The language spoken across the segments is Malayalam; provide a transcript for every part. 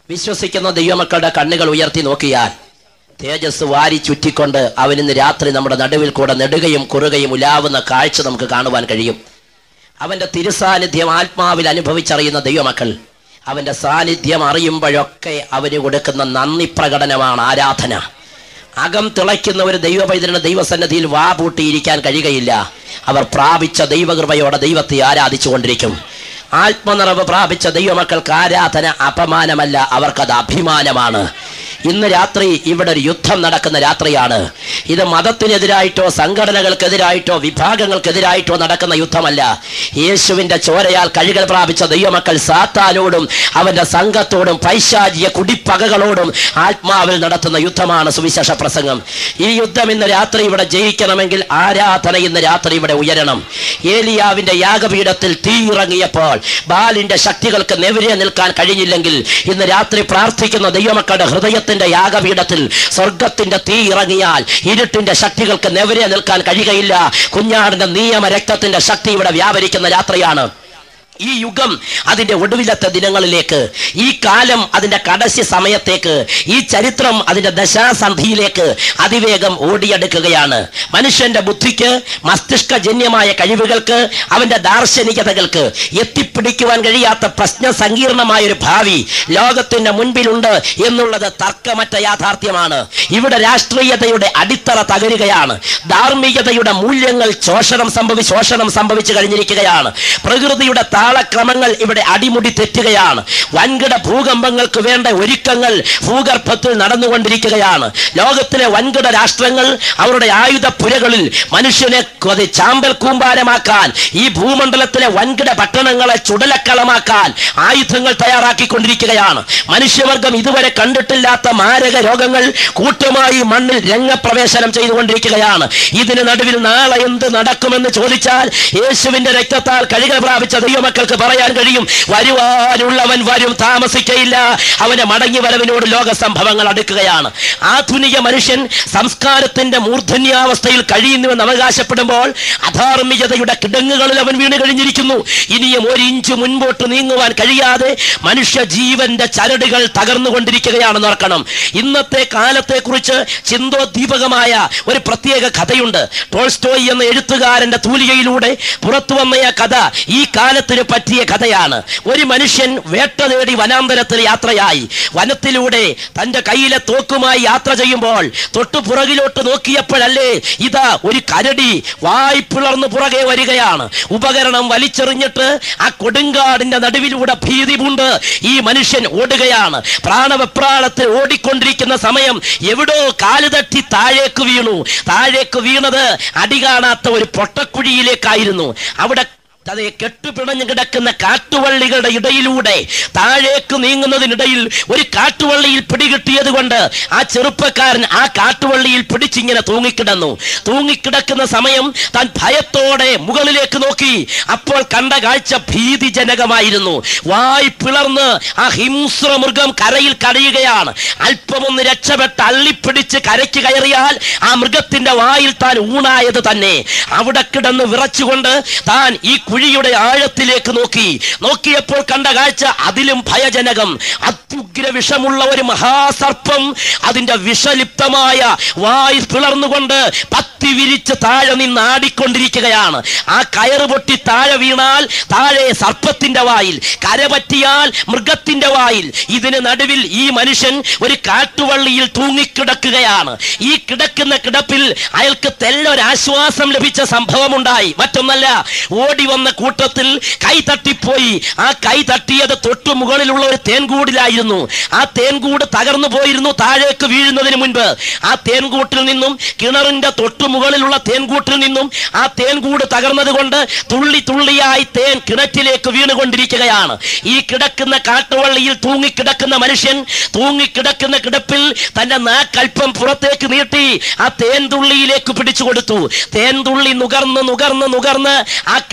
വിശ്വസിക്കുന്ന ദൈവമക്കളുടെ കണ്ണുകൾ ഉയർത്തി നോക്കിയാൽ തേജസ് വാരി ചുറ്റിക്കൊണ്ട് അവനിന്ന് രാത്രി നമ്മുടെ നടുവിൽ കൂടെ നെടുകയും കുറുകയും ഉലാവുന്ന കാഴ്ച നമുക്ക് കാണുവാൻ കഴിയും അവന്റെ തിരുസാന്നിധ്യം ആത്മാവിൽ അനുഭവിച്ചറിയുന്ന ദൈവമക്കൾ അവന്റെ സാന്നിധ്യം അറിയുമ്പോഴൊക്കെ അവന് കൊടുക്കുന്ന നന്ദി പ്രകടനമാണ് ആരാധന അകം തിളയ്ക്കുന്ന ഒരു ദൈവ പൈതലിന് ദൈവസന്നിധിയിൽ വാ പൂട്ടിയിരിക്കാൻ കഴിയുകയില്ല അവർ പ്രാപിച്ച ദൈവകൃപയോടെ ദൈവത്തെ ആരാധിച്ചു കൊണ്ടിരിക്കും ആത്മനിറവ് പ്രാപിച്ച ദൈവമക്കൾക്ക് ആരാധന അപമാനമല്ല അവർക്കത് അഭിമാനമാണ് ഇന്ന് രാത്രി ഇവിടെ ഒരു യുദ്ധം നടക്കുന്ന രാത്രിയാണ് ഇത് മതത്തിനെതിരായിട്ടോ സംഘടനകൾക്കെതിരായിട്ടോ വിഭാഗങ്ങൾക്കെതിരായിട്ടോ നടക്കുന്ന യുദ്ധമല്ല യേശുവിന്റെ ചോരയാൽ കഴുകൽ പ്രാപിച്ച ദൈവമക്കൾ സാത്താനോടും അവന്റെ സംഘത്തോടും പൈശാചിയ കുടിപ്പകകളോടും ആത്മാവിൽ നടത്തുന്ന യുദ്ധമാണ് സുവിശേഷ പ്രസംഗം ഈ യുദ്ധം ഇന്ന് രാത്രി ഇവിടെ ജയിക്കണമെങ്കിൽ ആരാധന ഇന്ന് രാത്രി ഇവിടെ ഉയരണം ഏലിയാവിന്റെ യാഗപീഠത്തിൽ തീ ഇറങ്ങിയപ്പോൾ ബാലിന്റെ ശക്തികൾക്ക് നെവിരെ നിൽക്കാൻ കഴിഞ്ഞില്ലെങ്കിൽ ഇന്ന് രാത്രി പ്രാർത്ഥിക്കുന്ന ദൈവമക്കളുടെ ഹൃദയത്തിന്റെ യാഗപീഠത്തിൽ സ്വർഗത്തിന്റെ തീ ഇറങ്ങിയാൽ ഇരുട്ടിന്റെ ശക്തികൾക്ക് നെവിരെ നിൽക്കാൻ കഴിയുകയില്ല കുഞ്ഞാടിന്റെ നിയമ രക്തത്തിന്റെ ശക്തി ഇവിടെ വ്യാപരിക്കുന്ന രാത്രിയാണ് ഈ യുഗം അതിന്റെ ഒടുവിലത്തെ ദിനങ്ങളിലേക്ക് ഈ കാലം അതിന്റെ കടശി സമയത്തേക്ക് ഈ ചരിത്രം അതിന്റെ ദശാസന്ധിയിലേക്ക് അതിവേഗം ഓടിയെടുക്കുകയാണ് മനുഷ്യന്റെ ബുദ്ധിക്ക് മസ്തിഷ്കജന്യമായ കഴിവുകൾക്ക് അവന്റെ ദാർശനികതകൾക്ക് എത്തിപ്പിടിക്കുവാൻ കഴിയാത്ത പ്രശ്ന സങ്കീർണമായ ഒരു ഭാവി ലോകത്തിന്റെ മുൻപിലുണ്ട് എന്നുള്ളത് തർക്കമറ്റ യാഥാർത്ഥ്യമാണ് ഇവിടെ രാഷ്ട്രീയതയുടെ അടിത്തറ തകരുകയാണ് ധാർമ്മികതയുടെ മൂല്യങ്ങൾ ശോഷണം സംഭവി ശോഷണം സംഭവിച്ചു കഴിഞ്ഞിരിക്കുകയാണ് പ്രകൃതിയുടെ താളക്രമങ്ങൾ ഇവിടെ അടിമുടി തെറ്റുകയാണ് വൻകിട ഭൂകമ്പങ്ങൾക്ക് വേണ്ട ഒരുക്കങ്ങൾ ഭൂഗർഭത്തിൽ നടന്നുകൊണ്ടിരിക്കുകയാണ് ലോകത്തിലെ വൻകിട രാഷ്ട്രങ്ങൾ അവരുടെ ആയുധ പുരകളിൽ മനുഷ്യനെ കൊതി ചാമ്പൽ കൂമ്പാരമാക്കാൻ ഈ ഭൂമണ്ഡലത്തിലെ വൻകിട പട്ടണങ്ങളെ ചുടലക്കളമാക്കാൻ ആയുധങ്ങൾ തയ്യാറാക്കിക്കൊണ്ടിരിക്കുകയാണ് മനുഷ്യവർഗം ഇതുവരെ കണ്ടിട്ടില്ലാത്ത മാരക രോഗങ്ങൾ കൂട്ടമായി മണ്ണിൽ രംഗപ്രവേശനം ചെയ്തുകൊണ്ടിരിക്കുകയാണ് ഇതിന് നടുവിൽ നാളെ എന്ത് നടക്കുമെന്ന് ചോദിച്ചാൽ യേശുവിന്റെ രക്തത്താൽ കഴുകൽ പ്രാപിച്ച ദൈവമക്കൾക്ക് പറയാൻ കഴിയും വരുവാനുള്ളവൻ വരും താമസിക്കയില്ല അവന്റെ മടങ്ങി വരവിനോട് ലോക സംഭവങ്ങൾ അടുക്കുകയാണ് ആധുനിക മനുഷ്യൻ സംസ്കാരത്തിന്റെ മൂർധന്യാവസ്ഥയിൽ കഴിയുന്നുവെന്ന് അവകാശപ്പെടുമ്പോൾ അധാർമികതയുടെ കിടങ്ങുകളിൽ അവൻ വീണ് കഴിഞ്ഞിരിക്കുന്നു ഇനിയും ഒരു ഇഞ്ച് മുൻപോട്ട് നീങ്ങുവാൻ കഴിയാതെ മനുഷ്യ ജീവന്റെ ചരടുകൾ തകർന്നുകൊണ്ടിരിക്കുകയാണെന്ന് ഓർക്കണം ഇന്നത്തെ കാലത്തെ കുറിച്ച് ചിന്തോദ്ദീപകമായ ഒരു പ്രത്യേക കഥയുണ്ട് ടോൾസ്റ്റോയ് എന്ന എഴുത്തുകാരന്റെ തൂലികയിലൂടെ പുറത്തു വന്ന ആ കഥ ഈ കാലത്തിന് പറ്റിയ കഥയാണ് ഒരു മനുഷ്യൻ വേട്ട നേടി വനാന്തരത്തിൽ യാത്രയായി വനത്തിലൂടെ തന്റെ കയ്യിലെ തോക്കുമായി യാത്ര ചെയ്യുമ്പോൾ തൊട്ടു പുറകിലോട്ട് നോക്കിയപ്പോഴല്ലേ ഇതാ ഒരു കരടി വായ് പിളർന്ന് പുറകെ വരികയാണ് ഉപകരണം വലിച്ചെറിഞ്ഞിട്ട് ആ കൊടുങ്കാടിന്റെ നടുവിലൂടെ ഭീതി പൂണ്ട് ഈ മനുഷ്യൻ ഓടുകയാണ് പ്രാണവെപ്രാളത്തിൽ ഓടിക്കൊണ്ടിരിക്കുന്ന സമയം എവിടോ കാല് തട്ടി താഴേക്ക് വീണു താഴേക്ക് വീണത് അടി കാണാത്ത ഒരു പൊട്ടക്കുഴിയിലേക്കായിരുന്നു അവിടെ അതെ കെട്ടുപിണഞ്ഞു കിടക്കുന്ന കാട്ടുവള്ളികളുടെ ഇടയിലൂടെ താഴേക്ക് നീങ്ങുന്നതിനിടയിൽ ഒരു കാട്ടുവള്ളിയിൽ പിടികിട്ടിയത് കൊണ്ട് ആ ചെറുപ്പക്കാരൻ ആ കാട്ടുവള്ളിയിൽ പിടിച്ചിങ്ങനെ തൂങ്ങിക്കിടന്നു തൂങ്ങിക്കിടക്കുന്ന സമയം താൻ ഭയത്തോടെ മുകളിലേക്ക് നോക്കി അപ്പോൾ കണ്ട കാഴ്ച ഭീതിജനകമായിരുന്നു വായ് പിളർന്ന് ആ ഹിംസ്ര മൃഗം കരയിൽ കരയുകയാണ് അല്പമൊന്ന് രക്ഷപ്പെട്ട് അള്ളിപ്പിടിച്ച് കരയ്ക്ക് കയറിയാൽ ആ മൃഗത്തിന്റെ വായിൽ താൻ ഊണായത് തന്നെ അവിടെ കിടന്ന് വിറച്ചുകൊണ്ട് താൻ ഈ കുഴിയുടെ ആഴത്തിലേക്ക് നോക്കി നോക്കിയപ്പോൾ കണ്ട കാഴ്ച അതിലും ഭയജനകം അത്യുഗ്ര വിഷമുള്ള ഒരു മഹാസർപ്പം അതിന്റെ വിഷലിപ്തമായ വായ് പിളർന്നുകൊണ്ട് പത്തി വിരിച്ച് താഴെ നിന്ന് ആടിക്കൊണ്ടിരിക്കുകയാണ് ആ കയറ് പൊട്ടി താഴെ വീണാൽ താഴെ സർപ്പത്തിന്റെ വായിൽ കര പറ്റിയാൽ മൃഗത്തിന്റെ വായിൽ ഇതിന് നടുവിൽ ഈ മനുഷ്യൻ ഒരു കാട്ടുവള്ളിയിൽ തൂങ്ങിക്കിടക്കുകയാണ് ഈ കിടക്കുന്ന കിടപ്പിൽ അയാൾക്ക് തെല്ലൊരാശ്വാസം ലഭിച്ച സംഭവമുണ്ടായി മറ്റൊന്നല്ല ഓടി വന്ന കൂട്ടത്തിൽ കൈ തട്ടിപ്പോയി ആ കൈ തട്ടിയത് തൊട്ടു മുകളിലുള്ള ഒരു തേൻകൂടിലായിരുന്നു ആ തേൻകൂട് തകർന്നു പോയിരുന്നു താഴേക്ക് വീഴുന്നതിന് മുൻപ് ആ തേൻകൂട്ടിൽ നിന്നും കിണറിന്റെ തൊട്ടു മുകളിലുള്ള തേൻകൂട്ടിൽ നിന്നും ആ തേൻകൂട് തകർന്നത് കൊണ്ട് തുള്ളി തുള്ളിയായി തേൻ കിണറ്റിലേക്ക് വീണുകൊണ്ടിരിക്കുകയാണ് ഈ കിടക്കുന്ന കാട്ടുവള്ളിയിൽ തൂങ്ങിക്കിടക്കുന്ന മനുഷ്യൻ തൂങ്ങിക്കിടക്കുന്ന കിടപ്പിൽ തന്റെ നാക്കൽപ്പം പുറത്തേക്ക് നീട്ടി ആ തേൻ തുള്ളിയിലേക്ക് പിടിച്ചു കൊടുത്തു തേൻ തുള്ളി നുകർന്ന് നുകർന്ന് നുകർന്ന് ആ കിടക്കുന്ന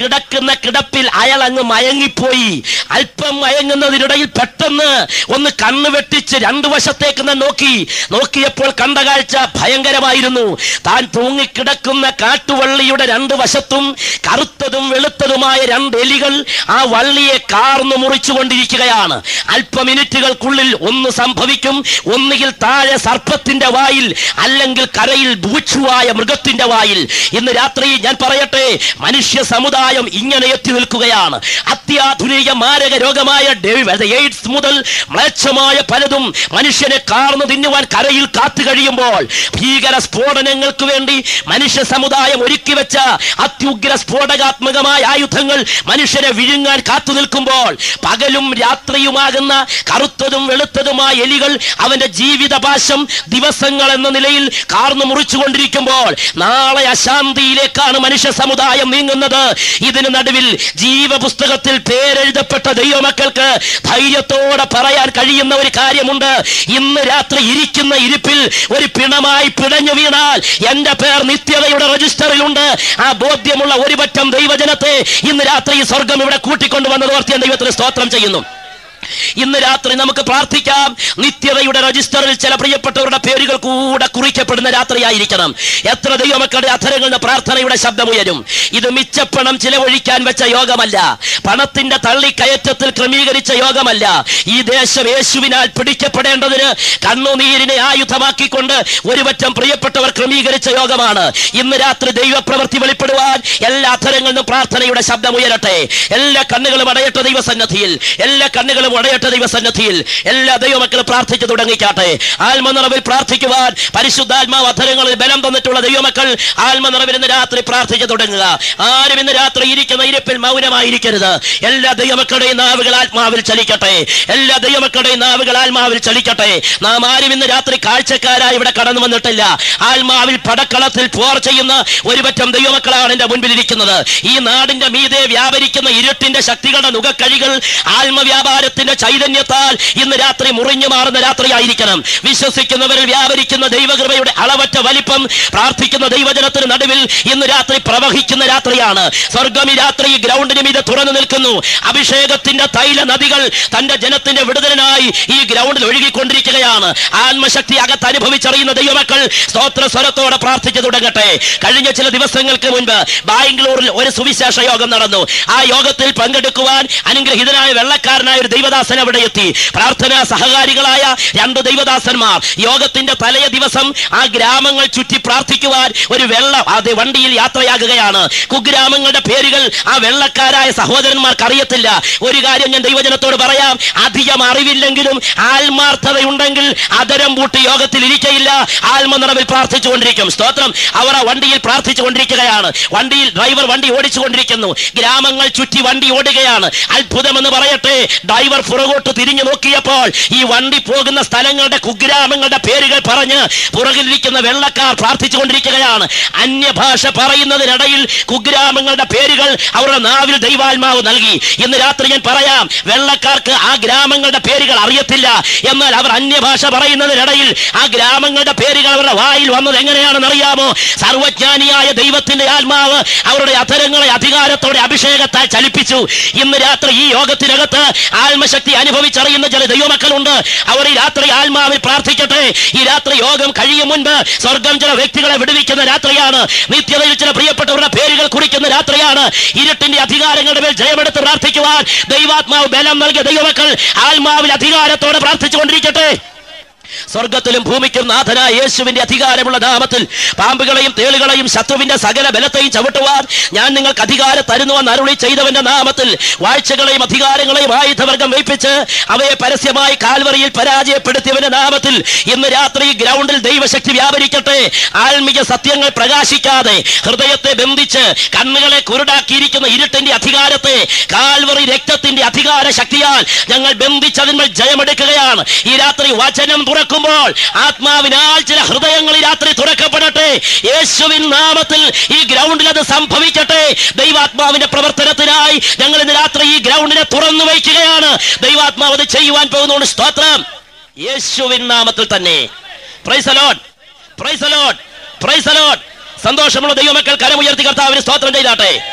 കിടക്കുന്ന കിടപ്പിൽ അയാൾ അങ്ങ് മയങ്ങിപ്പോയി അല്പം മയങ്ങുന്നതിനിടയിൽ പെട്ടെന്ന് ഒന്ന് കണ്ണ് വെട്ടിച്ച് രണ്ടു വശത്തേക്ക് നിന്ന് നോക്കി നോക്കിയപ്പോൾ കണ്ട കാഴ്ച ഭയങ്കരമായിരുന്നു താൻ തൂങ്ങിക്കിടക്കുന്ന കാട്ടുവള്ളിയുടെ രണ്ട് വശത്തും കറുത്തതും വെളുത്തതുമായ രണ്ട് എലികൾ ആ വള്ളിയെ കാർന്നു മുറിച്ചുകൊണ്ടിരിക്കുകയാണ് അല്പ മിനിറ്റുകൾക്കുള്ളിൽ ഒന്ന് സംഭവിക്കും ഒന്നുകിൽ താഴെ സർപ്പത്തിന്റെ വായിൽ അല്ലെങ്കിൽ കരയിൽ ഭൂച്ചുവായ മൃഗത്തിന്റെ വായിൽ ഇന്ന് രാത്രി ഞാൻ പറയട്ടെ മനുഷ്യ സമുദായം ഇങ്ങനെ എത്തി നിൽക്കുകയാണ് അത്യാധുനിക മാരക രോഗമായ ഡെവി- എയ്ഡ്സ് മുതൽ മ്ലേച്ഛമായ പലതും മനുഷ്യനെ കാർന്നു തിന്നുവാൻ കരയിൽ കാത്തു കഴിയുമ്പോൾ ഭീകര സ്ഫോടനങ്ങൾക്ക് വേണ്ടി മനുഷ്യ സമുദായം ഒരുക്കി വെച്ച അത്യുഗ്ര സ്ഫോടകാത്മകമായ ആയുധങ്ങൾ മനുഷ്യരെ വിഴുങ്ങാൻ കാത്തു നിൽക്കുമ്പോൾ പകലും രാത്രിയുമാകുന്ന കറുത്തതും വെളുത്തതുമായ എലികൾ അവന്റെ ജീവിതപാശം ദിവസങ്ങൾ എന്ന നിലയിൽ കാർന്നു മുറിച്ചുകൊണ്ടിരിക്കുമ്പോൾ നാളെ അശാന്തിയിലേക്കാണ് മനുഷ്യ സമുദായം നീങ്ങുന്നത് ഇതിന് നടുവിൽ ജീവപുസ്തകത്തിൽ പേരെഴുതപ്പെട്ട ദൈവമക്കൾക്ക് ധൈര്യത്തോടെ പറയാൻ കഴിയുന്ന ഒരു കാര്യമുണ്ട് ഇന്ന് രാത്രി ഇരിക്കുന്ന ഇരിപ്പിൽ ഒരു പിണമായി പിടഞ്ഞു വീണാൽ എന്റെ പേർ നിത്യതയുടെ രജിസ്റ്ററിലുണ്ട് ആ ബോധ്യമുള്ള ഒരു പറ്റം ദൈവജനത്തെ ഇന്ന് രാത്രി ഈ സ്വർഗം ഇവിടെ കൂട്ടിക്കൊണ്ടുവന്നത് ഓർത്തി ഞാൻ ദൈവത്തിന് സ്തോത്രം ചെയ്യുന്നു ഇന്ന് രാത്രി നമുക്ക് പ്രാർത്ഥിക്കാം നിത്യതയുടെ രജിസ്റ്ററിൽ ചില പ്രിയപ്പെട്ടവരുടെ പേരുകൾ കൂടെ കുറിക്കപ്പെടുന്ന രാത്രിയായിരിക്കണം എത്ര ദൈവമക്കളുടെ അധരങ്ങളിൽ നിന്ന് പ്രാർത്ഥനയുടെ ശബ്ദമുയരും ഇത് മിച്ചപ്പണം ചിലവഴിക്കാൻ വെച്ച യോഗമല്ല പണത്തിന്റെ തള്ളിക്കയറ്റത്തിൽ ക്രമീകരിച്ച യോഗമല്ല ഈ ദേശം യേശുവിനാൽ പിടിക്കപ്പെടേണ്ടതിന് കണ്ണുനീരിനെ ആയുധമാക്കിക്കൊണ്ട് ഒരുപറ്റം പ്രിയപ്പെട്ടവർ ക്രമീകരിച്ച യോഗമാണ് ഇന്ന് രാത്രി ദൈവപ്രവൃത്തി വെളിപ്പെടുവാൻ എല്ലാ അധരങ്ങളിൽ നിന്നും പ്രാർത്ഥനയുടെ ശബ്ദമുയരട്ടെ എല്ലാ കണ്ണുകളും അടയട്ടെ ദൈവസന്നദ്ധിയിൽ എല്ലാ കണ്ണുകളും അടയട്ടെ ദൈവസന്നദ്ധിയിൽ എല്ലാ ദൈവമക്കളും പ്രാർത്ഥിച്ചു തുടങ്ങിക്കാട്ടെ ആത്മനിറവിൽ പ്രാർത്ഥിക്കുവാൻ പരിശുദ്ധാത്മാവ് അധരങ്ങളിൽ ബലം തന്നിട്ടുള്ള ദൈവമക്കൾ ആത്മനിറവിൽ ഇന്ന് രാത്രി പ്രാർത്ഥിച്ചു തുടങ്ങുക ആരും ഇന്ന് രാത്രി ഇരിക്കുന്ന ഇരിപ്പിൽ മൗനമായിരിക്കരുത് എല്ലാ ദൈവമക്കളുടെയും നാവുകൾ ആത്മാവിൽ ചലിക്കട്ടെ എല്ലാ ദൈവമക്കളുടെയും നാവുകൾ ആത്മാവിൽ ചലിക്കട്ടെ നാം ആരും ഇന്ന് രാത്രി കാഴ്ചക്കാരായി ഇവിടെ കടന്നു വന്നിട്ടില്ല ആത്മാവിൽ പടക്കളത്തിൽ പോർ ചെയ്യുന്ന ഒരുപറ്റം ദൈവമക്കളാണ് എന്റെ മുൻപിൽ ഇരിക്കുന്നത് ഈ നാടിന്റെ മീതെ വ്യാപരിക്കുന്ന ഇരുട്ടിന്റെ ശക്തികളുടെ നുകക്കഴികൾ ആത്മവ്യാപാരത്തിന്റെ ചൈതന്യത്താൽ ഇന്ന് രാത്രി മുറിഞ്ഞു മാറുന്ന രാത്രിയായിരിക്കണം വിശ്വസിക്കുന്നവരിൽ വ്യാപരിക്കുന്ന ദൈവകൃപയുടെ അളവറ്റ വലിപ്പം പ്രാർത്ഥിക്കുന്ന ദൈവജനത്തിന് നടുവിൽ ഇന്ന് രാത്രി പ്രവഹിക്കുന്ന രാത്രിയാണ് സ്വർഗം ഈ രാത്രി ഈ ഗ്രൗണ്ടിന് മീതെ തുറന്നു നിൽക്കുന്നു അഭിഷേകത്തിന്റെ തൈല നദികൾ തന്റെ ജനത്തിന്റെ വിടുതലിനായി ഈ ഗ്രൗണ്ടിൽ ഒഴുകിക്കൊണ്ടിരിക്കുകയാണ് ആത്മശക്തി അകത്ത് അനുഭവിച്ചറിയുന്ന ദൈവമക്കൾ സ്തോത്ര സ്വരത്തോടെ പ്രാർത്ഥിച്ചു തുടങ്ങട്ടെ കഴിഞ്ഞ ചില ദിവസങ്ങൾക്ക് മുൻപ് ബാംഗ്ലൂരിൽ ഒരു സുവിശേഷ യോഗം നടന്നു ആ യോഗത്തിൽ പങ്കെടുക്കുവാൻ അനുഗ്രഹീതനായ വെള്ളക്കാരനായ ഒരു ദൈവദാസൻ അവിടെ എത്തി പ്രാർത്ഥനാ സഹകാരികളായ രണ്ട് ദൈവദാസന്മാർ യോഗത്തിന്റെ തലേ ദിവസം ആ ഗ്രാമങ്ങൾ ചുറ്റി പ്രാർത്ഥിക്കുവാൻ ഒരു വെള്ള അത് വണ്ടിയിൽ യാത്രയാകുകയാണ് കുഗ്രാമങ്ങളുടെ പേരുകൾ ആ വെള്ളക്കാരായ സഹോദരന്മാർക്ക് അറിയത്തില്ല ഒരു കാര്യം ഞാൻ ദൈവജനത്തോട് പറയാം അധികം അറിവില്ലെങ്കിലും ആത്മാർത്ഥതയുണ്ടെങ്കിൽ അതരം പൂട്ടി യോഗത്തിൽ ഇരിക്കയില്ല ആത്മനിറവിൽ പ്രാർത്ഥിച്ചുകൊണ്ടിരിക്കും സ്തോത്രം അവർ ആ വണ്ടിയിൽ പ്രാർത്ഥിച്ചുകൊണ്ടിരിക്കുകയാണ് വണ്ടിയിൽ ഡ്രൈവർ വണ്ടി ഓടിച്ചുകൊണ്ടിരിക്കുന്നു ഗ്രാമങ്ങൾ ചുറ്റി വണ്ടി ഓടുകയാണ് അത്ഭുതമെന്ന് പറയട്ടെ ഡ്രൈവർ പുറകോട്ട് തിരിഞ്ഞു നോക്കിയപ്പോൾ ഈ വണ്ടി പോകുന്ന സ്ഥലങ്ങളുടെ കുഗ്രാമങ്ങളുടെ പേരുകൾ പറഞ്ഞ് പുറകിലിരിക്കുന്ന വെള്ളക്കാർ പ്രാർത്ഥിച്ചുകൊണ്ടിരിക്കുകയാണ് അന്യഭാഷ പറയുന്നതിനിടയിൽ കുഗ്രാമങ്ങളുടെ പേരുകൾ അവരുടെ നാവിൽ ദൈവാത്മാവ് നൽകി ഇന്ന് രാത്രി ഞാൻ പറയാം വെള്ളക്കാർക്ക് ആ ഗ്രാമങ്ങളുടെ പേരുകൾ അറിയത്തില്ല എന്നാൽ അവർ അന്യഭാഷ പറയുന്നതിനിടയിൽ ആ ഗ്രാമങ്ങളുടെ പേരുകൾ അവരുടെ വായിൽ വന്നത് എങ്ങനെയാണെന്ന് അറിയാമോ സർവജ്ഞാനിയായ ദൈവത്തിന്റെ ആത്മാവ് അവരുടെ അധരങ്ങളെ അധികാരത്തോടെ അഭിഷേകത്താൽ ചലിപ്പിച്ചു ഇന്ന് രാത്രി ഈ യോഗത്തിനകത്ത് ആത്മശക്തി അനുഭവിച്ചറിയുന്ന ചില ദൈവമക്കളുണ്ട് അവർ ഈ രാത്രി ആത്മാവിൽ പ്രാർത്ഥിക്കട്ടെ ഈ രാത്രി യോഗം കഴിയും മുൻപ് സ്വർഗം ചില വ്യക്തികളെ വിടുവിക്കുന്ന രാത്രിയാണ് നിത്യതയിൽ ചില പ്രിയപ്പെട്ടവരുടെ പേരുകൾ കുറിക്കുന്ന രാത്രിയാണ് ഇരുട്ടിന്റെ അധികാരങ്ങളുടെ മേൽ ജയമെടുത്ത് പ്രാർത്ഥിക്കുവാൻ ദൈവാത്മാവ് ബലം നൽകിയ ദൈവമക്കൾ ആത്മാവിൽ അധികാരത്തോടെ പ്രാർത്ഥിച്ചുകൊണ്ടിരിക്കട്ടെ സ്വർഗത്തിലും ഭൂമിക്കും നാഥനായ യേശുവിന്റെ അധികാരമുള്ള നാമത്തിൽ പാമ്പുകളെയും തേളുകളെയും ശത്രുവിന്റെ സകല ബലത്തെയും ചവിട്ടുവാൻ ഞാൻ നിങ്ങൾക്ക് അധികാരം തരുന്നുവെന്ന് അരുളി ചെയ്തവന്റെ നാമത്തിൽ വാഴ്ചകളെയും അധികാരങ്ങളെയും ആയുധവർഗം വയ്പ്പിച്ച് അവയെ പരസ്യമായി കാൽവറിയിൽ പരാജയപ്പെടുത്തിയവന്റെ നാമത്തിൽ ഇന്ന് രാത്രി ഗ്രൗണ്ടിൽ ദൈവശക്തി വ്യാപരിക്കട്ടെ ആത്മീയ സത്യങ്ങൾ പ്രകാശിക്കാതെ ഹൃദയത്തെ ബന്ധിച്ച് കണ്ണുകളെ കുരുടാക്കിയിരിക്കുന്ന ഇരുട്ടിന്റെ അധികാരത്തെ കാൽവറി രക്തത്തിന്റെ അധികാര ശക്തിയാൽ ഞങ്ങൾ ബന്ധിച്ചതിന്മേൽ ജയമെടുക്കുകയാണ് ഈ രാത്രി വചനം തുറക്കുമ്പോൾ ആത്മാവിനാൽ ചില ഹൃദയങ്ങൾ ഈ രാത്രി തുറക്കപ്പെടട്ടെ യേശുവിൻ നാമത്തിൽ ഈ ഗ്രൗണ്ടിൽ അത് സംഭവിക്കട്ടെ ദൈവാത്മാവിന്റെ പ്രവർത്തനത്തിനായി ഞങ്ങൾ ഇന്ന് രാത്രി ഈ ഗ്രൗണ്ടിനെ തുറന്നു വയ്ക്കുകയാണ് ദൈവാത്മാവ് അത് ചെയ്യുവാൻ പോകുന്നതുകൊണ്ട് സ്തോത്രം യേശുവിൻ നാമത്തിൽ തന്നെ പ്രൈസലോൺ പ്രൈസലോൺ പ്രൈസലോൺ സന്തോഷമുള്ള ദൈവമക്കൾ കരമുയർത്തി കർത്താവിന് സ്തോത്രം ചെയ്താട്ടെ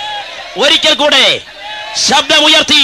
ഒരിക്കൽ കൂടെ ശബ്ദമുയർത്തി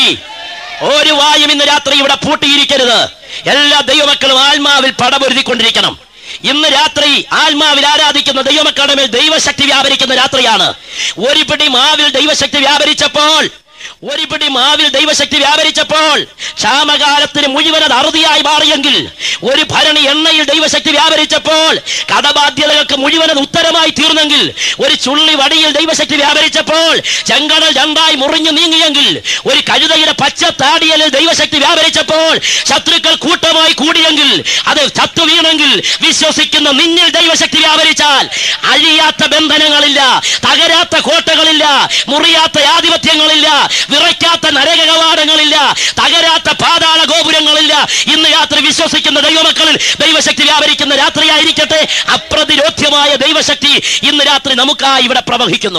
ഒരു വായും ഇന്ന് രാത്രി ഇവിടെ പൂട്ടിയിരിക്കരുത് എല്ലാ ദൈവമക്കളും ആത്മാവിൽ പടപൊരുതിക്കൊണ്ടിരിക്കണം ഇന്ന് രാത്രി ആത്മാവിൽ ആരാധിക്കുന്ന ദൈവമക്കളുടെ മേൽ ദൈവശക്തി വ്യാപരിക്കുന്ന രാത്രിയാണ് ഒരു പിടി മാവിൽ ദൈവശക്തി വ്യാപരിച്ചപ്പോൾ ഒരു പിടി മാവിൽ ദൈവശക്തി വ്യാപരിച്ചപ്പോൾ ക്ഷാമകാലത്തിന് മുഴുവൻ അത് അറുതിയായി മാറിയെങ്കിൽ ഒരു ഭരണി എണ്ണയിൽ ദൈവശക്തി വ്യാപരിച്ചപ്പോൾ കടബാധ്യതകൾക്ക് മുഴുവൻ അത് ഉത്തരമായി തീർന്നെങ്കിൽ ഒരു ചുള്ളി വടിയിൽ ദൈവശക്തി വ്യാപരിച്ചപ്പോൾ ചെങ്കടൽ രണ്ടായി മുറിഞ്ഞു നീങ്ങിയെങ്കിൽ ഒരു കഴുതയുടെ പച്ച താടിയലിൽ ദൈവശക്തി വ്യാപരിച്ചപ്പോൾ ശത്രുക്കൾ കൂട്ടമായി കൂടിയെങ്കിൽ അത് ചത്തു വീണെങ്കിൽ വിശ്വസിക്കുന്ന നിന്നിൽ ദൈവശക്തി വ്യാപരിച്ചാൽ അഴിയാത്ത ബന്ധനങ്ങളില്ല തകരാത്ത കോട്ടകളില്ല മുറിയാത്ത ആധിപത്യങ്ങളില്ല വിറയ്ക്കാത്ത നരക കവാടങ്ങളില്ല തകരാത്ത പാതാള ഗോപുരങ്ങളില്ല ഇന്ന് രാത്രി വിശ്വസിക്കുന്ന ദൈവമക്കളിൽ ദൈവശക്തി വ്യാപരിക്കുന്ന രാത്രിയായിരിക്കട്ടെ അപ്രതിരോധ്യമായ ദൈവശക്തി ഇന്ന് രാത്രി നമുക്കായി ഇവിടെ പ്രവഹിക്കുന്നു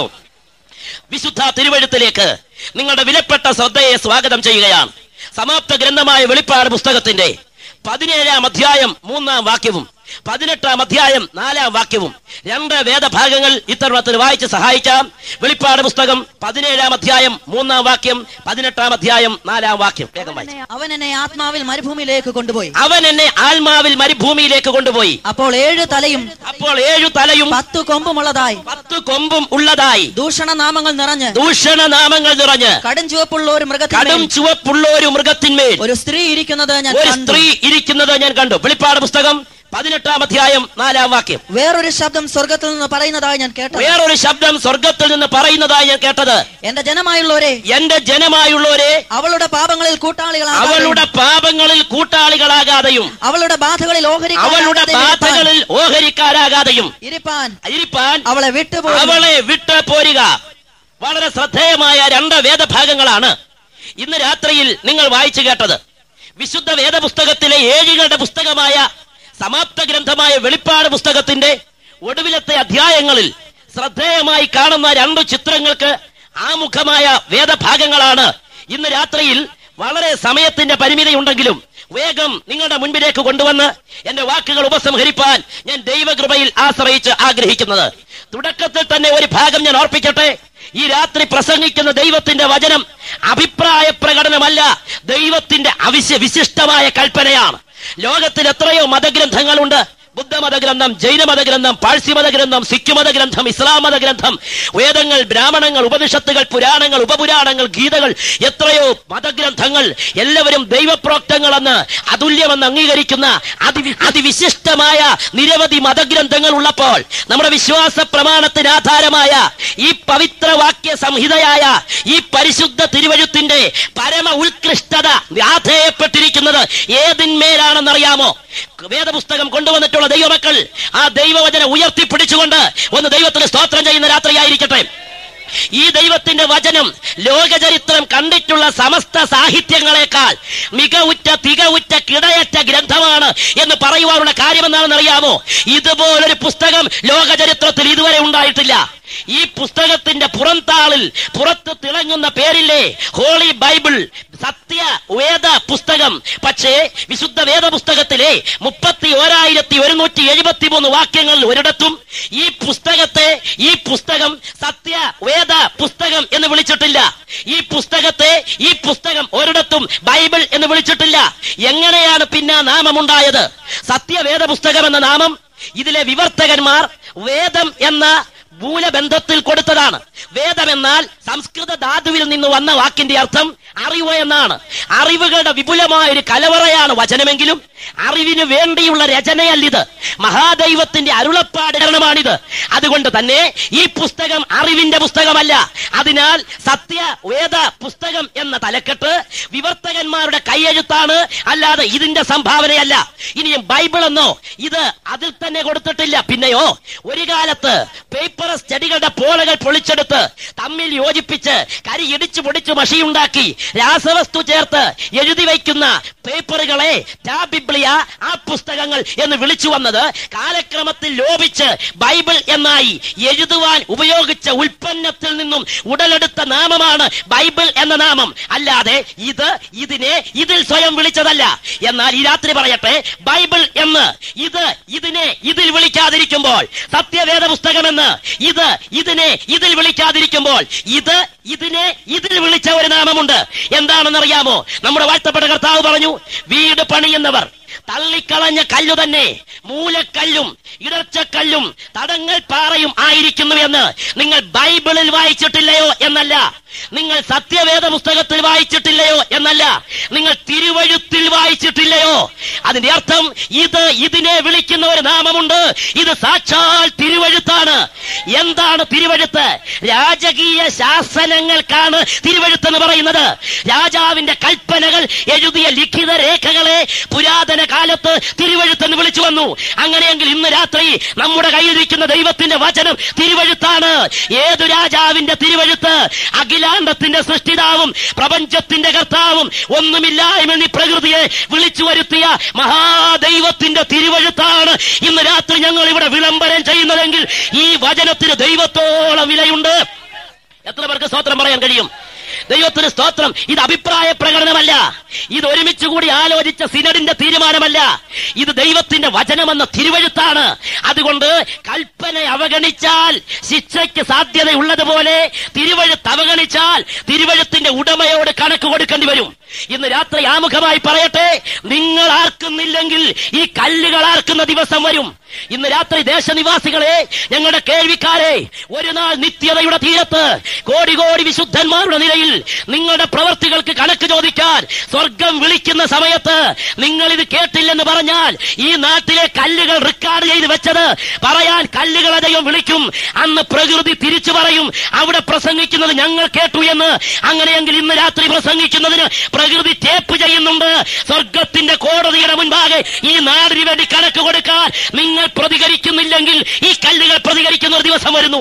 വിശുദ്ധ തിരുവഴുത്തിലേക്ക് നിങ്ങളുടെ വിലപ്പെട്ട ശ്രദ്ധയെ സ്വാഗതം ചെയ്യുകയാണ് സമാപ്ത ഗ്രന്ഥമായ വെളിപ്പാട് പുസ്തകത്തിന്റെ പതിനേഴാം അധ്യായം മൂന്നാം വാക്യവും പതിനെട്ടാം അധ്യായം നാലാം വാക്യവും രണ്ട് വേദഭാഗങ്ങൾ ഇത്തരുണത്തിൽ വായിച്ച് സഹായിക്കാം വെളിപ്പാട് പുസ്തകം പതിനേഴാം അധ്യായം മൂന്നാം വാക്യം പതിനെട്ടാം അധ്യായം നാലാം വാക്യം വേഗം വായിച്ചു അവൻ എന്നെ ആത്മാവിൽ മരുഭൂമിയിലേക്ക് കൊണ്ടുപോയി അവൻ എന്നെ ആത്മാവിൽ മരുഭൂമിയിലേക്ക് കൊണ്ടുപോയി അപ്പോൾ ഏഴ് തലയും അപ്പോൾ ഏഴു തലയും പത്തു കൊമ്പുമുള്ളതായി പത്ത് കൊമ്പും ഉള്ളതായി ദൂഷണ നാമങ്ങൾ നിറഞ്ഞ് ദൂഷണ നാമങ്ങൾ നിറഞ്ഞ് കടും ചുവപ്പുള്ള ഒരു മൃഗത്തിൽ കടും ചുവപ്പുള്ള ഒരു മൃഗത്തിന്മേൽ ഒരു സ്ത്രീ ഇരിക്കുന്നത് ഞാൻ ഒരു കണ്ടു സ്ത്രീ ഇരിക്കുന്നത് ഞാൻ കണ്ടു വെളിപ്പാട് പുസ്തകം പതിനെട്ടാം അധ്യായം നാലാം വാക്യം വേറൊരു ശബ്ദം സ്വർഗത്തിൽ നിന്ന് പറയുന്നതായി ഞാൻ കേട്ടു വേറൊരു ശബ്ദം സ്വർഗത്തിൽ നിന്ന് പറയുന്നതായി ഞാൻ കേട്ടത് എന്റെ ജനമായുള്ളവരെ എന്റെ ജനമായുള്ളവരെ അവളുടെ പാപങ്ങളിൽ കൂട്ടാളികളാകാതെയും അവളുടെ പാപങ്ങളിൽ കൂട്ടാളികളാകാതെയും അവളുടെ ബാധകളിൽ അവളുടെ ഓഹരിക്കാരാകാതെയും ഇരുപ്പാൻ- ബാധകളിൽ ഓഹരിക്കാരാകാതെയും ഇരുപ്പാൻ ഇരിപ്പാൻ അവളെ വിട്ടുപോയി അവളെ വിട്ട് പോരുക വളരെ ശ്രദ്ധേയമായ രണ്ട് വേദഭാഗങ്ങളാണ് ഇന്ന് രാത്രിയിൽ നിങ്ങൾ വായിച്ചു കേട്ടത് വിശുദ്ധ വേദപുസ്തകത്തിലെ ഏഴുകളുടെ പുസ്തകമായ സമാപ്ത ഗ്രന്ഥമായ വെളിപ്പാട് പുസ്തകത്തിന്റെ ഒടുവിലത്തെ അധ്യായങ്ങളിൽ ശ്രദ്ധേയമായി കാണുന്ന രണ്ട് ചിത്രങ്ങൾക്ക് ആമുഖമായ വേദഭാഗങ്ങളാണ് ഇന്ന് രാത്രിയിൽ വളരെ സമയത്തിന്റെ പരിമിതി ഉണ്ടെങ്കിലും വേഗം നിങ്ങളുടെ മുൻപിലേക്ക് കൊണ്ടുവന്ന് എന്റെ വാക്കുകൾ ഉപസംഹരിപ്പാൻ ഞാൻ ദൈവകൃപയിൽ ആശ്രയിച്ച് ആഗ്രഹിക്കുന്നത് തുടക്കത്തിൽ തന്നെ ഒരു ഭാഗം ഞാൻ ഓർപ്പിക്കട്ടെ ഈ രാത്രി പ്രസംഗിക്കുന്ന ദൈവത്തിന്റെ വചനം അഭിപ്രായ പ്രകടനമല്ല ദൈവത്തിന്റെ അവിശ്യ വിശിഷ്ടമായ കൽപ്പനയാണ് ലോകത്തിൽ എത്രയോ മതഗ്രന്ഥങ്ങളുണ്ട് ബുദ്ധമത ഗ്രന്ഥം ജൈനമത ഗ്രന്ഥം പാഴ്സി മത ഗ്രന്ഥം സിഖ് മത ഗ്രന്ഥം ഇസ്ലാം മത ഗ്രന്ഥം വേദങ്ങൾ ബ്രാഹ്മണങ്ങൾ ഉപനിഷത്തുകൾ പുരാണങ്ങൾ ഉപപുരാണങ്ങൾ ഗീതകൾ എത്രയോ മതഗ്രന്ഥങ്ങൾ എല്ലാവരും ദൈവപ്രോക്തങ്ങളെന്ന് അതുല്യമെന്ന് അംഗീകരിക്കുന്ന അതി അതിവിശിഷ്ടമായ നിരവധി മതഗ്രന്ഥങ്ങൾ ഉള്ളപ്പോൾ നമ്മുടെ വിശ്വാസ പ്രമാണത്തിന് ആധാരമായ ഈ പവിത്ര വാക്യ സംഹിതയായ ഈ പരിശുദ്ധ തിരുവഴുത്തിന്റെ പരമ ഉത്കൃഷ്ടത ആധേയപ്പെട്ടിരിക്കുന്നത് ഏതിന്മേലാണെന്നറിയാമോ വേദപുസ്തകം കൊണ്ടുവന്നിട്ടുള്ള ദൈവമക്കൾ ആ ദൈവവചനം ഉയർത്തിപ്പിടിച്ചുകൊണ്ട് ഒന്ന് ദൈവത്തിന് സ്തോത്രം ചെയ്യുന്ന രാത്രിയായിരിക്കട്ടെ ഈ ദൈവത്തിന്റെ വചനം ലോകചരിത്രം കണ്ടിട്ടുള്ള സമസ്ത സാഹിത്യങ്ങളെക്കാൾ മികവുറ്റ തികവുറ്റ കിടയറ്റ ഗ്രന്ഥമാണ് എന്ന് പറയുവാനുള്ള കാര്യമെന്നാണെന്ന് അറിയാമോ ഇതുപോലൊരു പുസ്തകം ലോകചരിത്രത്തിൽ ഇതുവരെ ഉണ്ടായിട്ടില്ല ഈ പുസ്തകത്തിന്റെ പുറംതാളിൽ പുറത്ത് തിളങ്ങുന്ന പേരില്ലേ ഹോളി ബൈബിൾ സത്യ വേദ പുസ്തകം പക്ഷേ വിശുദ്ധ വേദ പുസ്തകത്തിലെ മുപ്പത്തി ഓരായിരത്തി ഒരുന്നൂറ്റി എഴുപത്തി മൂന്ന് വാക്യങ്ങളിൽ ഒരിടത്തും ഈ പുസ്തകത്തെ ഈ പുസ്തകം സത്യ വേദ പുസ്തകം എന്ന് വിളിച്ചിട്ടില്ല ഈ പുസ്തകത്തെ ഈ പുസ്തകം ഒരിടത്തും ബൈബിൾ എന്ന് വിളിച്ചിട്ടില്ല എങ്ങനെയാണ് പിന്നെ ആ നാമമുണ്ടായത് സത്യവേദ പുസ്തകം എന്ന നാമം ഇതിലെ വിവർത്തകന്മാർ വേദം എന്ന മൂലബന്ധത്തിൽ കൊടുത്തതാണ് വേദം എന്നാൽ സംസ്കൃത ധാതുവിൽ നിന്ന് വന്ന വാക്കിന്റെ അർത്ഥം അറിവ് എന്നാണ് അറിവുകളുടെ വിപുലമായ ഒരു കലവറയാണ് വചനമെങ്കിലും അറിവിന് വേണ്ടിയുള്ള രചനയല്ലിത് മഹാദൈവത്തിന്റെ അരുളപ്പാടരണമാണിത് അതുകൊണ്ട് തന്നെ ഈ പുസ്തകം അറിവിന്റെ പുസ്തകമല്ല അതിനാൽ സത്യ വേദ പുസ്തകം എന്ന തലക്കെട്ട് വിവർത്തകന്മാരുടെ കൈയെഴുത്താണ് അല്ലാതെ ഇതിന്റെ സംഭാവനയല്ല ഇനിയും ബൈബിൾ എന്നോ ഇത് അതിൽ തന്നെ കൊടുത്തിട്ടില്ല പിന്നെയോ ഒരു കാലത്ത് പേപ്പറസ് ചെടികളുടെ പോളകൾ പൊളിച്ചെടുത്ത് തമ്മിൽ യോജിപ്പിച്ച് കരി ഇടിച്ചു പൊടിച്ചു മഷിയുണ്ടാക്കി രാസവസ്തു ചേർത്ത് എഴുതി വയ്ക്കുന്ന പേപ്പറുകളെ ടാബിബ്ലിയ ആ പുസ്തകങ്ങൾ എന്ന് വിളിച്ചു വന്നത് കാലക്രമത്തിൽ ലോപിച്ച് ബൈബിൾ എന്നായി എഴുതുവാൻ ഉപയോഗിച്ച ഉൽപ്പന്നത്തിൽ നിന്നും ഉടലെടുത്ത നാമമാണ് ബൈബിൾ എന്ന നാമം അല്ലാതെ ഇത് ഇതിനെ ഇതിൽ സ്വയം വിളിച്ചതല്ല എന്നാൽ ഈ രാത്രി പറയട്ടെ ബൈബിൾ എന്ന് ഇത് ഇതിനെ ഇതിൽ വിളിക്കാതിരിക്കുമ്പോൾ സത്യവേദ പുസ്തകമെന്ന് ഇത് ഇതിനെ ഇതിൽ വിളിക്കാതിരിക്കുമ്പോൾ ഇത് ഇതിനെ ഇതിൽ വിളിച്ച ഒരു നാമമുണ്ട് എന്താണെന്നറിയാമോ നമ്മുടെ വാഴ്ത്തപ്പെട്ട കർത്താവ് പറഞ്ഞു വീട് പണിയുന്നവർ തള്ളിക്കളഞ്ഞ കല്ലു തന്നെ മൂലക്കല്ലും ഇടർച്ചക്കല്ലും തടങ്ങൽ പാറയും ആയിരിക്കുന്നു എന്ന് നിങ്ങൾ ബൈബിളിൽ വായിച്ചിട്ടില്ലയോ എന്നല്ല നിങ്ങൾ സത്യവേദ പുസ്തകത്തിൽ വായിച്ചിട്ടില്ലയോ എന്നല്ല നിങ്ങൾ തിരുവഴുത്തിൽ വായിച്ചിട്ടില്ലയോ അതിന്റെ അർത്ഥം ഇത് ഇതിനെ വിളിക്കുന്ന ഒരു നാമമുണ്ട് ഇത് സാക്ഷാൽ തിരുവഴുത്താണ് എന്താണ് തിരുവഴുത്ത് രാജകീയ ശാസനങ്ങൾക്കാണ് തിരുവഴുത്ത് എന്ന് പറയുന്നത് രാജാവിന്റെ കൽപ്പനകൾ എഴുതിയ ലിഖിത രേഖകളെ പുരാതന കാലത്ത് തിരുവഴുത്തെന്ന് വിളിച്ചു വന്നു അങ്ങനെയെങ്കിൽ ഇന്ന് രാത്രി നമ്മുടെ കയ്യിലിരിക്കുന്ന ദൈവത്തിന്റെ വചനം തിരുവഴുത്താണ് ഏതു രാജാവിന്റെ തിരുവഴുത്ത് അഖിലാണ്ടത്തിന്റെ സൃഷ്ടിതാവും പ്രപഞ്ചത്തിന്റെ കർത്താവും ഒന്നുമില്ലായ്മ പ്രകൃതിയെ വിളിച്ചു വരുത്തിയ മഹാദൈവത്തിന്റെ തിരുവഴുത്താണ് ഇന്ന് രാത്രി ഞങ്ങൾ ഇവിടെ വിളംബരം ചെയ്യുന്നതെങ്കിൽ ഈ വചനത്തിന് ദൈവത്തോളം വിലയുണ്ട് എത്ര പേർക്ക് സ്തോത്രം പറയാൻ കഴിയും ദൈവത്തിന് സ്തോത്രം ഇത് അഭിപ്രായ പ്രകടനമല്ല ഇത് ഒരുമിച്ച് കൂടി ആലോചിച്ച സിനഡിന്റെ തീരുമാനമല്ല ഇത് ദൈവത്തിന്റെ വചനമെന്ന തിരുവഴുത്താണ് അതുകൊണ്ട് കൽപ്പന അവഗണിച്ചാൽ ശിക്ഷയ്ക്ക് സാധ്യതയുള്ളതുപോലെ തിരുവഴുത്ത് അവഗണിച്ചാൽ തിരുവഴുത്തിന്റെ ഉടമയോട് കണക്ക് കൊടുക്കേണ്ടി വരും ഇന്ന് രാത്രി ആമുഖമായി പറയട്ടെ നിങ്ങൾ ആർക്കുന്നില്ലെങ്കിൽ ഈ കല്ലുകൾ ആർക്കുന്ന ദിവസം വരും ഇന്ന് രാത്രി ദേശനിവാസികളെ ഞങ്ങളുടെ കേൾവിക്കാരെ ഒരു നാൾ നിത്യതയുടെ തീരത്ത് കോടി കോടി വിശുദ്ധന്മാരുടെ നിലയിൽ നിങ്ങളുടെ പ്രവർത്തികൾക്ക് കണക്ക് ചോദിക്കാൻ സ്വർഗം വിളിക്കുന്ന സമയത്ത് നിങ്ങൾ ഇത് കേട്ടില്ലെന്ന് പറഞ്ഞാൽ ഈ നാട്ടിലെ കല്ലുകൾ റെക്കോർഡ് ചെയ്ത് വെച്ചത് പറയാൻ കല്ലുകളെ ദൈവം വിളിക്കും അന്ന് പ്രകൃതി തിരിച്ചു പറയും അവിടെ പ്രസംഗിക്കുന്നത് ഞങ്ങൾ കേട്ടു എന്ന് അങ്ങനെയെങ്കിൽ ഇന്ന് രാത്രി പ്രസംഗിക്കുന്നതിന് പ്രകൃതി ടേപ്പ് ചെയ്യുന്നുണ്ട് സ്വർഗത്തിന്റെ കോടതിയുടെ മുൻപാകെ ഈ നാടിന് വേണ്ടി കണക്ക് കൊടുക്കാൻ നിങ്ങൾ പ്രതികരിക്കുന്നില്ലെങ്കിൽ ഈ കല്ലുകൾ പ്രതികരിക്കുന്ന ഒരു ദിവസം വരുന്നു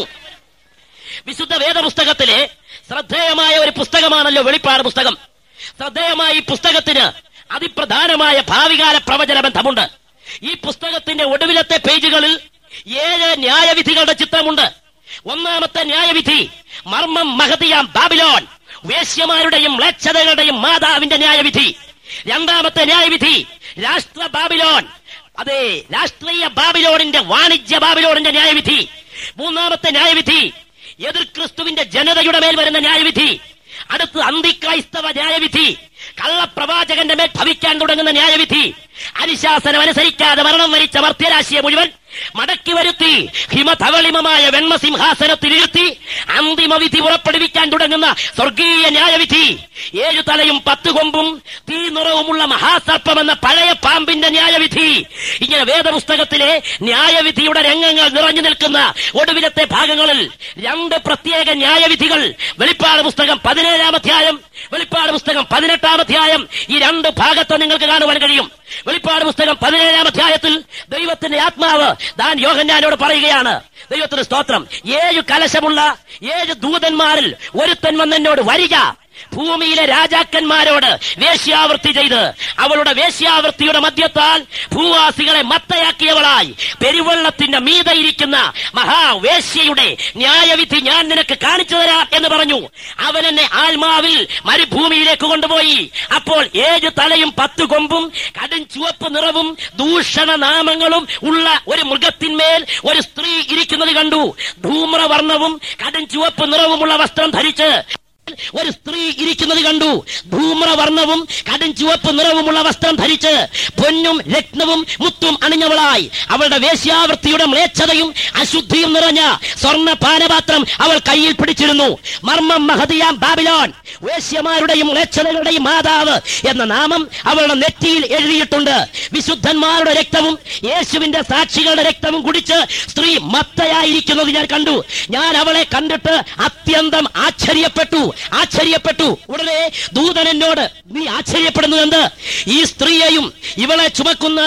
വിശുദ്ധ വേദപുസ്തകത്തിലെ ശ്രദ്ധേയമായ ഒരു പുസ്തകമാണല്ലോ വെളിപ്പാട് പുസ്തകം ശ്രദ്ധേയമായ ഈ പുസ്തകത്തിന് അതിപ്രധാനമായ ഭാവികാല പ്രവചന ബന്ധമുണ്ട് ഈ പുസ്തകത്തിന്റെ ഒടുവിലത്തെ പേജുകളിൽ ഏഴ് ന്യായവിധികളുടെ ചിത്രമുണ്ട് ഒന്നാമത്തെ ന്യായവിധി മർമ്മം മഹതിയാം ബാബിലോൺ വേശ്യമാരുടെയും മ്ലേച്ഛതകളുടെയും മാതാവിന്റെ ന്യായവിധി രണ്ടാമത്തെ ന്യായവിധി രാഷ്ട്ര ബാബിലോൺ അതെ രാഷ്ട്രീയ ബാബിലോണിന്റെ വാണിജ്യ ബാബിലോണിന്റെ ന്യായവിധി മൂന്നാമത്തെ ന്യായവിധി എതിർ ക്രിസ്തുവിന്റെ ജനതയുടെ മേൽ വരുന്ന ന്യായവിധി അടുത്ത് അന്തിക്രൈസ്തവ ന്യായവിധി കള്ളപ്രവാചകന്റെ മേൽ ഭവിക്കാൻ തുടങ്ങുന്ന ന്യായവിധി അനുശാസനം അനുസരിക്കാതെ മരണം വരിച്ച മർത്യരാശിയെ മുഴുവൻ മടക്കി വരുത്തി ഹിമധവളിമമായ വെണ്മ സിംഹാസനത്തിൽ ഇരുത്തി അന്തിമ വിധി പുറപ്പെടുവിക്കാൻ തുടങ്ങുന്ന സ്വർഗീയ ന്യായവിധി ഏഴു തലയും പത്ത് കൊമ്പും തീ നിറവുമുള്ള മഹാസർപ്പം എന്ന പഴയ പാമ്പിന്റെ ന്യായവിധി ഇങ്ങനെ വേദപുസ്തകത്തിലെ ന്യായവിധിയുടെ രംഗങ്ങൾ നിറഞ്ഞു നിൽക്കുന്ന ഒടുവിലത്തെ ഭാഗങ്ങളിൽ രണ്ട് പ്രത്യേക ന്യായവിധികൾ വെളിപ്പാട് പുസ്തകം പതിനേഴാം അധ്യായം വെളിപ്പാട് പുസ്തകം പതിനെട്ടാം അധ്യായം ഈ രണ്ട് ഭാഗത്ത് നിങ്ങൾക്ക് കാണുവാൻ കഴിയും വെളിപ്പാട് പുസ്തകം പതിനേഴാം അധ്യായത്തിൽ ദൈവത്തിന്റെ ആത്മാവ് താൻ യോഹന്നാനോട് പറയുകയാണ് ദൈവത്തിന് സ്തോത്രം ഏഴ് കലശമുള്ള ഏഴ് ദൂതന്മാരിൽ ഒരുത്തൻ വന്നെന്നോട് വരിക ഭൂമിയിലെ രാജാക്കന്മാരോട് വേശ്യാവൃത്തി ചെയ്ത് അവളുടെ വേശ്യാവൃത്തിയുടെ മധ്യത്താൽ ഭൂവാസികളെ മത്തയാക്കിയവളായി പെരുവെള്ളത്തിന്റെ മീത ഇരിക്കുന്ന മഹാവേശ്യയുടെ ന്യായവിധി ഞാൻ നിനക്ക് കാണിച്ചു തരാം എന്ന് പറഞ്ഞു അവൻ എന്നെ ആത്മാവിൽ മരുഭൂമിയിലേക്ക് കൊണ്ടുപോയി അപ്പോൾ ഏഴ് തലയും പത്ത് കൊമ്പും കടും ചുവപ്പ് നിറവും ദൂഷണ നാമങ്ങളും ഉള്ള ഒരു മൃഗത്തിന്മേൽ ഒരു സ്ത്രീ ഇരിക്കുന്നത് കണ്ടു ധൂമ്രവർണ്ണവും കടും ചുവപ്പ് നിറവുമുള്ള വസ്ത്രം ധരിച്ച് ഒരു സ്ത്രീ ഇരിക്കുന്നത് കണ്ടു ധൂമ്രവർണ്ണവും കടും ചുവപ്പ് നിറവുമുള്ള വസ്ത്രം ധരിച്ച് പൊന്നും രത്നവും മുത്തും അണിഞ്ഞവളായി അവളുടെ വേശ്യാവൃത്തിയുടെ മ്ലേച്ഛതയും അശുദ്ധിയും നിറഞ്ഞ സ്വർണ്ണ പാനപാത്രം അവൾ കയ്യിൽ പിടിച്ചിരുന്നു മർമ്മം മഹതിയാം ബാബിലോൺ വേശ്യമാരുടെയും മ്ലേച്ഛതകളുടെയും മാതാവ് എന്ന നാമം അവളുടെ നെറ്റിയിൽ എഴുതിയിട്ടുണ്ട് വിശുദ്ധന്മാരുടെ രക്തവും യേശുവിന്റെ സാക്ഷികളുടെ രക്തവും കുടിച്ച് സ്ത്രീ മത്തയായിരിക്കുന്നത് ഞാൻ കണ്ടു ഞാൻ അവളെ കണ്ടിട്ട് അത്യന്തം ആശ്ചര്യപ്പെട്ടു ആശ്ചര്യപ്പെട്ടു ഉടനെ ദൂതൻ എന്നോട് നീ ആശ്ചര്യപ്പെടുന്നത് എന്ത് ഈ സ്ത്രീയെയും ഇവളെ ചുമക്കുന്ന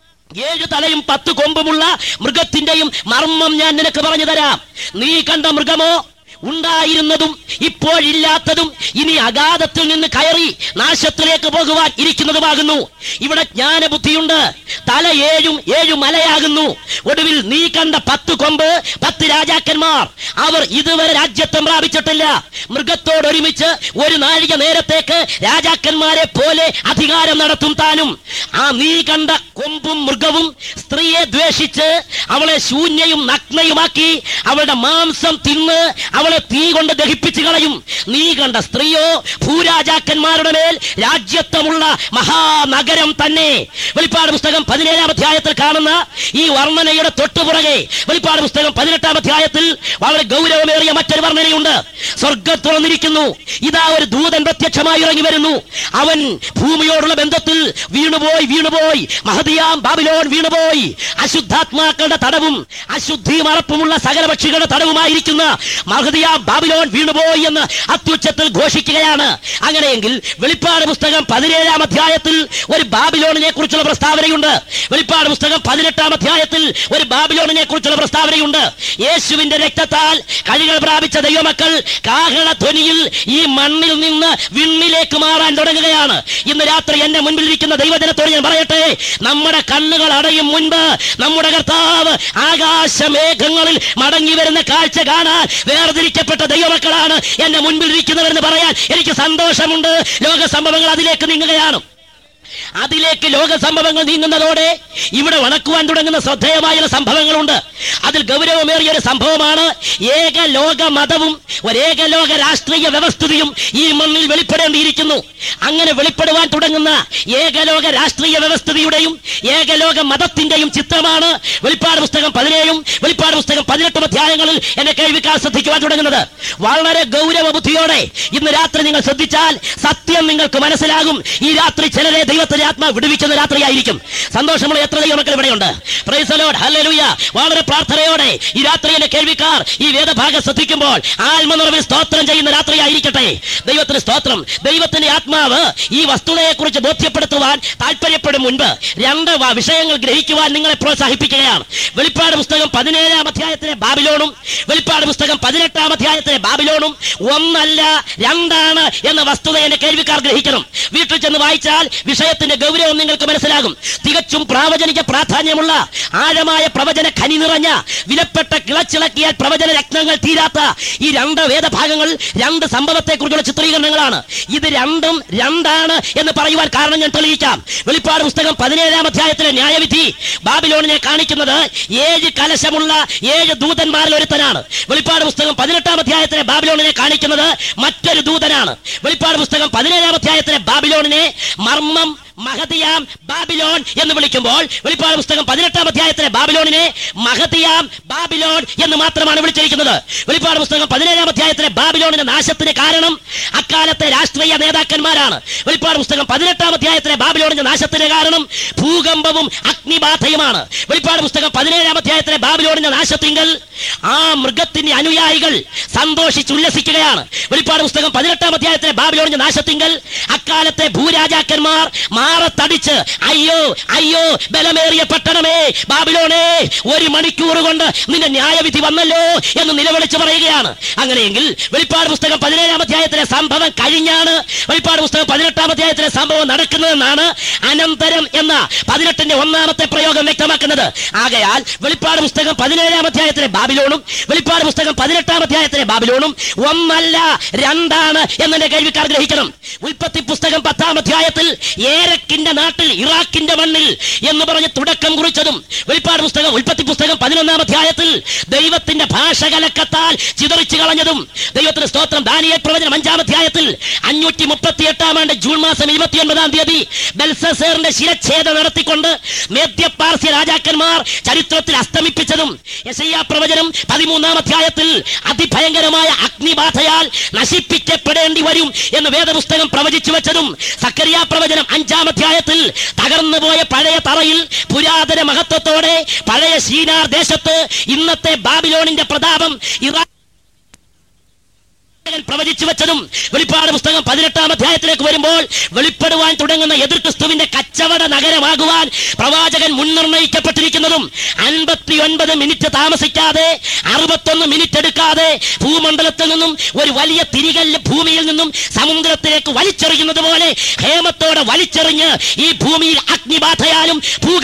ഏഴ് തലയും പത്ത് കൊമ്പുമുള്ള മൃഗത്തിന്റെയും മർമ്മം ഞാൻ നിനക്ക് പറഞ്ഞു തരാം നീ കണ്ട മൃഗമോ ഉണ്ടായിരുന്നതും ഇപ്പോഴില്ലാത്തതും ഇനി അഗാധത്തിൽ നിന്ന് കയറി നാശത്തിലേക്ക് പോകുവാൻ ഇരിക്കുന്നതുമാകുന്നു ഇവിടെ ജ്ഞാനബുദ്ധിയുണ്ട് തല ഏഴും ഏഴു മലയാകുന്നു ഒടുവിൽ നീ കണ്ട പത്ത് കൊമ്പ് പത്ത് രാജാക്കന്മാർ അവർ ഇതുവരെ രാജ്യത്വം പ്രാപിച്ചിട്ടില്ല മൃഗത്തോട് ഒരുമിച്ച് ഒരു നാഴിക നേരത്തേക്ക് രാജാക്കന്മാരെ പോലെ അധികാരം നടത്തും താനും ആ നീ കണ്ട കൊമ്പും മൃഗവും സ്ത്രീയെ ദ്വേഷിച്ച് അവളെ ശൂന്യയും നഗ്നയുമാക്കി അവളുടെ മാംസം തിന്ന് അവളെ തീ കൊണ്ട് ദഹിപ്പിച്ചു കളയും നീ കണ്ട സ്ത്രീയോ ഭൂരാജാക്കന്മാരുടെ മേൽ രാജ്യത്വമുള്ള മഹാനഗരം തന്നെ വെളിപ്പാട് പുസ്തകം പതിനേഴാം അധ്യായത്തിൽ കാണുന്ന ഈ വർണ്ണനയുടെ തൊട്ടുപുറകെ വെളിപ്പാട് പുസ്തകം പതിനെട്ടാം അധ്യായത്തിൽ വളരെ ഗൗരവമേറിയ മറ്റൊരു വർണ്ണനയുണ്ട് സ്വർഗം തുറന്നിരിക്കുന്നു ഇതാ ഒരു ദൂതൻ പ്രത്യക്ഷമായി ഇറങ്ങി വരുന്നു അവൻ ഭൂമിയോടുള്ള ബന്ധത്തിൽ വീണുപോയി വീണുപോയി മഹതിയാം ബാബിലോൺ വീണുപോയി അശുദ്ധാത്മാക്കളുടെ തടവും അശുദ്ധി മറപ്പുമുള്ള സകല പക്ഷികളുടെ തടവുമായിരിക്കുന്ന മഹതിയാം ബാബിലോൺ വീണുപോയി എന്ന് അത്യുച്ചത്തിൽ ഘോഷിക്കുകയാണ് അങ്ങനെയെങ്കിൽ വെളിപ്പാട് പുസ്തകം പതിനേഴാം അധ്യായത്തിൽ ഒരു ബാബിലോണിനെ കുറിച്ചുള്ള പ്രസ്താവനയുണ്ട് വെളിപ്പാട് പുസ്തകം പതിനെട്ടാം അധ്യായത്തിൽ ഒരു ബാബിലോണിനെ കുറിച്ചുള്ള പ്രസ്താവനയുണ്ട് യേശുവിന്റെ രക്തത്താൽ കഴികൾ പ്രാപിച്ച ദൈവമക്കൾ കാഹള ധ്വനിയിൽ ഈ മണ്ണിൽ നിന്ന് വിണ്ണിലേക്ക് മാറാൻ തുടങ്ങുകയാണ് ഇന്ന് രാത്രി എന്റെ മുൻപിൽ ഇരിക്കുന്ന ദൈവജനത്തോട് ഞാൻ പറയട്ടെ നമ്മുടെ കണ്ണുകൾ അടയും മുൻപ് നമ്മുടെ കർത്താവ് ആകാശമേഘങ്ങളിൽ മടങ്ങി വരുന്ന കാഴ്ച കാണാൻ വേർതിരിക്കപ്പെട്ട ദൈവമക്കളാണ് എന്റെ മുൻപിൽ ഇരിക്കുന്നവരെന്ന് പറയാൻ എനിക്ക് സന്തോഷമുണ്ട് ലോക സംഭവങ്ങൾ അതിലേക്ക് നീങ്ങുകയാണ് അതിലേക്ക് ലോക സംഭവങ്ങൾ നീങ്ങുന്നതോടെ ഇവിടെ വണക്കുവാൻ തുടങ്ങുന്ന ശ്രദ്ധേയമായ സംഭവങ്ങളുണ്ട് അതിൽ ഗൗരവമേറിയ ഒരു സംഭവമാണ് ഏക ലോക മതവും ഒരേക ലോക രാഷ്ട്രീയ വ്യവസ്ഥിതിയും ഈ മണ്ണിൽ വെളിപ്പെടേണ്ടിയിരിക്കുന്നു അങ്ങനെ വെളിപ്പെടുവാൻ തുടങ്ങുന്ന ഏകലോക രാഷ്ട്രീയ വ്യവസ്ഥിതിയുടെയും ഏകലോക മതത്തിന്റെയും ചിത്രമാണ് വെളിപ്പാട് പുസ്തകം പതിനേഴും വെളിപ്പാട് പുസ്തകം പതിനെട്ടും അധ്യായങ്ങളിൽ എന്നെ കേൾവിക്കാർ ശ്രദ്ധിക്കുവാൻ തുടങ്ങുന്നത് വളരെ ഗൗരവ ബുദ്ധിയോടെ ഇന്ന് രാത്രി നിങ്ങൾ ശ്രദ്ധിച്ചാൽ സത്യം നിങ്ങൾക്ക് മനസ്സിലാകും ഈ രാത്രി ചിലരെ ദൈവത്തിന്റെ ആത്മാവ് വിടുവിക്കുന്ന രാത്രിയായിരിക്കും സന്തോഷമുള്ള എത്ര ദൈവമക്കൾ ഇവിടെയുണ്ട് Praise the Lord. Hallelujah. വളരെ പ്രാർത്ഥനയോടെ ഈ രാത്രി എന്നെ കേൾവിക്കാർ ഈ വേദഭാഗം ശ്രദ്ധിക്കുമ്പോൾ ആത്മനിറവിൽ സ്തോത്രം ചെയ്യുന്ന രാത്രിയായിരിക്കട്ടെ ദൈവത്തിന് സ്തോത്രം ദൈവത്തിന്റെ ആത്മാവ് ഈ വസ്തുതയെ കുറിച്ച് ബോധ്യപ്പെടുത്തുവാൻ താല്പര്യപ്പെടും മുൻപ് രണ്ട് വ- വിഷയങ്ങൾ ഗ്രഹിക്കുവാൻ നിങ്ങളെ പ്രോത്സാഹിപ്പിക്കുകയാണ് വെളിപ്പാട് പുസ്തകം പതിനേഴാം അധ്യായത്തിലെ ബാബിലോണും വെളിപ്പാട് പുസ്തകം പതിനെട്ടാം അധ്യായത്തിലെ ബാബിലോണും ഒന്നല്ല രണ്ടാണ് എന്ന വസ്തുത എന്റെ കേൾവിക്കാർ ഗ്രഹിക്കണം വീട്ടിൽ ചെന്ന് വായിച്ചാൽ വിഷയത്തിന്റെ ഗൗരവം നിങ്ങൾക്ക് മനസ്സിലാകും തികച്ചും പ്രാവചനിക പ്രാധാന്യമുള്ള ആഴമായ പ്രവചന ഖനി നിറഞ്ഞ വിലപ്പെട്ട കിളച്ചിളക്കിയാൽ പ്രവചന രത്നങ്ങൾ തീരാത്ത ഈ രണ്ട് വേദഭാഗങ്ങൾ രണ്ട് സംഭവത്തെ കുറിച്ചുള്ള ചിത്രീകരണങ്ങളാണ് ഇത് രണ്ടും രണ്ടാണ് എന്ന് പറയുവാൻ കാരണം ഞാൻ തെളിയിക്കാം വെളിപ്പാട് പുസ്തകം പതിനേഴാം അധ്യായത്തിലെ ന്യായവിധി ബാബിലോണിനെ കാണിക്കുന്നത് ഏഴ് കലശമുള്ള ഏഴ് ദൂതന്മാരിൽ ഒരുത്തനാണ് വെളിപ്പാട് പുസ്തകം പതിനെട്ടാം അധ്യായത്തിലെ ബാബിലോണിനെ കാണിക്കുന്നത് മറ്റൊരു ദൂതനാണ് വെളിപ്പാട് പുസ്തകം പതിനേഴാം അധ്യായത്തിലെ ബാബിലോണിനെ മർമ്മം മഹതിയാം ബാബിലോൺ എന്ന് വിളിക്കുമ്പോൾ വെളിപ്പാട് പുസ്തകം പതിനെട്ടാം അധ്യായത്തിലെ ബാബിലോണിനെ മഹതിയാം ബാബിലോൺ എന്ന് മാത്രമാണ് വിളിച്ചിരിക്കുന്നത് വെളിപ്പാട് പുസ്തകം പതിനേഴാം അധ്യായത്തിലെ ബാബിലോണിന്റെ നാശത്തിന് കാരണം അക്കാലത്തെ രാഷ്ട്രീയ നേതാക്കന്മാരാണ് വെളിപ്പാട് പുസ്തകം പതിനെട്ടാം അധ്യായത്തിലെ ബാബിലോണിന്റെ നാശത്തിന് കാരണം ഭൂകമ്പവും അഗ്നിബാധയുമാണ് വെളിപ്പാട് പുസ്തകം പതിനേഴാം അധ്യായത്തിലെ ബാബിലോണിന്റെ നാശത്തിങ്കൽ ആ മൃഗത്തിന്റെ അനുയായികൾ സന്തോഷിച്ചുല്ലസിക്കുകയാണ് വെളിപ്പാട് പുസ്തകം പതിനെട്ടാം അധ്യായത്തിലെ ബാബിലോണിന്റെ നാശത്തിങ്കൽ അക്കാലത്തെ ഭൂരാജാക്കന്മാർ മാറത്തടിച്ച് അയ്യോ അയ്യോ ബലമേറിയ പട്ടണമേ ബാബിലോണേ ഒരു മണിക്കൂർ കൊണ്ട് നിന്റെ ന്യായവിധി വന്നല്ലോ എന്ന് നിലവിളിച്ച് പറയുകയാണ് അങ്ങനെയെങ്കിൽ വെളിപ്പാട് പുസ്തകം പതിനേഴാം അധ്യായത്തിലെ സംഭവം കഴിഞ്ഞാണ് വെളിപ്പാട് പുസ്തകം പതിനെട്ടാം അധ്യായത്തിലെ സംഭവം നടക്കുന്നതെന്നാണ് അനന്തരം എന്ന പതിനെട്ടിന്റെ ഒന്നാമത്തെ പ്രയോഗം വ്യക്തമാക്കുന്നത് ആകയാൽ വെളിപ്പാട് പുസ്തകം പതിനേഴാം അധ്യായത്തിലെ ബാബിലോണും വെളിപ്പാട് പുസ്തകം പതിനെട്ടാം അധ്യായത്തിലെ ബാബിലോണും ഒന്നല്ല രണ്ടാണ് എന്നെ കേൾവിക്കാർ ഗ്രഹിക്കണം ഉൽപ്പത്തി പുസ്തകം പത്താം അധ്യായത്തിൽ ഏരക്കിന്റെ നാട്ടിൽ ഇറാഖിന്റെ മണ്ണിൽ എന്ന് പറഞ്ഞ് തുടക്കം കുറിച്ചതും വെളിപ്പാട് പുസ്തകം ഉൽപ്പത്തി പുസ്തകം പതിനൊന്നാം അധ്യായത്തിൽ ദൈവത്തിന്റെ ഭാഷ കലക്കത്താൽ ചിതറിച്ചു കളഞ്ഞതും ദൈവത്തിന്റെ സ്തോത്രം ദാനിയേൽ പ്രവചനം അഞ്ചാം അധ്യായത്തിൽ അഞ്ഞൂറ്റി മുപ്പത്തി എട്ടാം ആണ്ട് ജൂൺ മാസം ഇരുപത്തി ഒൻപതാം തീയതി ബെൽസസേറിന്റെ ശിരച്ഛേദം നടത്തിക്കൊണ്ട് മേദ്യപാർസ്യ രാജാക്കന്മാർ ചരിത്രത്തിൽ അസ്തമിപ്പിച്ചതും യെശയ്യാ പ്രവചനം പതിമൂന്നാം അധ്യായത്തിൽ അതിഭയങ്കരമായ അഗ്നിബാധയാൽ നശിപ്പിക്കപ്പെടേണ്ടി വരും എന്ന് വേദപുസ്തകം പ്രവചിച്ചു വെച്ചതും സക്കറിയ പ്രവചനം അഞ്ചാം അധ്യായത്തിൽ തകർന്നു പോയ പഴയ തറയിൽ പുരാതന മഹത്വത്തോടെ പഴയ ശീനാർ ദേശത്ത് ഇന്നത്തെ ബാബിലോണിന്റെ പ്രതാപം ഇറാ പ്രവാചകൻ പ്രവചിച്ചു വെച്ചതും വെളിപ്പാട് പുസ്തകം പതിനെട്ടാം അധ്യായത്തിലേക്ക് വരുമ്പോൾ വെളിപ്പെടുവാൻ തുടങ്ങുന്ന എതിർ ക്രിസ്തുവിന്റെ കച്ചവട നഗരമാകുവാൻ പ്രവാചകൻ മുൻനിർണയിക്കപ്പെട്ടിരിക്കുന്നതും അൻപത്തി ഒൻപത് മിനിറ്റ് താമസിക്കാതെ അറുപത്തൊന്ന് മിനിറ്റ് എടുക്കാതെ ഭൂമണ്ഡലത്തിൽ നിന്നും ഒരു വലിയ തിരികല്ല് ഭൂമിയിൽ നിന്നും സമുദ്രത്തിലേക്ക് വലിച്ചെറിയുന്നത് പോലെ ഹേമത്തോടെ വലിച്ചെറിഞ്ഞ് ഈ ഭൂമിയിൽ അഗ്നിബാധയാലും ഭൂകമ്പ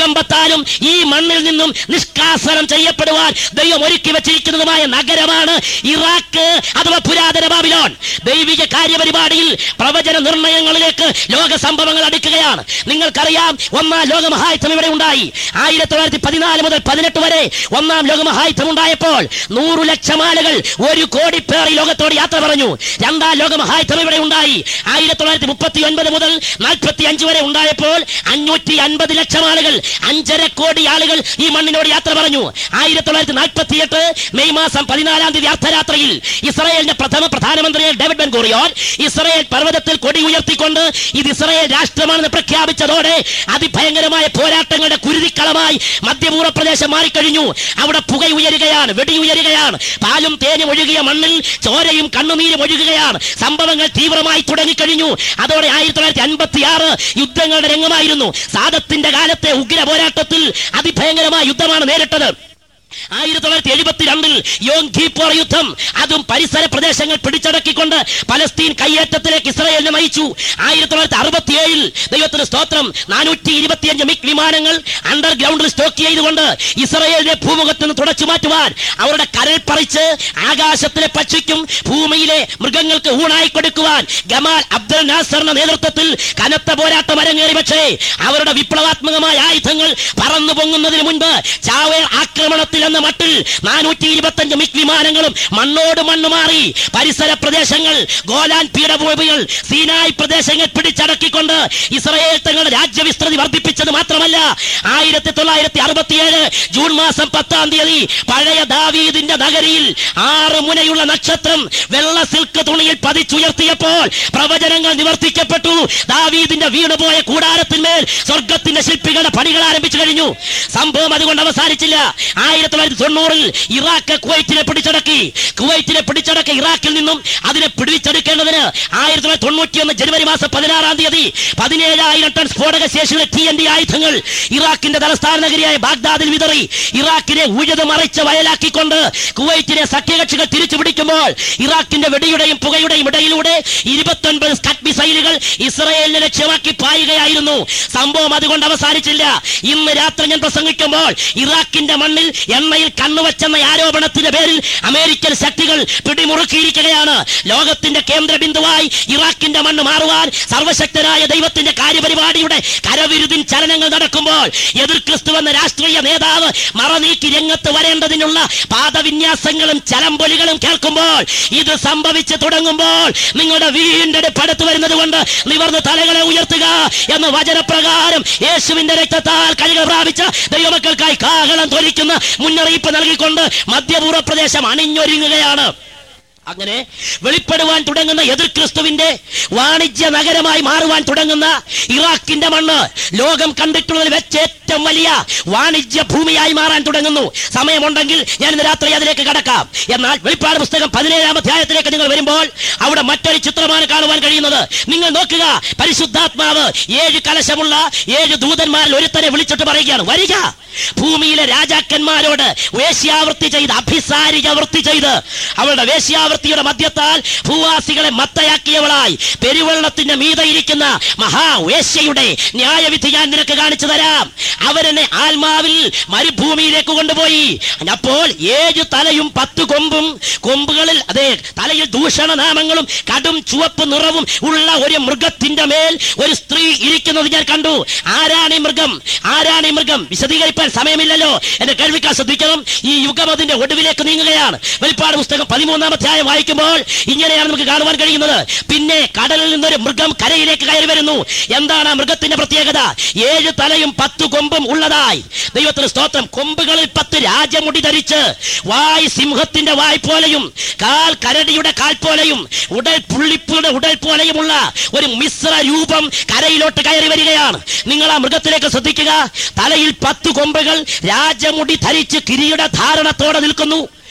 ഭൂകമ്പത്താലും ഈ മണ്ണിൽ നിന്നും നിഷ്കാസനം ചെയ്യപ്പെടുവാൻ ദൈവം ഒരുക്കി വെച്ചിരിക്കുന്നതുമായ നഗരമാണ് ഇറാഖ് അഥവാ പുരാതന ബാബിലോൺ ദൈവിക കാര്യപരിപാടിയിൽ പ്രവചന നിർണയങ്ങളിലേക്ക് ലോക സംഭവങ്ങൾ അടുക്കുകയാണ് നിങ്ങൾക്കറിയാം ഒന്നാം ലോകമഹായുദ്ധം ഇവിടെ ഉണ്ടായി ആയിരത്തി തൊള്ളായിരത്തി പതിനാല് മുതൽ പതിനെട്ട് വരെ ഒന്നാം ലോകമഹായുദ്ധം ഉണ്ടായപ്പോൾ നൂറു ലക്ഷം ആളുകൾ ഒരു കോടി പേർ ഈ ലോകത്തോട് യാത്ര പറഞ്ഞു രണ്ടാം ലോകമഹായുദ്ധം ഇവിടെ ഉണ്ടായി ആയിരത്തി തൊള്ളായിരത്തി മുപ്പത്തി ഒൻപത് മുതൽ നാൽപ്പത്തി അഞ്ച് വരെ ഉണ്ടായപ്പോൾ അഞ്ഞൂറ്റി അൻപത് ലക്ഷം ആളുകൾ അഞ്ചര കോടി ആളുകൾ ഈ മണ്ണിനോട് യാത്ര പറഞ്ഞു ആയിരത്തി തൊള്ളായിരത്തി നാൽപ്പത്തി എട്ട് മെയ് മാസം പതിനാലാം തീയതി അർദ്ധരാത്രിയിൽ ഇസ്രായേലിന്റെ പ്രഥമ പ്രധാനമന്ത്രി ഡേവിഡ് ബെൻ ഗോറിയോൻ ഇസ്രായേൽ പർവ്വതത്തിൽ കൊടി ഉയർത്തിക്കൊണ്ട് ഇത് ഇസ്രായേൽ രാഷ്ട്രമാണെന്ന് പ്രഖ്യാപിച്ചതോടെ അതിഭയങ്കരമായ പോരാട്ടങ്ങളുടെ കുരുതിക്കളമായി മധ്യപൂർവ്വ പ്രദേശം മാറിക്കഴിഞ്ഞു അവിടെ പുക ഉയരുകയാണ് വെടി ഉയരുകയാണ് പാലും തേനും ഒഴുകിയ മണ്ണിൽ ചോരയും കണ്ണുനീരും ഒഴുകുകയാണ് സംഭവങ്ങൾ തീവ്രമായി തുടങ്ങിക്കഴിഞ്ഞു അതോടെ ആയിരത്തി തൊള്ളായിരത്തി അൻപത്തി ആറ് യുദ്ധങ്ങളുടെ രംഗമായിരുന്നു സാദത്തിന്റെ കാലത്തെ ഉഗ്ര പോരാട്ടത്തിൽ അതിഭയങ്കരമായ യുദ്ധമാണ് നേരിട്ടത് ആയിരത്തി തൊള്ളായിരത്തി എഴുപത്തിരണ്ടിൽ യോം ഖീപ്പോർ യുദ്ധം അതും പരിസര പ്രദേശങ്ങൾ പിടിച്ചടക്കിക്കൊണ്ട് പലസ്തീൻ കയ്യേറ്റത്തിലേക്ക് ഇസ്രായേലിനെ നയിച്ചു ആയിരത്തി തൊള്ളായിരത്തി അറുപത്തി ഏഴിൽ ദൈവത്തിന് സ്തോത്രം നാനൂറ്റി ഇരുപത്തിയഞ്ച് മിഗ് വിമാനങ്ങൾ അണ്ടർഗ്രൗണ്ടിൽ സ്റ്റോക്ക് ചെയ്തുകൊണ്ട് ഇസ്രായേലിനെ ഭൂമുഖത്ത് നിന്ന് തുടച്ചു മാറ്റുവാൻ അവരുടെ കരൽ പറിച്ച് ആകാശത്തിലെ പക്ഷിക്കും ഭൂമിയിലെ മൃഗങ്ങൾക്ക് ഊണായി കൊടുക്കുവാൻ ഗമാൽ അബ്ദുൽ നാസറിന്റെ നേതൃത്വത്തിൽ കനത്ത പോരാട്ടം അരങ്ങേറി പക്ഷേ അവരുടെ വിപ്ലവാത്മകമായ ആയുധങ്ങൾ പറന്നു പൊങ്ങുന്നതിന് മുൻപ് ചാവേർ ആക്രമണത്തിൽ എന്ന മട്ടിൽ നാനൂറ്റി ഇരുപത്തഞ്ച് മിഗ് വിമാനങ്ങളും മണ്ണോട് മണ്ണ് മാറി പരിസര പ്രദേശങ്ങൾ ഗോലാൻ പീഠഭൂമികൾ സീനായ് പ്രദേശങ്ങൾ പിടിച്ചടക്കിക്കൊണ്ട് ഇസ്രയേൽ തങ്ങളുടെ രാജ്യവിസ്തൃതി വർദ്ധിപ്പിച്ചത് മാത്രമല്ല ആയിരത്തി തൊള്ളായിരത്തി അറുപത്തിയേഴ് ജൂൺ മാസം പത്താം തീയതി പഴയ ദാവീദിന്റെ നഗരിയിൽ ആറ് മുനയുള്ള നക്ഷത്രം വെള്ള സിൽക്ക് തുണിയിൽ പതിച്ചുയർത്തിയപ്പോൾ പ്രവചനങ്ങൾ നിവർത്തിക്കപ്പെട്ടു ദാവീദിന്റെ വീണുപോയ കൂടാരത്തിന്മേൽ സ്വർഗത്തിന്റെ ശില്പികളുടെ പണികൾ ആരംഭിച്ചു കഴിഞ്ഞു സംഭവം അതുകൊണ്ട് അവസാനിച്ചില്ല ആയിരത്തി തൊള്ളായിരത്തി തൊണ്ണൂറിൽ ഇറാഖ് കുവൈറ്റിനെ പിടിച്ചടക്കി കുവൈറ്റിനെ പിടിച്ചടക്കി ഇറാഖിൽ നിന്നും അതിനെ പിടിച്ചെടുക്കേണ്ടതിന് ആയിരത്തി തൊള്ളായിരത്തി തൊണ്ണൂറ്റി ഒന്ന് ജനുവരി മാസം പതിനാറാം തീയതി പതിനേഴായിരം ടൺ സ്ഫോടക ശേഷിയുള്ള ടി എൻ ഡി ആയുധങ്ങൾ ഇറാഖിന്റെ തലസ്ഥാന നഗരിയായ ബാഗ്ദാദിൽ വിതറി ഇറാഖിനെ ഉഴുത് മറിച്ച് വയലാക്കിക്കൊണ്ട് കുവൈറ്റിനെ സഖ്യകക്ഷികൾ തിരിച്ചു പിടിക്കുമ്പോൾ ഇറാഖിന്റെ വെടിയുടെയും പുകയുടെയും ഇടയിലൂടെ ഇരുപത്തൊൻപത് സ്കട്ട് മിസൈലുകൾ ഇസ്രയേലിനെ ലക്ഷ്യമാക്കി പായുകയായിരുന്നു സംഭവം അതുകൊണ്ട് അവസാനിച്ചില്ല ഇന്ന് രാത്രി ഞാൻ പ്രസംഗിക്കുമ്പോൾ ഇറാഖിന്റെ മണ്ണിൽ എണ്ണയിൽ കണ്ണുവച്ചെന്ന ആരോപണത്തിന്റെ പേരിൽ അമേരിക്കൻ ശക്തികൾ പിടിമുറുക്കിയിരിക്കുകയാണ് ലോകത്തിന്റെ കേന്ദ്ര ബിന്ദുവായി ഇറാഖിന്റെ മണ്ണ് മാറുവാൻ സർവശക്തനായ ദൈവത്തിന്റെ കാര്യപരിപാടിയുടെ കരവിരുതിൻ ചലനങ്ങൾ നടക്കുമ്പോൾ എതിർ ക്രിസ്തു എന്ന രാഷ്ട്രീയ നേതാവ് മറനീക്കി രംഗത്ത് വരേണ്ടതിനുള്ള പാദവിന്യാസങ്ങളും ചലമ്പൊലികളും കേൾക്കുമ്പോൾ ഇത് സംഭവിച്ചു തുടങ്ങുമ്പോൾ നിങ്ങളുടെ വീണ്ടെടുപ്പ് അടുത്ത് വരുന്നത് കൊണ്ട് നിവർന്ന് തലകളെ ഉയർത്തുക എന്ന വചനപ്രകാരം യേശുവിന്റെ രക്തത്താൽ കഴികൾ പ്രാപിച്ച ദൈവമക്കൾക്കായി കാഹളം തൊലിക്കുന്ന മുന്നറിയിപ്പ് നൽകിക്കൊണ്ട് മധ്യപൂർവ്വ പ്രദേശം അണിഞ്ഞൊരുങ്ങുകയാണ് അങ്ങനെ വെളിപ്പെടുവാൻ തുടങ്ങുന്ന എതിർ ക്രിസ്തുവിന്റെ വാണിജ്യ നഗരമായി മാറുവാൻ തുടങ്ങുന്ന ഇറാഖിന്റെ മണ്ണ് ലോകം കണ്ടിട്ടുള്ളതിൽ വെച്ച് ഏറ്റവും വലിയ വാണിജ്യ ഭൂമിയായി മാറാൻ തുടങ്ങുന്നു സമയമുണ്ടെങ്കിൽ ഞാൻ ഇന്ന് രാത്രി അതിലേക്ക് കടക്കാം എന്നാൽ വെളിപ്പാട് പുസ്തകം പതിനേഴാം അധ്യായത്തിലേക്ക് നിങ്ങൾ വരുമ്പോൾ അവിടെ മറ്റൊരു ചിത്രമാണ് കാണുവാൻ കഴിയുന്നത് നിങ്ങൾ നോക്കുക പരിശുദ്ധാത്മാവ് ഏഴ് കലശമുള്ള ഏഴ് ദൂതന്മാരിൽ ഒരുത്തനെ വിളിച്ചിട്ട് പറയുകയാണ് വരിക ഭൂമിയിലെ രാജാക്കന്മാരോട് വേശ്യാവൃത്തി ചെയ്ത് അഭിസാരിക വൃത്തി ചെയ്ത് അവളുടെ വേശ്യാവൃത്തിയുടെ മധ്യത്താൽ ഭൂവാസികളെ മത്തയാക്കിയവളായി പെരുവെള്ളത്തിന്റെ മീതെ ഇരിക്കുന്ന മഹാവേശ്യയുടെ ന്യായവിധി ഞാൻ നിനക്ക് കാണിച്ചു തരാം അവരെന്നെ ആത്മാവിൽ മരുഭൂമിയിലേക്ക് കൊണ്ടുപോയി അപ്പോൾ ഏഴ് തലയും പത്ത് കൊമ്പും കൊമ്പുകളിൽ അതെ തലയിൽ ദൂഷണ നാമങ്ങളും കടും ചുവപ്പ് നിറവും ഉള്ള ഒരു മൃഗത്തിന്റെ മേൽ ഒരു സ്ത്രീ ഇരിക്കുന്നത് ഞാൻ കണ്ടു ആരാണ് ഈ മൃഗം ആരാണ് ഈ മൃഗം വിശദീകരിക്കാൻ സമയമില്ലല്ലോ എന്റെ കേൾവിക്കാർ ശ്രദ്ധിക്കണം ഈ യുഗം അതിന്റെ ഒടുവിലേക്ക് നീങ്ങുകയാണ് വെളിപ്പാട് പുസ്തകം പതിമൂന്നാം അധ്യായം വായിക്കുമ്പോൾ ഇങ്ങനെയാണ് നമുക്ക് കാണുവാൻ കഴിയുന്നത് പിന്നെ കടലിൽ നിന്നൊരു മൃഗം കരയിലേക്ക് കയറി വരുന്നു എന്താണ് ആ മൃഗത്തിന്റെ പ്രത്യേകത ഏഴ് തലയും പത്ത് കൊമ്പും ഉള്ളതായി ദൈവത്തിന് സ്തോത്രം കൊമ്പുകളിൽ പത്ത് രാജമുടി ധരിച്ച് വായ് സിംഹത്തിന്റെ വായ് പോലെയും കാൽ കരടിയുടെ കാൽ പോലെയും ഉടൽ പുള്ളിപ്പുയുടെ ഉടൽ പോലെയുമുള്ള ഒരു മിശ്ര രൂപം കരയിലോട്ട് കയറി വരികയാണ് നിങ്ങൾ ആ മൃഗത്തിലേക്ക് ശ്രദ്ധിക്കുക തലയിൽ പത്ത് കൊമ്പുകൾ രാജമുടി ധരിച്ച് കിരീട ധാരണത്തോടെ നിൽക്കുന്നു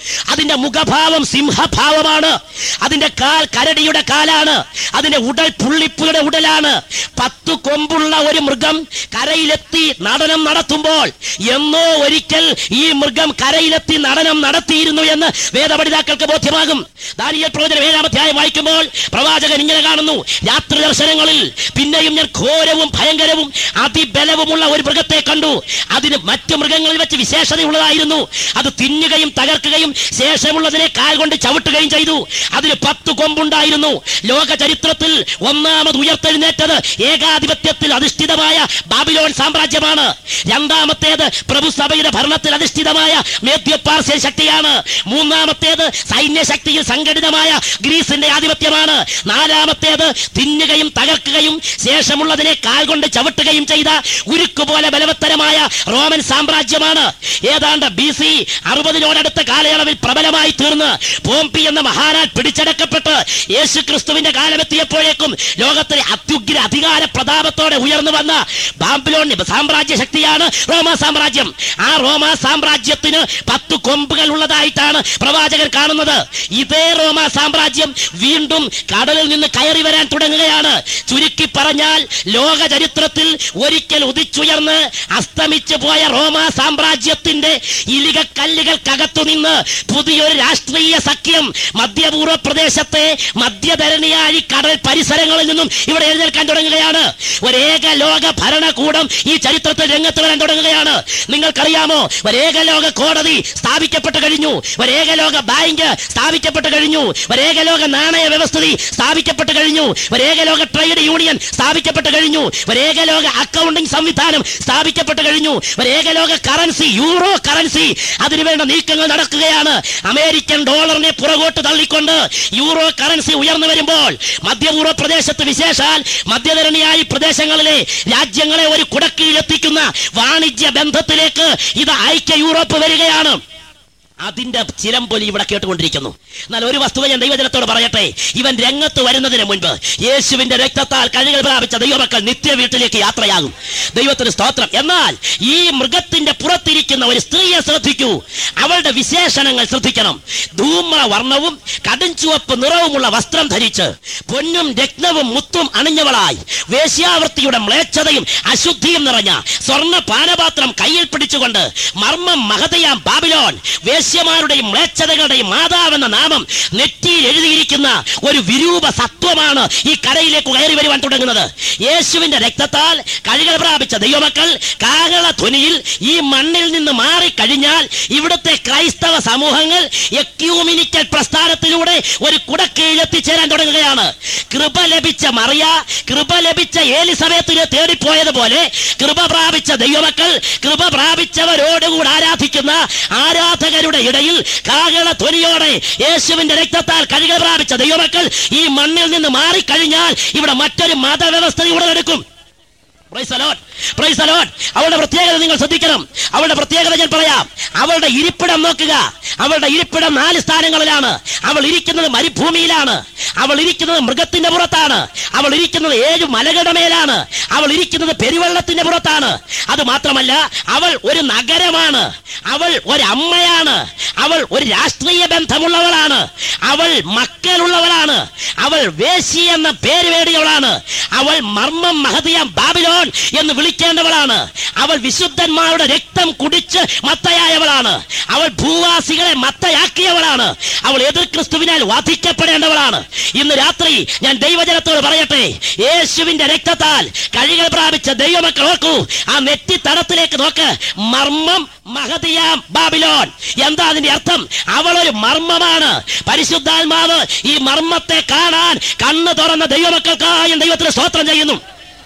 അതിന്റെ മുഖഭാവം സിംഹഭാവമാണ് അതിന്റെ കാൽ കരടിയുടെ കാലാണ് അതിന്റെ ഉടൽ പുള്ളിപ്പുയുടെ ഉടലാണ് പത്തു കൊമ്പുള്ള ഒരു മൃഗം കരയിലെത്തി നടനം നടത്തുമ്പോൾ എന്നോ ഒരിക്കൽ ഈ മൃഗം കരയിലെത്തി നടനം നടത്തിയിരുന്നു എന്ന് വേദപഠിതാക്കൾക്ക് ബോധ്യമാകും ദാനിയൽ പ്രവചനം ഏഴാമധ്യായം വായിക്കുമ്പോൾ പ്രവാചകൻ ഇങ്ങനെ കാണുന്നു രാത്രി ദർശനങ്ങളിൽ പിന്നെയും ഞാൻ ഘോരവും ഭയങ്കരവും അതിബലവുമുള്ള ഒരു മൃഗത്തെ കണ്ടു അതിന് മറ്റു മൃഗങ്ങളിൽ വെച്ച് വിശേഷതയുള്ളതായിരുന്നു അത് തിന്നുകയും തകർക്കുകയും ശേഷമുള്ളതിനെ കാൽ കൊണ്ട് ചവിട്ടുകയും ചെയ്തു അതിന് പത്ത് കൊമ്പുണ്ടായിരുന്നു ലോക ചരിത്രത്തിൽ ഒന്നാമത് ഉയർത്തെഴുന്നേറ്റത് ഏകാധിപത്യത്തിൽ അധിഷ്ഠിതമായ ബാബിലോൺ സാമ്രാജ്യമാണ് രണ്ടാമത്തേത് പ്രഭുസഭയുടെ ഭരണത്തിൽ അധിഷ്ഠിതമായ മേദ്യപാർശ്യ ശക്തിയാണ് മൂന്നാമത്തേത് സൈന്യശക്തിയിൽ സംഘടിതമായ ഗ്രീസിന്റെ ആധിപത്യമാണ് നാലാമത്തേത് തിന്നുകയും തകർക്കുകയും ശേഷമുള്ളതിനെ കാൽ കൊണ്ട് ചവിട്ടുകയും ചെയ്ത ഉരുക്ക് പോലെ ബലവത്തരമായ റോമൻ സാമ്രാജ്യമാണ് ഏതാണ്ട് ബി സി അറുപതിനോടടുത്ത കാലയളവിൽ പ്രബലമായി തീർന്ന് പോംപി എന്ന മഹാനാൻ പിടിച്ചടക്കപ്പെട്ട് യേശു ക്രിസ്തുവിന്റെ കാലമെത്തിയപ്പോഴേക്കും ലോകത്തിലെ അത്യുഗ്ര അധികാര പ്രതാപത്തോടെ ഉയർന്നു വന്ന ബാബിലോൺ സാമ്രാജ്യ ശക്തിയാണ് റോമ സാമ്രാജ്യം ആ റോമ സാമ്രാജ്യത്തിന് പത്ത് കൊമ്പുകൾ ഉള്ളതായിട്ടാണ് പ്രവാചകൻ കാണുന്നത് ഇതേ റോമ സാമ്രാജ്യം വീണ്ടും കടലിൽ നിന്ന് കയറി വരാൻ തുടങ്ങുകയാണ് ചുരുക്കി പറഞ്ഞാൽ ലോക ചരിത്രത്തിൽ ഒരിക്കൽ ഉദിച്ചുയർന്ന് അസ്തമിച്ചു പോയ റോമ സാമ്രാജ്യത്തിന്റെ ഇലികക്കല്ലുകൾക്കകത്തു നിന്ന് പുതിയൊരു രാഷ്ട്രീയ സഖ്യം മധ്യപൂർവ്വ പ്രദേശത്തെ മധ്യധരണിയാഴി കടൽ പരിസരങ്ങളിൽ നിന്നും ഇവിടെ എഴുന്നേൽക്കാൻ തുടങ്ങുകയാണ് ഒരേക ലോക ഭരണകൂടം ഈ ചരിത്രത്തിൽ രംഗത്ത് വരാൻ തുടങ്ങുകയാണ് നിങ്ങൾക്കറിയാമോ ഒരേക ലോക കോടതി സ്ഥാപിക്കപ്പെട്ട് കഴിഞ്ഞു ഒരേക ലോക ബാങ്ക് സ്ഥാപിക്കപ്പെട്ട് കഴിഞ്ഞു ഒരേക ലോക നാണയ വ്യവസ്ഥിതി സ്ഥാപിക്കപ്പെട്ട് കഴിഞ്ഞു ഒരേക ലോക ട്രേഡ് യൂണിയൻ സ്ഥാപിക്കപ്പെട്ട് കഴിഞ്ഞു ഒരേക ലോക അക്കൗണ്ടിംഗ് സംവിധാനം സ്ഥാപിക്കപ്പെട്ട് കഴിഞ്ഞു ഒരേക ലോക കറൻസി യൂറോ കറൻസി അതിനുവേണ്ട നീക്കങ്ങൾ നടക്കുകയാണ് അമേരിക്കൻ ഡോളറിനെ പുറകോട്ട് തള്ളിക്കൊണ്ട് യൂറോ കറൻസി ഉയർന്നു വരുമ്പോൾ മധ്യപൂർവ്വ പ്രദേശത്ത് വിശേഷാൽ മധ്യധരണിയായി പ്രദേശങ്ങളിലെ രാജ്യങ്ങളെ ഒരു കുടക്കീഴിലെത്തിക്കുന്ന വാണിജ്യ ബന്ധത്തിലേക്ക് ഇത് ഐക്യ യൂറോപ്പ് വരികയാണ് അതിന്റെ ചിലമ്പൊലി ഇവിടെ കേട്ടുകൊണ്ടിരിക്കുന്നു എന്നാൽ ഒരു വസ്തുത ഞാൻ ദൈവജനത്തോട് പറയട്ടെ ഇവൻ രംഗത്ത് വരുന്നതിന് മുൻപ് യേശുവിന്റെ രക്തത്താൽ കഴികൾ പ്രാപിച്ച ദൈവമക്കൾ നിത്യ വീട്ടിലേക്ക് യാത്രയാകും ദൈവത്തിന് സ്തോത്രം എന്നാൽ ഈ മൃഗത്തിന്റെ പുറത്തിരിക്കുന്ന ഒരു സ്ത്രീയെ ശ്രദ്ധിക്കൂ അവളുടെ വിശേഷണങ്ങൾ ശ്രദ്ധിക്കണം ധൂമ്ര വർണ്ണവും കടും ചുവപ്പ് നിറവുമുള്ള വസ്ത്രം ധരിച്ച് പൊന്നും രത്നവും മുത്തും അണിഞ്ഞവളായി വേശ്യാവൃത്തിയുടെ മ്ലേച്ഛതയും അശുദ്ധിയും നിറഞ്ഞ സ്വർണ്ണ പാനപാത്രം കയ്യിൽ പിടിച്ചുകൊണ്ട് മർമ്മം മഹതയാം ബാബിലോൺ വേശ്യമാരുടെയും മ്ലേച്ഛതകളുടെയും മാതാവെന്ന നാമം നെറ്റിയിൽ എഴുതിയിരിക്കുന്ന ഒരു വിരൂപ സത്വമാണ് ഈ കരയിലേക്ക് കയറി വരുവാൻ തുടങ്ങുന്നത് യേശുവിന്റെ രക്തത്താൽ കഴുകൾ പ്രാപിച്ച ദൈവമക്കൾ കാകള ധ്വനിയിൽ ഈ മണ്ണിൽ നിന്ന് മാറിക്കഴിഞ്ഞാൽ ഇവിടുത്തെ ക്രൈസ്തവ സമൂഹങ്ങൾ എക്യൂമിനിക്കൽ പ്രസ്ഥാനത്തിലൂടെ ഒരു കുടക്കീഴിൽ എത്തിച്ചേരാൻ തുടങ്ങുകയാണ് കൃപ ലഭിച്ച മറിയ കൃപ ലഭിച്ച ഏലിസമയത്തിന് തേടിപ്പോയതുപോലെ കൃപ പ്രാപിച്ച ദൈവമക്കൾ കൃപ പ്രാപിച്ചവരോടുകൂടി ആരാധിക്കുന്ന ആരാധകരുടെ ഇടയിൽ കാകള ധ്വനിയോടെ യേശുവിന്റെ രക്തത്താൽ കഴുകൾ പ്രാപിച്ച ദൈവമക്കൾ ഈ മണ്ണിൽ നിന്ന് മാറിക്കഴിഞ്ഞാൽ ഇവിടെ മറ്റൊരു മതവ്യവസ്ഥ ഉടലെടുക്കും Praise the Lord. Praise the Lord. അവളുടെ പ്രത്യേകത നിങ്ങൾ ശ്രദ്ധിക്കണം അവളുടെ പ്രത്യേകത ഞാൻ പറയാം അവളുടെ ഇരിപ്പിടം നോക്കുക അവളുടെ ഇരിപ്പിടം നാല് സ്ഥാനങ്ങളിലാണ് അവൾ ഇരിക്കുന്നത് മരുഭൂമിയിലാണ് അവൾ ഇരിക്കുന്നത് മൃഗത്തിന്റെ പുറത്താണ് അവൾ ഇരിക്കുന്നത് ഏഴ് മലകളുടെ മേലാണ് അവൾ ഇരിക്കുന്നത് പെരുവെള്ളത്തിന്റെ പുറത്താണ് അത് മാത്രമല്ല അവൾ ഒരു നഗരമാണ് അവൾ ഒരു അമ്മയാണ് അവൾ ഒരു രാഷ്ട്രീയ ബന്ധമുള്ളവളാണ് അവൾ മക്കളുള്ളവളാണ് അവൾ വേശി എന്ന പേര് വേടിയവളാണ് അവൾ മർമ്മം മഹതിയാം ബാബിലോൺ എന്ന് വിളിക്കേണ്ടവളാണ് അവൾ വിശുദ്ധന്മാരുടെ രക്തം കുടിച്ച് മത്തയായവളാണ് അവൾ ഭൂവാസികളെ മത്തയാക്കിയവളാണ് അവൾ എതിർ ക്രിസ്തുവിനാൽ വധിക്കപ്പെടേണ്ടവളാണ് ഇന്ന് രാത്രി ഞാൻ ദൈവജനത്തോട് പറയട്ടെ യേശുവിന്റെ രക്തത്താൽ കഴികൾ പ്രാപിച്ച ദൈവമക്കൾ ഓർക്കൂ ആ നെറ്റി തടത്തിലേക്ക് നോക്ക് മർമ്മം മഹതിയാം ബാബിലോൺ എന്താ അതിന്റെ അർത്ഥം അവൾ ഒരു മർമ്മമാണ് പരിശുദ്ധാത്മാവ് ഈ മർമ്മത്തെ കാണാൻ കണ്ണ് തുറന്ന ദൈവമക്കൾക്കായും ദൈവത്തിന് സ്തോത്രം ചെയ്യുന്നു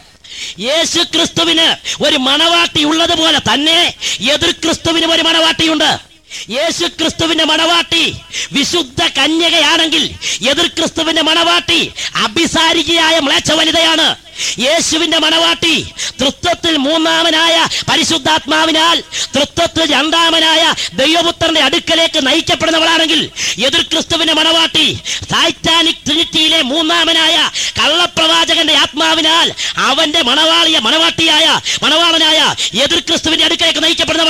യേശു ക്രിസ്തുവിന് ഒരു മണവാട്ടി ഉള്ളതുപോലെ തന്നെ എതിർ ക്രിസ്തുവിനും ഒരു മണവാട്ടിയുണ്ട് യേശു ക്രിസ്തുവിന്റെ മണവാട്ടി വിശുദ്ധ കന്യകയാണെങ്കിൽ എതിർ ക്രിസ്തുവിന്റെ മണവാട്ടി അഭിസാരികയായ മ്ലേച്ഛ വനിതയാണ് യേശുവിന്റെ മണവാട്ടി തൃത്വത്തിൽ മൂന്നാമനായ പരിശുദ്ധാത്മാവിനാൽ തൃത്വത്തിൽ രണ്ടാമനായ ദൈവപുത്രന്റെ അടുക്കലേക്ക് നയിക്കപ്പെടുന്നവളാണെങ്കിൽ എതിർ ക്രിസ്തുവിന്റെ മണവാട്ടി ടൈറ്റാനിക് ട്രിനിറ്റിയിലെ മൂന്നാമനായ കള്ളപ്രവാചകന്റെ ആത്മാവിനാൽ അവന്റെ മണവാളിയ മണവാട്ടിയായ മണവാളനായ എതിർ ക്രിസ്തുവിന്റെ അടുക്കലേക്ക് നയിക്കപ്പെടുന്നവളാണ്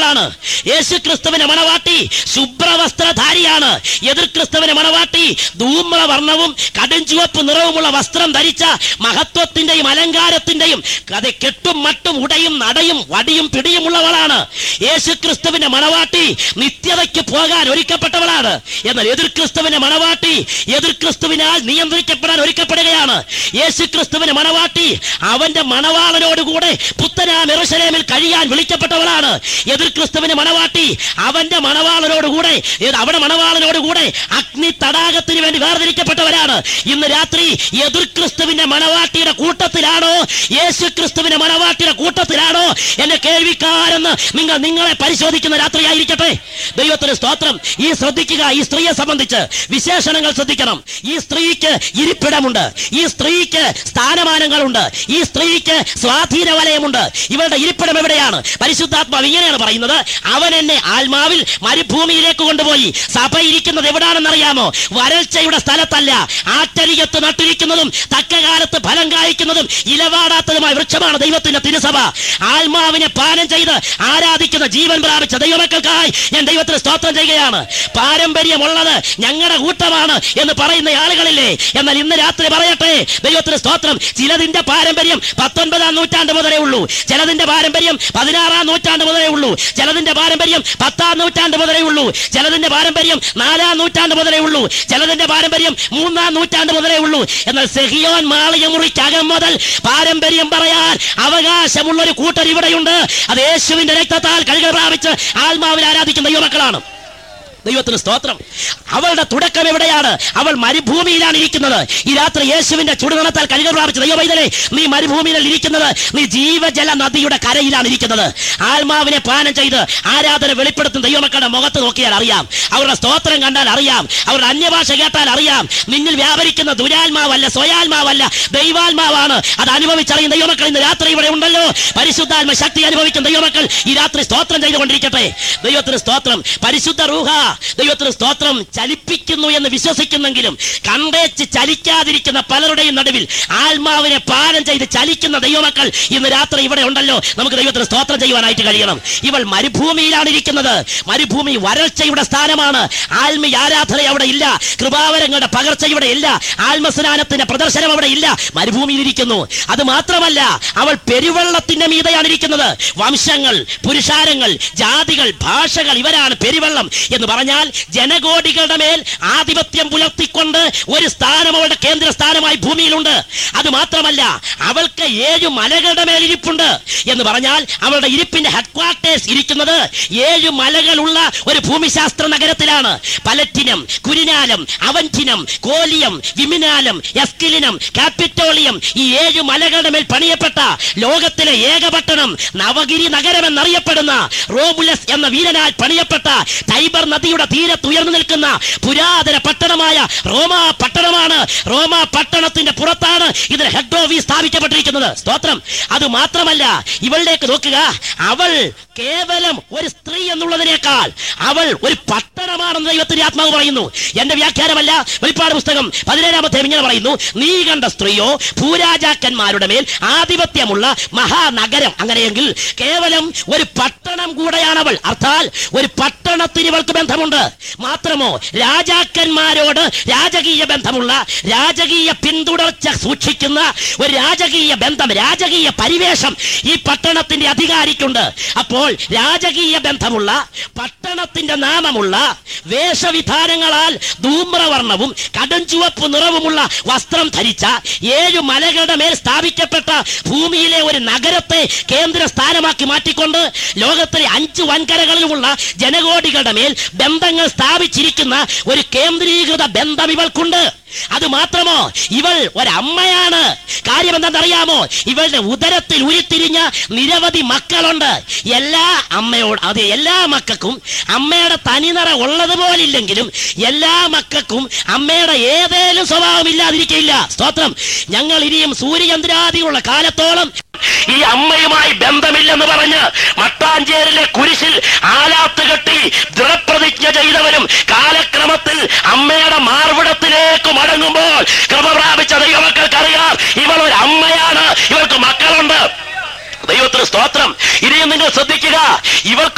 മണവാളാണ് യേശു ക്രിസ്തുവിന്റെ മണവാട്ടി ശുഭ്രവസ്ത്രധാരിയാണ് എതിർ ക്രിസ്തുവിന്റെ മണവാട്ടി ധൂമ്രവർണ്ണവും കടുംചുവപ്പ് നിറവുമുള്ള വസ്ത്രം ധരിച്ച മഹത്വത്തിന്റെയും അലങ്കാരത്തിന്റെയും കഥ കെട്ടും മട്ടും ഉടയും നടയും വടിയും പിടിയുമുള്ളവളാണ് യേശു ക്രിസ്തുവിന്റെ മണവാട്ടി നിത്യതയ്ക്ക് പോകാൻ ഒരുക്കപ്പെട്ടവളാണ് എന്നാൽ എതിർ ക്രിസ്തുവിന്റെ മണവാട്ടി എതിർ ക്രിസ്തുവിനാൽ നിയന്ത്രിക്കപ്പെടാൻ ഒരുക്കപ്പെടുകയാണ് യേശു ക്രിസ്തുവിന്റെ മണവാട്ടി അവന്റെ മണവാളനോടുകൂടെ പുത്തനാം എറുശലേമിൽ കഴിയാൻ വിളിക്കപ്പെട്ടവളാണ് എതിർ ക്രിസ്തുവിന്റെ മണവാട്ടി അവന്റെ മണവാളനോടുകൂടെ ഏത് അവിടെ മണവാളനോടുകൂടെ അഗ്നി തടാകത്തിന് വേണ്ടി വേർതിരിക്കപ്പെട്ടവരാണ് ഇന്ന് രാത്രി എതിർ ക്രിസ്തുവിന്റെ മണവാട്ടിയുടെ കൂട്ടത്തിലാണോ യേശു ക്രിസ്തുവിന്റെ മണവാട്ടിയുടെ കൂട്ടത്തിലാണോ എന്നെ കേൾവിക്കാരെന്ന് നിങ്ങൾ നിങ്ങളെ പരിശോധിക്കുന്ന രാത്രിയായിരിക്കട്ടെ ദൈവത്തിന് സ്തോത്രം ഈ ശ്രദ്ധിക്കുക ഈ സ്ത്രീയെ സംബന്ധിച്ച് വിശേഷണങ്ങൾ ശ്രദ്ധിക്കണം ഈ സ്ത്രീക്ക് ഇരിപ്പിടമുണ്ട് ഈ സ്ത്രീക്ക് സ്ഥാനമാനങ്ങളുണ്ട് ഈ സ്ത്രീക്ക് സ്വാധീന വലയമുണ്ട് ഇവരുടെ ഇരിപ്പിടം എവിടെയാണ് പരിശുദ്ധാത്മാവ് ഇങ്ങനെയാണ് പറയുന്നത് അവൻ എന്നെ ആത്മാവിൽ മരുഭൂമിയിലേക്ക് കൊണ്ടുപോയി സഭ ഇരിക്കുന്നത് എവിടാണെന്ന് അറിയാമോ വരൾച്ചയുടെ സ്ഥലത്തല്ല ആറ്റരികത്ത് നട്ടിരിക്കുന്നതും തക്ക കാലത്ത് ഫലം കായ്ക്കുന്നതും ഇലവാടാത്തതുമായ വൃക്ഷമാണ് ദൈവത്തിന്റെ തിരുസഭ ആത്മാവിനെ പാനം ചെയ്ത് ആരാധിക്കുന്ന ജീവൻ പ്രാപിച്ച ദൈവമക്കൾക്കായി ഞാൻ ദൈവത്തിന് സ്തോത്രം ചെയ്യുകയാണ് പാരമ്പര്യമുള്ളത് ഞങ്ങളുടെ കൂട്ടമാണ് എന്ന് പറയുന്ന ആളുകളില്ലേ എന്നാൽ ഇന്ന് രാത്രി പറയട്ടെ ദൈവത്തിന് സ്തോത്രം ചിലതിന്റെ പാരമ്പര്യം പത്തൊൻപതാം നൂറ്റാണ്ട് മുതലേ ഉള്ളൂ ചിലതിന്റെ പാരമ്പര്യം പതിനാറാം നൂറ്റാണ്ട് മുതലേ ഉള്ളൂ ചിലതിന്റെ പാരമ്പര്യം പത്താം നൂറ്റാണ്ട് മുതലേ ഉള്ളൂ ചിലതിന്റെ പാരമ്പര്യം നാലാം നൂറ്റാണ്ട് മുതലേ ഉള്ളൂ ചിലതിന്റെ പാരമ്പര്യം മൂന്നാം നൂറ്റാണ്ട് മുതലേ ഉള്ളൂ എന്നാൽ സെഹിയോൻ മാളികമുറിക്കകം മുതൽ പാരമ്പര്യം പറയാൻ അവകാശമുള്ള ഒരു കൂട്ടർ ഇവിടെയുണ്ട് അത് യേശുവിന്റെ രക്തത്താൽ കഴുകൽ പ്രാപിച്ച് ആത്മാവിൽ ആരാധിക്കുന്ന ദൈവമക്കളാണ് ദൈവത്തിന് സ്തോത്രം അവളുടെ തുടക്കം എവിടെയാണ് അവൾ മരുഭൂമിയിലാണ് ഇരിക്കുന്നത് ഈ രാത്രി യേശുവിന്റെ ചുടുനണത്താൽ കഴുകൽ പ്രാപിച്ച ദൈവവൈതലേ നീ മരുഭൂമിയിൽ ഇരിക്കുന്നത് നീ ജീവജല നദിയുടെ കരയിലാണ് ഇരിക്കുന്നത് ആത്മാവിനെ പാനം ചെയ്ത് ആരാധന വെളിപ്പെടുത്തുന്ന ദൈവമക്കളുടെ മുഖത്ത് നോക്കിയാൽ അറിയാം അവരുടെ സ്തോത്രം കണ്ടാൽ അറിയാം അവരുടെ അന്യഭാഷ കേട്ടാൽ അറിയാം നിന്നിൽ വ്യാപരിക്കുന്ന ദുരാത്മാവല്ല സ്വയാത്മാവല്ല ദൈവാത്മാവാണ് അത് അനുഭവിച്ചറിയുന്ന ദൈവമക്കൾ ഇന്ന് രാത്രി ഇവിടെ ഉണ്ടല്ലോ പരിശുദ്ധാത്മ ശക്തി അനുഭവിക്കുന്ന ദൈവമക്കൾ ഈ രാത്രി സ്തോത്രം ചെയ്തുകൊണ്ടിരിക്കട്ടെ ദൈവത്തിന് സ്തോത്രം പരിശുദ്ധ റൂഹ ദൈവത്തിന് സ്തോത്രം ചലിപ്പിക്കുന്നു എന്ന് വിശ്വസിക്കുന്നെങ്കിലും കണ്ടേച്ച് ചലിക്കാതിരിക്കുന്ന പലരുടെയും നടുവിൽ ആത്മാവിനെ പാലം ചെയ്ത് ചലിക്കുന്ന ദൈവമക്കൾ ഇന്ന് രാത്രി ഇവിടെ ഉണ്ടല്ലോ നമുക്ക് ദൈവത്തിന് സ്തോത്രം ചെയ്യുവാനായിട്ട് കഴിയണം ഇവൾ മരുഭൂമിയിലാണ് ഇരിക്കുന്നത് മരുഭൂമി വരൾച്ചയുടെ സ്ഥാനമാണ് ആത്മീയ ആരാധന അവിടെ ഇല്ല കൃപാവരങ്ങളുടെ പകർച്ച ഇവിടെ ഇല്ല ആത്മസ്നാനത്തിന്റെ പ്രദർശനം അവിടെ ഇല്ല മരുഭൂമിയിൽ ഇരിക്കുന്നു അത് മാത്രമല്ല അവൾ പെരുവെള്ളത്തിന്റെ മീതെയാണ് ഇരിക്കുന്നത് വംശങ്ങൾ പുരുഷാരങ്ങൾ ജാതികൾ ഭാഷകൾ ഇവരാണ് പെരുവെള്ളം എന്ന് പറഞ്ഞാൽ ജനകോടികളുടെ മേൽ ആധിപത്യം പുലർത്തിക്കൊണ്ട് ഒരു സ്ഥാനം അവളുടെ കേന്ദ്ര സ്ഥാനമായി ഭൂമിയിലുണ്ട് അത് മാത്രമല്ല അവൾക്ക് ഏഴ് മലകളുടെ മേൽ ഇരിപ്പുണ്ട് എന്ന് പറഞ്ഞാൽ അവളുടെ ഇരിപ്പിന്റെ ഹെഡ്ക്വാർട്ടേഴ്സ് ഇരിക്കുന്നത് ഏഴ് മലകളുള്ള ഒരു ഭൂമിശാസ്ത്ര നഗരത്തിലാണ് പലറ്റിനം കുരിനാലം അവന്റിനം കോലിയം വിമിനാലം എസ്കിലിനം കാപ്പിറ്റോളിയം ഈ ഏഴ് മലകളുടെ മേൽ പണിയപ്പെട്ട ലോകത്തിലെ ഏക പട്ടണം നവഗിരി നഗരം എന്നറിയപ്പെടുന്ന റോബുലസ് എന്ന വീരനാൽ പണിയപ്പെട്ട ടൈബർ നദിയുടെ തീരത്ത് ഉയർന്നു നിൽക്കുന്ന പുരാതന പട്ടണമായ റോമ പട്ടണമാണ് റോമ പട്ടണത്തിന്റെ പുറത്താണ് ഇതിന് ഹെഡ് ഓഫീസ് സ്ഥാപിക്കപ്പെട്ടിരിക്കുന്നത് സ്തോത്രം അത് മാത്രമല്ല ഇവളിലേക്ക് നോക്കുക അവൾ കേവലം ഒരു സ്ത്രീ എന്നുള്ളതിനേക്കാൾ അവൾ ഒരു പട്ടണമാണെന്ന് ദൈവത്തിന്റെ ആത്മാവ് പറയുന്നു എന്റെ വ്യാഖ്യാനമല്ല വെളിപ്പാട് പുസ്തകം പതിനേഴാമത്തെ ഇങ്ങനെ പറയുന്നു നീ കണ്ട സ്ത്രീയോ ഭൂരാജാക്കന്മാരുടെ മേൽ ആധിപത്യമുള്ള മഹാനഗരം അങ്ങനെയെങ്കിൽ കേവലം ഒരു പട്ടണം കൂടെയാണ് അവൾ അർത്ഥാൽ ഒരു പട്ടണത്തിന് ഇവൾക്ക് ബന്ധമുണ്ട് മാത്രമോ രാജാക്കന്മാരോട് രാജകീയ ബന്ധമുള്ള രാജകീയ പിന്തുടർച്ച സൂക്ഷിക്കുന്ന ഒരു രാജകീയ ബന്ധം രാജകീയ പരിവേഷം ഈ പട്ടണത്തിന്റെ അധികാരിക്കുണ്ട് അപ്പോൾ രാജകീയ ബന്ധമുള്ള പട്ടണത്തിന്റെ നാമമുള്ള വേഷവിധാനങ്ങളാൽ ധൂമ്രവർണ്ണവും കടുംചുവപ്പ് നിറവുമുള്ള വസ്ത്രം ധരിച്ച ഏഴു മലകളുടെ മേൽ സ്ഥാപിക്കപ്പെട്ട ഭൂമിയിലെ ഒരു നഗരത്തെ കേന്ദ്ര സ്ഥാനമാക്കി മാറ്റിക്കൊണ്ട് ലോകത്തിലെ അഞ്ച് വൻകരകളിലുമുള്ള ജനകോടികളുടെ മേൽ ബന്ധങ്ങൾ സ്ഥാപിച്ചിരിക്കുന്ന ഒരു കേന്ദ്രീകൃത ബന്ധം ഇവൾക്കുണ്ട് അത് മാത്രമോ ഇവൾ ഒരമ്മയാണ് കാര്യം എന്താണെന്നറിയാമോ ഇവളുടെ ഉദരത്തിൽ ഉരുത്തിരിഞ്ഞ നിരവധി മക്കളുണ്ട് എല്ലാ അമ്മയോട് അത് എല്ലാ മക്കൾക്കും അമ്മയുടെ തനിനിറ ഉള്ളതുപോലില്ലെങ്കിലും എല്ലാ മക്കൾക്കും അമ്മയുടെ ഏതേലും സ്വഭാവം ഇല്ലാതിരിക്കില്ല സ്തോത്രം ഞങ്ങൾ ഇനിയും സൂര്യചന്ദ്രാദിയുള്ള കാലത്തോളം ഈ അമ്മയുമായി ബന്ധമില്ലെന്ന് പറഞ്ഞ് മട്ടാഞ്ചേരിലെ കുരിശിൽ ആലാത്ത് കെട്ടി ദൃഢപ്രതിജ്ഞ ചെയ്തവരും കാലക്രമത്തിൽ അമ്മയുടെ മാർവിടത്തിലേക്ക് മടങ്ങുമ്പോൾ കൃപ പ്രാപിച്ച ദൈവമക്കൾക്കറിയാം ഇവൾ ഒരു അമ്മയാണ് ഇവൾക്ക് മക്കളുണ്ട് ദൈവത്തിന് സ്തോത്രം ഇനിയും നിങ്ങൾ ശ്രദ്ധിക്കുക ഇവർക്ക്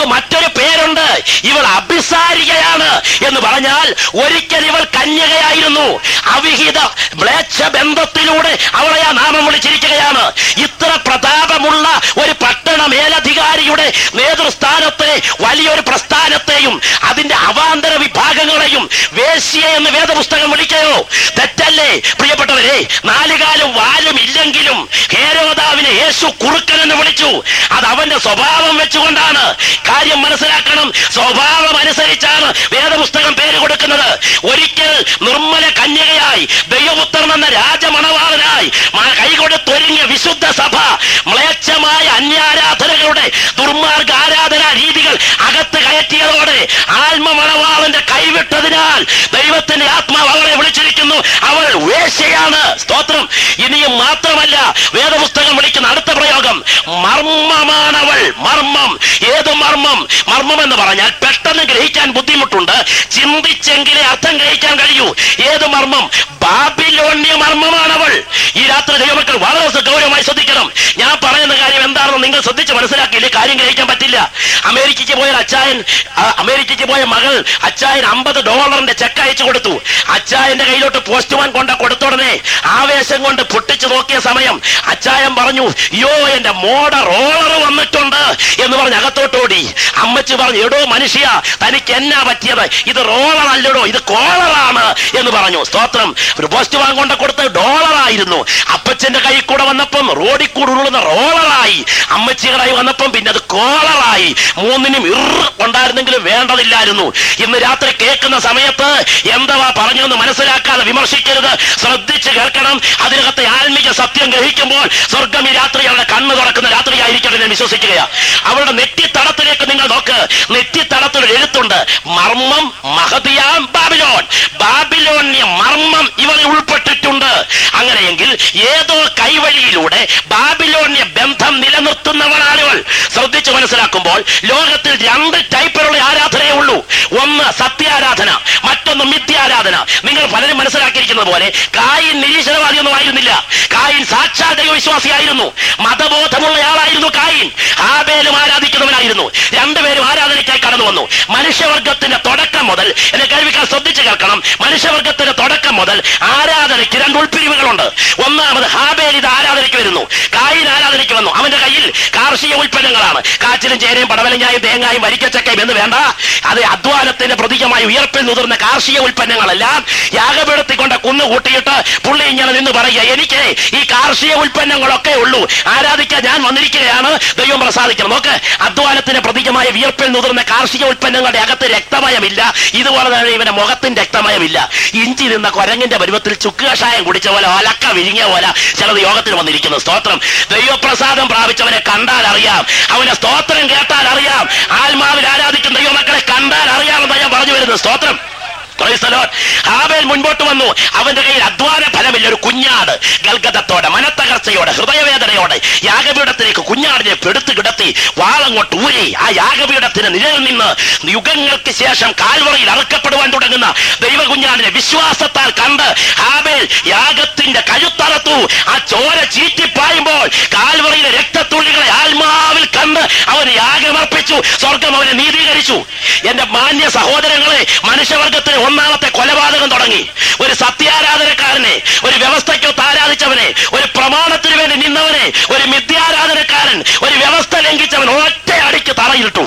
ഇവൾക്ക് മറ്റൊരു പേരുണ്ട് ഇവൾ അഭിസാരികയാണ് എന്ന് പറഞ്ഞാൽ ഒരിക്കൽ ഇവൾ കന്യകയായിരുന്നു അവിഹിത മ്ലേച്ഛ ബന്ധത്തിലൂടെ അവളെ ആ നാമം വിളിച്ചിരിക്കുകയാണ് ഇത്ര പ്രതാപമുള്ള ഒരു പട്ടണ മേലധികാരിയുടെ നേതൃസ്ഥാനത്തെ വലിയൊരു പ്രസ്ഥാനത്തെയും അതിന്റെ അവാന്തര വിഭാഗങ്ങളെയും വേശ്യ എന്ന് വേദപുസ്തകം വിളിക്കയോ തെറ്റല്ലേ പ്രിയപ്പെട്ടവരെ നാലുകാലും വാലും ഇല്ലെങ്കിലും ഹേരോദാവിനെ യേശു കുറുക്കൻ എന്ന് വിളിച്ചു അത് അവന്റെ സ്വഭാവം വെച്ചുകൊണ്ടാണ് കാര്യം മനസ്സിലാക്കണം സ്വഭാവം അനുസരിച്ചാണ് വേദപുസ്തകം പേര് കൊടുക്കുന്നത് ഒരിക്കൽ നിർമ്മല കന്യകയായി ദൈവപുത്രൻ എന്ന രാജമണവാളനായി മ- കൈകൊടുത്തൊരുങ്ങിയ വിശുദ്ധ സഭ മ്ലേച്ഛമായ അന്യാരാധനകളുടെ ദുർമാർഗ ആരാധനാ രീതികൾ അകത്ത് കയറ്റിയതോടെ ആത്മമണവാളന്റെ കൈവിട്ടതിനാൽ ദൈവത്തിന്റെ ആത്മാവ് അവളെ വിളിച്ചിരിക്കുന്നു അവൾ വേശ്യയാണ് സ്തോത്രം ഇനിയും മാത്രമല്ല വേദപുസ്തകം വിളിക്കുന്ന അടുത്ത പ്രയോഗം മർമ്മമാണവൾ മർമ്മം ഏത് മർമ്മം മർമ്മം എന്ന് പറഞ്ഞാൽ പെട്ടെന്ന് ഗ്രഹിക്കാൻ ബുദ്ധിമുട്ടുണ്ട് ചിന്തിച്ചെങ്കിലേ അർത്ഥം ഗ്രഹിക്കാൻ കഴിയൂ ഏത് മർമ്മം ബാബിലോണ്യ മർമ്മമാണവൾ ഈ രാത്രി ദൈവമക്കൾ വളരെ ഗൗരവമായി ശ്രദ്ധിക്കണം ഞാൻ പറയുന്ന കാര്യം എന്താണെന്ന് നിങ്ങൾ ശ്രദ്ധിച്ച് മനസ്സിലാക്കിയില്ലേ കാര്യം ഗ്രഹിക്കാൻ പറ്റില്ല അമേരിക്കയ്ക്ക് പോയ ഒരു അച്ചായൻ ആ, അമേരിക്കയ്ക്ക് പോയ മകൾ അച്ചായൻ അമ്പത് ഡോളറിന്റെ ചെക്ക് അയച്ചു കൊടുത്തു അച്ചായന്റെ കയ്യിലോട്ട് പോസ്റ്റ്മാൻ കൊണ്ട കൊടുത്ത ഉടനെ ആവേശം കൊണ്ട് പൊട്ടിച്ചു നോക്കിയ സമയം അച്ചായൻ പറഞ്ഞു യോ എന്റെ മോഡ റോളർ വന്നിട്ടുണ്ട് എന്ന് പറഞ്ഞ് അകത്തോട്ട് ഓടി അമ്മച്ചി പറഞ്ഞു എടോ മനുഷ്യ തനിക്ക് എന്നാ പറ്റിയത് ഇത് റോളർ അല്ലടോ ഇത് കോളറാണ് എന്ന് പറഞ്ഞു സ്തോത്രം ഒരു പോസ്റ്റ്മാൻ കൊണ്ട് കൊടുത്ത ഡോളറായിരുന്നു അപ്പച്ചന്റെ കൈ കൂടെ വന്നപ്പം റോഡിൽ കൂടെ ഉരുളുന്ന റോളറായി അമ്മച്ചിയുടെ കൈ വന്നപ്പം പിന്നെ അത് കോളറായി മൂന്നിനും ഇർ ഉണ്ടായിരുന്നെങ്കിലും വേണ്ടതില്ലായിരുന്നു ഇന്ന് രാത്രി കേൾക്കുന്ന സമയത്ത് എന്തവാ പറഞ്ഞെന്ന് മനസ്സിലാക്കാതെ വിമർശിക്കരുത് ശ്രദ്ധിച്ച് കേൾക്കണം അതിനകത്തെ ആത്മീക സത്യം ഗ്രഹിക്കുമ്പോൾ സ്വർഗം ഈ രാത്രി അവരുടെ കണ്ണ് തുറക്കുന്ന രാത്രിയായിരിക്കട്ടെ ഞാൻ വിശ്വസിക്കുകയാ അവരുടെ നെറ്റിത്തടത്തിലേക്ക് നിങ്ങൾ നോക്ക് നെറ്റിത്തടത്തിൽ ഒരു എഴുത്തുണ്ട് മർമ്മം മഹതിയാം ബാബിലോൺ ബാബിലോണ്യ മർമ്മം ഇവരിൽ ഉൾപ്പെട്ടിട്ടുണ്ട് അങ്ങനെയെങ്കിൽ ഏതോ കൈവഴിയിലൂടെ ബാബിലോണ്യ ബന്ധം നിലനിർത്തുന്നവളാണ് ഇവൾ ശ്രദ്ധിച്ച് മനസ്സിലാക്കുമ്പോൾ ലോകത്തിൽ രണ്ട് ടൈപ്പിലുള്ള ആരാധനയേ ഉള്ളൂ ഒന്ന് സത്യാരാധന മറ്റൊന്ന് മിഥ്യാരാധന നിങ്ങൾ പലരും മനസ്സിലാക്കിയിരിക്കുന്നത് പോലെ കായിൻ നിരീശ്വരവാദിയൊന്നും ആയിരുന്നില്ല കായിൻ സാക്ഷാൽ ദൈവവിശ്വാസിയായിരുന്നു മതബോധമുള്ളയാളായിരുന്നു കായിൻ ആബേലും ആരാധിക്കുന്നവനായിരുന്നു രണ്ടുപേരും ആരാധനയ്ക്കായി കടന്നു വന്നു മനുഷ്യവർഗത്തിന്റെ തുടക്കം മുതൽ എന്നെ കേൾവിക്കാൻ ശ്രദ്ധിച്ച് കേൾക്കണം മനുഷ്യവർഗത്തിന്റെ തുടക്കം മുതൽ ആരാധനയ്ക്ക് രണ്ട് ഉൾപ്പിരിവുകളുണ്ട് ഒന്നാമത് ഹാബേൽ ഇത് ആരാധനയ്ക്ക് വരുന്നു കായിൻ ആരാധനയ്ക്ക് വന്നു അവന്റെ കയ്യിൽ കാർഷിക ഉൽപ്പന്നങ്ങളാണ് കാച്ചിലും ചേനയും പടവലങ്ങായും തേങ്ങായും വരിക്കച്ചക്കയും എന്ന് വേണ്ട അത് അധ്വാനത്തിന്റെ പ്രതീകമായി ഉയർപ്പിൽ മുതിർന്ന കാർഷിക ഉൽപ്പന്നങ്ങളെല്ലാം യാഗപീഠത്തിൽ കൊണ്ട് കുന്നു കൂട്ടിയിട്ട് പുള്ളി ഇങ്ങനെ നിന്ന് പറയുക എനിക്ക് ഈ കാർഷിക ഉൽപ്പന്നങ്ങളൊക്കെ ഉള്ളൂ ആരാധിക്കാൻ ഞാൻ വന്നിരിക്കുകയാണ് ദൈവം പ്രസാദിക്കണം നോക്ക് അധ്വാനത്തിന്റെ പ്രതീകമായ വിയർപ്പിൽ മുതിർന്ന കാർഷിക ഉൽപ്പന്നങ്ങളുടെ അകത്ത് രക്തമയമില്ല ഇതുപോലെ തന്നെ ഇവന്റെ മുഖത്തിന്റെ രക്തമയമില്ല ഇഞ്ചി നിന്ന കൊരങ്ങിന്റെ പരുവത്തിൽ ചുക്ക് കഷായം കുടിച്ച പോലെ ഒലക്ക വിരിഞ്ഞ പോലെ ചിലത് യോഗത്തിൽ വന്നിരിക്കുന്നു സ്തോത്രം ദൈവപ്രസാദം പ്രാപിച്ചവനെ കണ്ടാൽ അറിയാം അവന്റെ സ്തോത്രം കേട്ടാൽ അറിയാം ആത്മാവിൽ ആരാധിക്കുന്ന ദൈവമക്കളെ കണ്ടാൽ അറിയാമെന്ന് ഞാൻ പറഞ്ഞു വരുന്നത് സ്തോത്രം Praise the Lord. ഹാബേൽ മുൻപോട്ട് വന്നു അവന്റെ കയ്യിൽ അധ്വാന ഫലമില്ല ഒരു കുഞ്ഞാട് ഗൽഗതത്തോടെ മനത്തകർച്ചയോടെ ഹൃദയവേദനയോടെ യാഗപീഠത്തിലേക്ക് കുഞ്ഞാടിനെ പെടുത്തു കിടത്തി വാളങ്ങോട്ട് ഊരി ആ യാഗപീഠത്തിന് നിഴലിൽ നിന്ന് യുഗങ്ങൾക്ക് ശേഷം കാൽവറയിൽ അറുക്കപ്പെടുവാൻ തുടങ്ങുന്ന ദൈവ കുഞ്ഞാടിനെ വിശ്വാസത്താൽ കണ്ട് ഹാബേൽ യാഗത്തിന്റെ കഴുത്തറത്തു ആ ചോര ചീറ്റിപ്പായുമ്പോൾ കാൽവറയിലെ രക്തത്തുള്ളികളെ ആത്മാവിൽ കണ്ട് അവൻ യാഗമർപ്പിച്ചു സ്വർഗം അവനെ നീതീകരിച്ചു എന്റെ മാന്യ സഹോദരങ്ങളെ മനുഷ്യവർഗത്തിന് ഒന്നാമത്തെ കൊലപാതകം തുടങ്ങി ഒരു സത്യാരാധനക്കാരനെ ഒരു വ്യവസ്ഥയ്ക്കൊത്ത് ആരാധിച്ചവനെ ഒരു പ്രമാണത്തിന് വേണ്ടി നിന്നവനെ ഒരു മിഥ്യാരാധനക്കാരൻ ഒരു വ്യവസ്ഥ ലംഘിച്ചവൻ ഒറ്റ അടിക്ക് തറയിട്ടു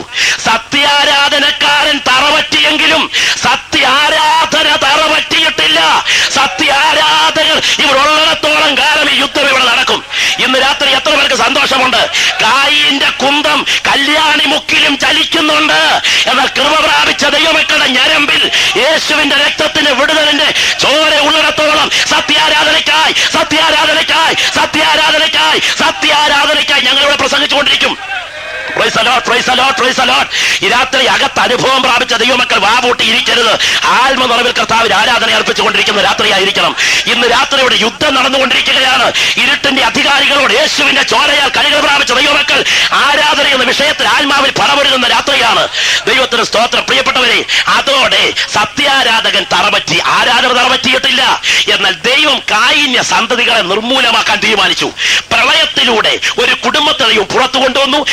സത്യാരാധനക്കാരൻ തറപറ്റിയെങ്കിലും സത്യാരാധന തറപറ്റിയിട്ടില്ല സത്യാരാധകർ ഇവിടെ ഉള്ളിടത്തോളം കാലം ഈ യുദ്ധം ഇവിടെ നടക്കും ഇന്ന് രാത്രി എത്ര പേർക്ക് സന്തോഷമുണ്ട് കായിന്റെ കുന്തം കല്യാണി മുക്കിലും ചലിക്കുന്നുണ്ട് എന്നാൽ കൃപ പ്രാപിച്ച ദൈവമക്കളുടെ ഞരമ്പിൽ യേശുവിന്റെ രക്തത്തിന്റെ വിടുതലിന്റെ ചോര ഉള്ളിടത്തോളം സത്യാരാധനയ്ക്കായി സത്യാരാധനയ്ക്കായി സത്യാരാധനയ്ക്കായി സത്യാരാധനയ്ക്കായി ഞങ്ങൾ ഇവിടെ പ്രസംഗിച്ചുകൊണ്ടിരിക്കും Praise the Lord, praise the Lord, praise the Lord. ഈ രാത്രി അകത്ത് അനുഭവം പ്രാപിച്ച ദൈവമക്കൾ വാപൂട്ടി ഇരിക്കരുത് ആത്മ നിറവിൽ കർത്താവിൽ ആരാധന അർപ്പിച്ചുകൊണ്ടിരിക്കുന്ന രാത്രിയായിരിക്കണം ഇന്ന് രാത്രിയുടെ യുദ്ധം നടന്നുകൊണ്ടിരിക്കുകയാണ് ഇരുട്ടിന്റെ അധികാരികളോട് യേശുവിന്റെ ചോരയാൽ കഴികൾ പ്രാപിച്ച ദൈവമക്കൾ ആരാധന എന്ന വിഷയത്തിൽ ആത്മാവിൽ പടമൊരുങ്ങുന്ന രാത്രിയാണ് ദൈവത്തിന് സ്തോത്രം പ്രിയപ്പെട്ടവരെ അതോടെ സത്യാരാധകൻ തറപറ്റി ആരാധന തറപറ്റിയിട്ടില്ല എന്നാൽ ദൈവം കായിന്യ സന്തതികളെ നിർമൂലമാക്കാൻ തീരുമാനിച്ചു പ്രളയത്തിലൂടെ ഒരു കുടുംബത്തെ ദൈവം പുറത്തു കൊണ്ടുവന്നു ആ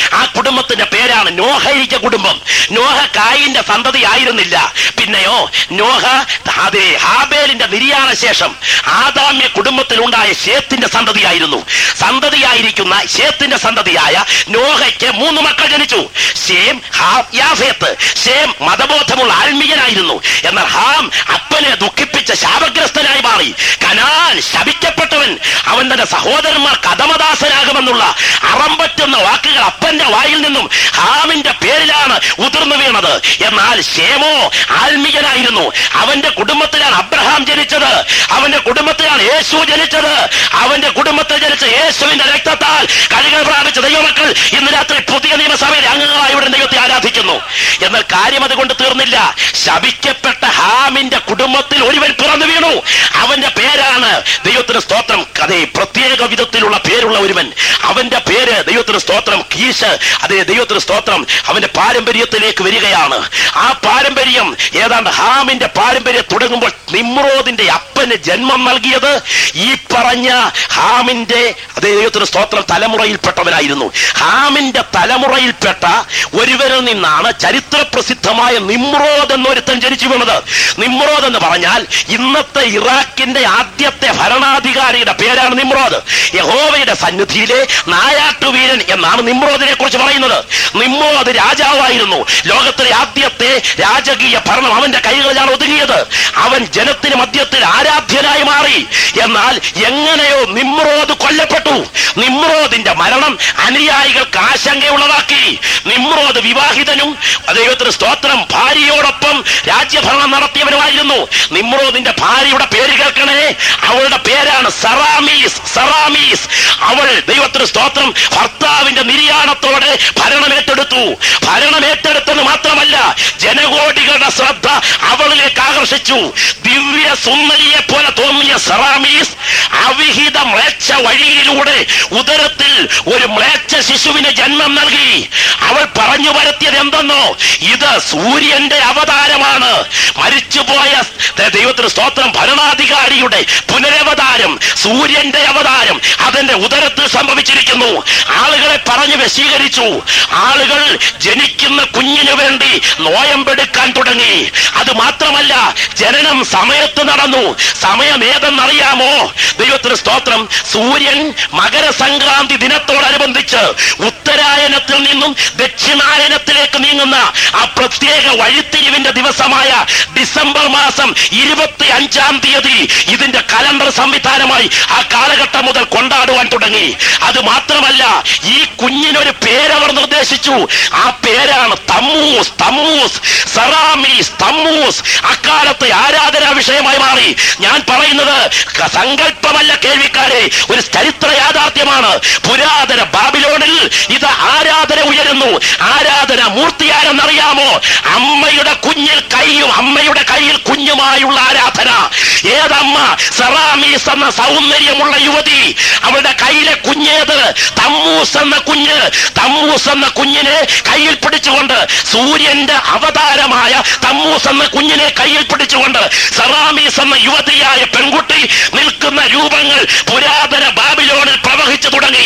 കുടുംബത്തിന്റെ പേരാണ് നോഹയിക കുടുംബം നോഹ കായിന്റെ സന്തതി ആയിരുന്നില്ല പിന്നെയോ നോഹ അതെ ഹാബേലിന്റെ നിര്യാണ ശേഷം ആദാമ്യ കുടുംബത്തിൽ ഉണ്ടായ ശേത്തിന്റെ സന്തതിയായിരുന്നു സന്തതിയായിരിക്കുന്ന ശേത്തിന്റെ സന്തതിയായ നോഹയ്ക്ക് മൂന്ന് മക്കൾ ജനിച്ചു ഷേം ഹാം യാഫേത്ത് ഷേം മതബോധമുള്ള ആത്മീയനായിരുന്നു എന്നാൽ ഹാം അപ്പനെ ദുഃഖിപ്പിച്ച ശാപഗ്രസ്തനായി മാറി കനാൻ ശപിക്കപ്പെട്ടവൻ അവൻ തന്റെ സഹോദരന്മാർക്ക് അധമദാസനാകുമെന്നുള്ള അറം പറ്റുന്ന വാക്കുകൾ അപ്പന്റെ വായിൽ നിന്നും ഹാമിന്റെ പേരിലാണ് ഉതിർന്നു വീണത് എന്നാൽ ഷേമോ ആത്മീയനായിരുന്നു അവന്റെ കുടുംബത്തിലാണ് അബ്രഹാം ജനിച്ചത് അവന്റെ കുടുംബത്തിലാണ് യേശു ജനിച്ചത് അവന്റെ കുടുംബത്തിൽ ജനിച്ച യേശുവിന്റെ രക്തത്താൽ കഴുകൽ പ്രാപിച്ച ദൈവമക്കൾ ഇന്ന് രാത്രി പുതിയ നിയമസഭയിലെ അംഗങ്ങളായി ഇവിടെ ദൈവത്തെ ആരാധിക്കുന്നു എന്നാൽ കാര്യം അതുകൊണ്ട് തീർന്നില്ല ശപിക്കപ്പെട്ട ഹാമിന്റെ കുടുംബത്തിൽ ഒരുവൻ പിറന്നു വീണു അവന്റെ പേരാണ് ദൈവത്തിന് സ്തോത്രം അതേ പ്രത്യേക വിധത്തിലുള്ള പേരുള്ള ഒരുവൻ അവന്റെ പേര് ദൈവത്തിന് സ്തോത്രം കീശ് അതേ ദൈവത്തിന് സ്തോത്രം അവന്റെ പാരമ്പര്യത്തിലേക്ക് വരികയാണ് ആ പാരമ്പര്യം ഏതാണ്ട് ഹാമിന്റെ പാരമ്പര്യം തുടങ്ങുമ്പോൾ നിമ്രോദിന്റെ അപ്പന് ജന്മം നൽകിയത് ഈ പറഞ്ഞ ഹാമിന്റെ അതേ ദൈവത്തിന് സ്തോത്രം തലമുറയിൽപ്പെട്ടവനായിരുന്നു ഹാമിന്റെ തലമുറയിൽപ്പെട്ട ഒരുവരിൽ നിന്നാണ് ചരിത്ര പ്രസിദ്ധമായ നിമ്രോദ് എന്നൊരുത്തൻ ജനിച്ചു വീണത് നിമ്രോദ് എന്ന് പറഞ്ഞാൽ ഇന്നത്തെ ഇറാഖിന്റെ ആദ്യത്തെ ഭരണാധികാരിയുടെ പേരാണ് നിമ്രോദ് യഹോവയുടെ സന്നിധിയിലെ നായാട്ടുവീരൻ എന്നാണ് നിമ്രോദിനെ കുറിച്ച് പറയുന്നത് നിമ്രോദ് രാജാവായിരുന്നു ലോകത്തിലെ ആദ്യത്തെ രാജകീയ ഭരണം അവന്റെ കൈകളിലാണ് ഒതുങ്ങിയത് അവൻ ജനത്തിന് മധ്യത്തിൽ ആരാധ്യനായി മാറി എന്നാൽ എങ്ങനെയോ നിമ്രോദ് കൊല്ലപ്പെട്ടു നിമ്രോദിന്റെ മരണം അനുയായികൾക്ക് ആശങ്കയുള്ളതാക്കി നിമ്രോദ് വിവാഹിതനും ദൈവത്തിന് സ്തോത്രം ഭാര്യയോടൊപ്പം രാജ്യഭരണം നടത്തിയവനുമായിരുന്നു നിമ്രോദിന്റെ ഭാര്യയുടെ പേര് കേൾക്കണേ അവളുടെ പേരാണ് സറാമീസ് സറാമീസ് അവൾ ദൈവത്തിന് സ്തോത്രം ഭർത്താവിന്റെ നിര്യാണത്തോടെ ഭരണമേറ്റെടുത്തു ഭരണമേറ്റെടുത്തെന്ന് മാത്രമല്ല ജനകോടികളുടെ ശ്രദ്ധ അവളിലേക്ക് ആകർഷിച്ചു ദിവ്യ സുന്ദരിയെ പോലെ തോന്നിയ സറാമീസ് അവിഹിത മ്ലേച്ഛ വഴിയിലൂടെ ഉദരത്തിൽ ഒരു മ്ലേച്ഛ ശിശുവിന് ജന്മം നൽകി അവൾ പറഞ്ഞു വരുത്തിയത് എന്തെന്നോ ഇത് സൂര്യന്റെ അവതാരമാണ് മരിച്ചുപോയ ദൈവത്തിന് സ്തോത്രം ഭരണാധികാരിയുടെ പുനരവതാരം സൂര്യന്റെ അവതാരം അതിന്റെ ഉദരത്തിൽ സംഭവിച്ചിരിക്കുന്നു ആളുകളെ പറഞ്ഞു വശീകരിച്ചു ആളുകൾ ജനിക്കുന്ന കുഞ്ഞിനു വേണ്ടി നോയമ്പെടുക്കാൻ തുടങ്ങി അത് മാത്രമല്ല ജനനം സമയത്ത് നടന്നു സമയം ഏതെന്നറിയാമോ ദൈവത്തിന് സ്തോത്രം സൂര്യൻ മകരസംക്രാന്തി ദിനത്തോടനുബന്ധിച്ച് ഉത്തരായനത്തിൽ നിന്നും ദക്ഷിണായനത്തിലേക്ക് നീങ്ങുന്ന ആ പ്രത്യേക വഴിത്തിരിവിന്റെ ദിവസമായ ഡിസംബർ മാസം ഇരുപത്തി അഞ്ചാം തീയതി ഇതിന്റെ കലണ്ടർ സംവിധാനമായി ആ കാലഘട്ടം മുതൽ കൊണ്ടാടുവാൻ തുടങ്ങി അത് മാത്രമല്ല ഈ കുഞ്ഞിനൊരു പേരവർ നിർദ്ദേശിച്ചു ആ പേരാണ് തമ്മൂസ് തമ്മൂസ് സറാമീസ് തമ്മൂസ് അക്കാലത്തെ ആരാധനാ വിഷയമായി മാറി ഞാൻ പറയുന്നത് ക- സങ്കല്പമല്ല കേൾവിക്കാരെ ഒരു ചരിത്ര യാഥാർത്ഥ്യമാണ് പുരാതന ബാബിലോണിൽ ഇത് ആരാധന ഉയരുന്നു ആരാധന മൂർത്തിയാരെന്നറിയാമോ അമ്മയുടെ കുഞ്ഞിൽ കൈയും അമ്മയുടെ കയ്യിൽ കുഞ്ഞുമായുള്ള ആരാധന ഏതമ്മ സറാമീസ് എന്ന സൗന്ദര്യമുള്ള യുവതി അവളുടെ കയ്യിലെ കുഞ്ഞേത് തമ്മൂസ് എന്ന കുഞ്ഞ് തമ്മൂസ് എന്ന കുഞ്ഞിനെ കയ്യിൽ പിടിച്ചുകൊണ്ട് സൂര്യന്റെ അവതാരമായ തമ്മൂസ് എന്ന കുഞ്ഞിനെ കയ്യിൽ പിടിച്ചുകൊണ്ട് സറാമീസ് എന്ന യുവതിയായ പെൺകുട്ടി നിൽക്കുന്ന രൂപങ്ങൾ പുരാതന ബാബിലോണിൽ പ്രവഹിച്ചു തുടങ്ങി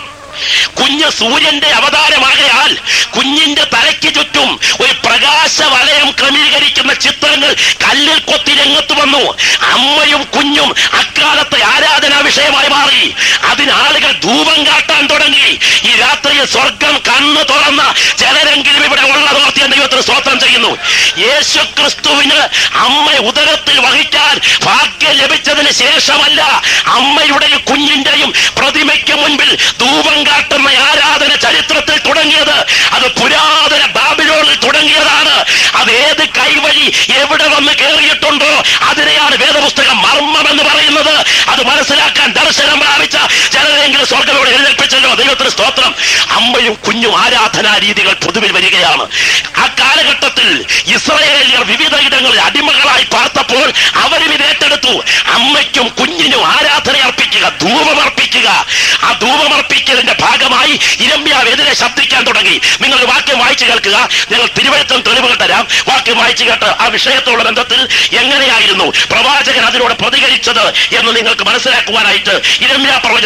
കുഞ്ഞ് സൂര്യന്റെ അവതാരമാകയാൽ കുഞ്ഞിന്റെ തലയ്ക്ക് ചുറ്റും ഒരു പ്രകാശ വലയം ക്രമീകരിക്കുന്ന ചിത്രങ്ങൾ കല്ലിൽ കൊത്തി രംഗത്ത് വന്നു അമ്മയും കുഞ്ഞും അക്കാലത്തെ ആരാധനാ വിഷയമായി മാറി അതിനാളുകൾ ധൂപം കാട്ടാൻ തുടങ്ങി ഈ രാത്രിയിൽ സ്വർഗം കണ്ണു തുറന്ന ചിലരെങ്കിലും ഇവിടെ ഉള്ളതോർത്തിയ ദൈവത്തിന് സ്തോത്രം ചെയ്യുന്നു യേശു ക്രിസ്തുവിന് അമ്മ ഉദരത്തിൽ വഹിക്കാൻ ഭാഗ്യം ലഭിച്ചതിന് ശേഷമല്ല അമ്മയുടെയും കുഞ്ഞിന്റെയും പ്രതിമയ്ക്ക് മുൻപിൽ ധൂപം കാട്ടുന്ന ആരാധന ചരിത്രത്തിൽ തുടങ്ങിയത് അത് പുരാതന ബാബിലോണിൽ തുടങ്ങിയതാണ് അത് ഏത് കൈവഴി എവിടെ വന്ന് കയറിയിട്ടുണ്ടോ അതിനെയാണ് വേദപുസ്തകം മർമ്മം എന്ന് പറയുന്നത് അത് മനസ്സിലാക്കാൻ ദർശനം പ്രാപിച്ച ചിലരെങ്കിലും സ്വർഗത്തോട് എഴുന്നേൽപ്പിച്ചല്ലോ ദൈവത്തിന് സ്തോത്രം അമ്മയും കുഞ്ഞും ആരാധനാ രീതികൾ പൊതുവിൽ വരികയാണ് ആ കാലഘട്ടത്തിൽ ഇസ്രയേലിയർ വിവിധ ഇടങ്ങളിൽ അടിമകളായി പാർത്തപ്പോൾ അവരും ഇത് ഏറ്റെടുത്തു അമ്മയ്ക്കും കുഞ്ഞിനും ആരാധന അർപ്പിക്കുക ധൂപമർപ്പിക്കുക ആ ധൂപമർപ്പിക്കലിന്റെ ഭാഗമായി ഇരമ്യാവെതിരെ ശബ്ദിക്കാൻ തുടങ്ങി നിങ്ങൾ ഒരു വാക്യം വായിച്ചു കേൾക്കുക ഞങ്ങൾ തിരുവഴുത്തം തെളിവുകൾ തരാം വാക്യം വായിച്ചു കേട്ട് ആ വിഷയത്തോടുള്ള ബന്ധത്തിൽ എങ്ങനെയായിരുന്നു പ്രവാചകൻ അതിനോട് പ്രതികരിച്ചത് എന്ന് നിങ്ങൾക്ക് മനസ്സിലാക്കുവാനായിട്ട് ഇരമ്യ പ്രവചനം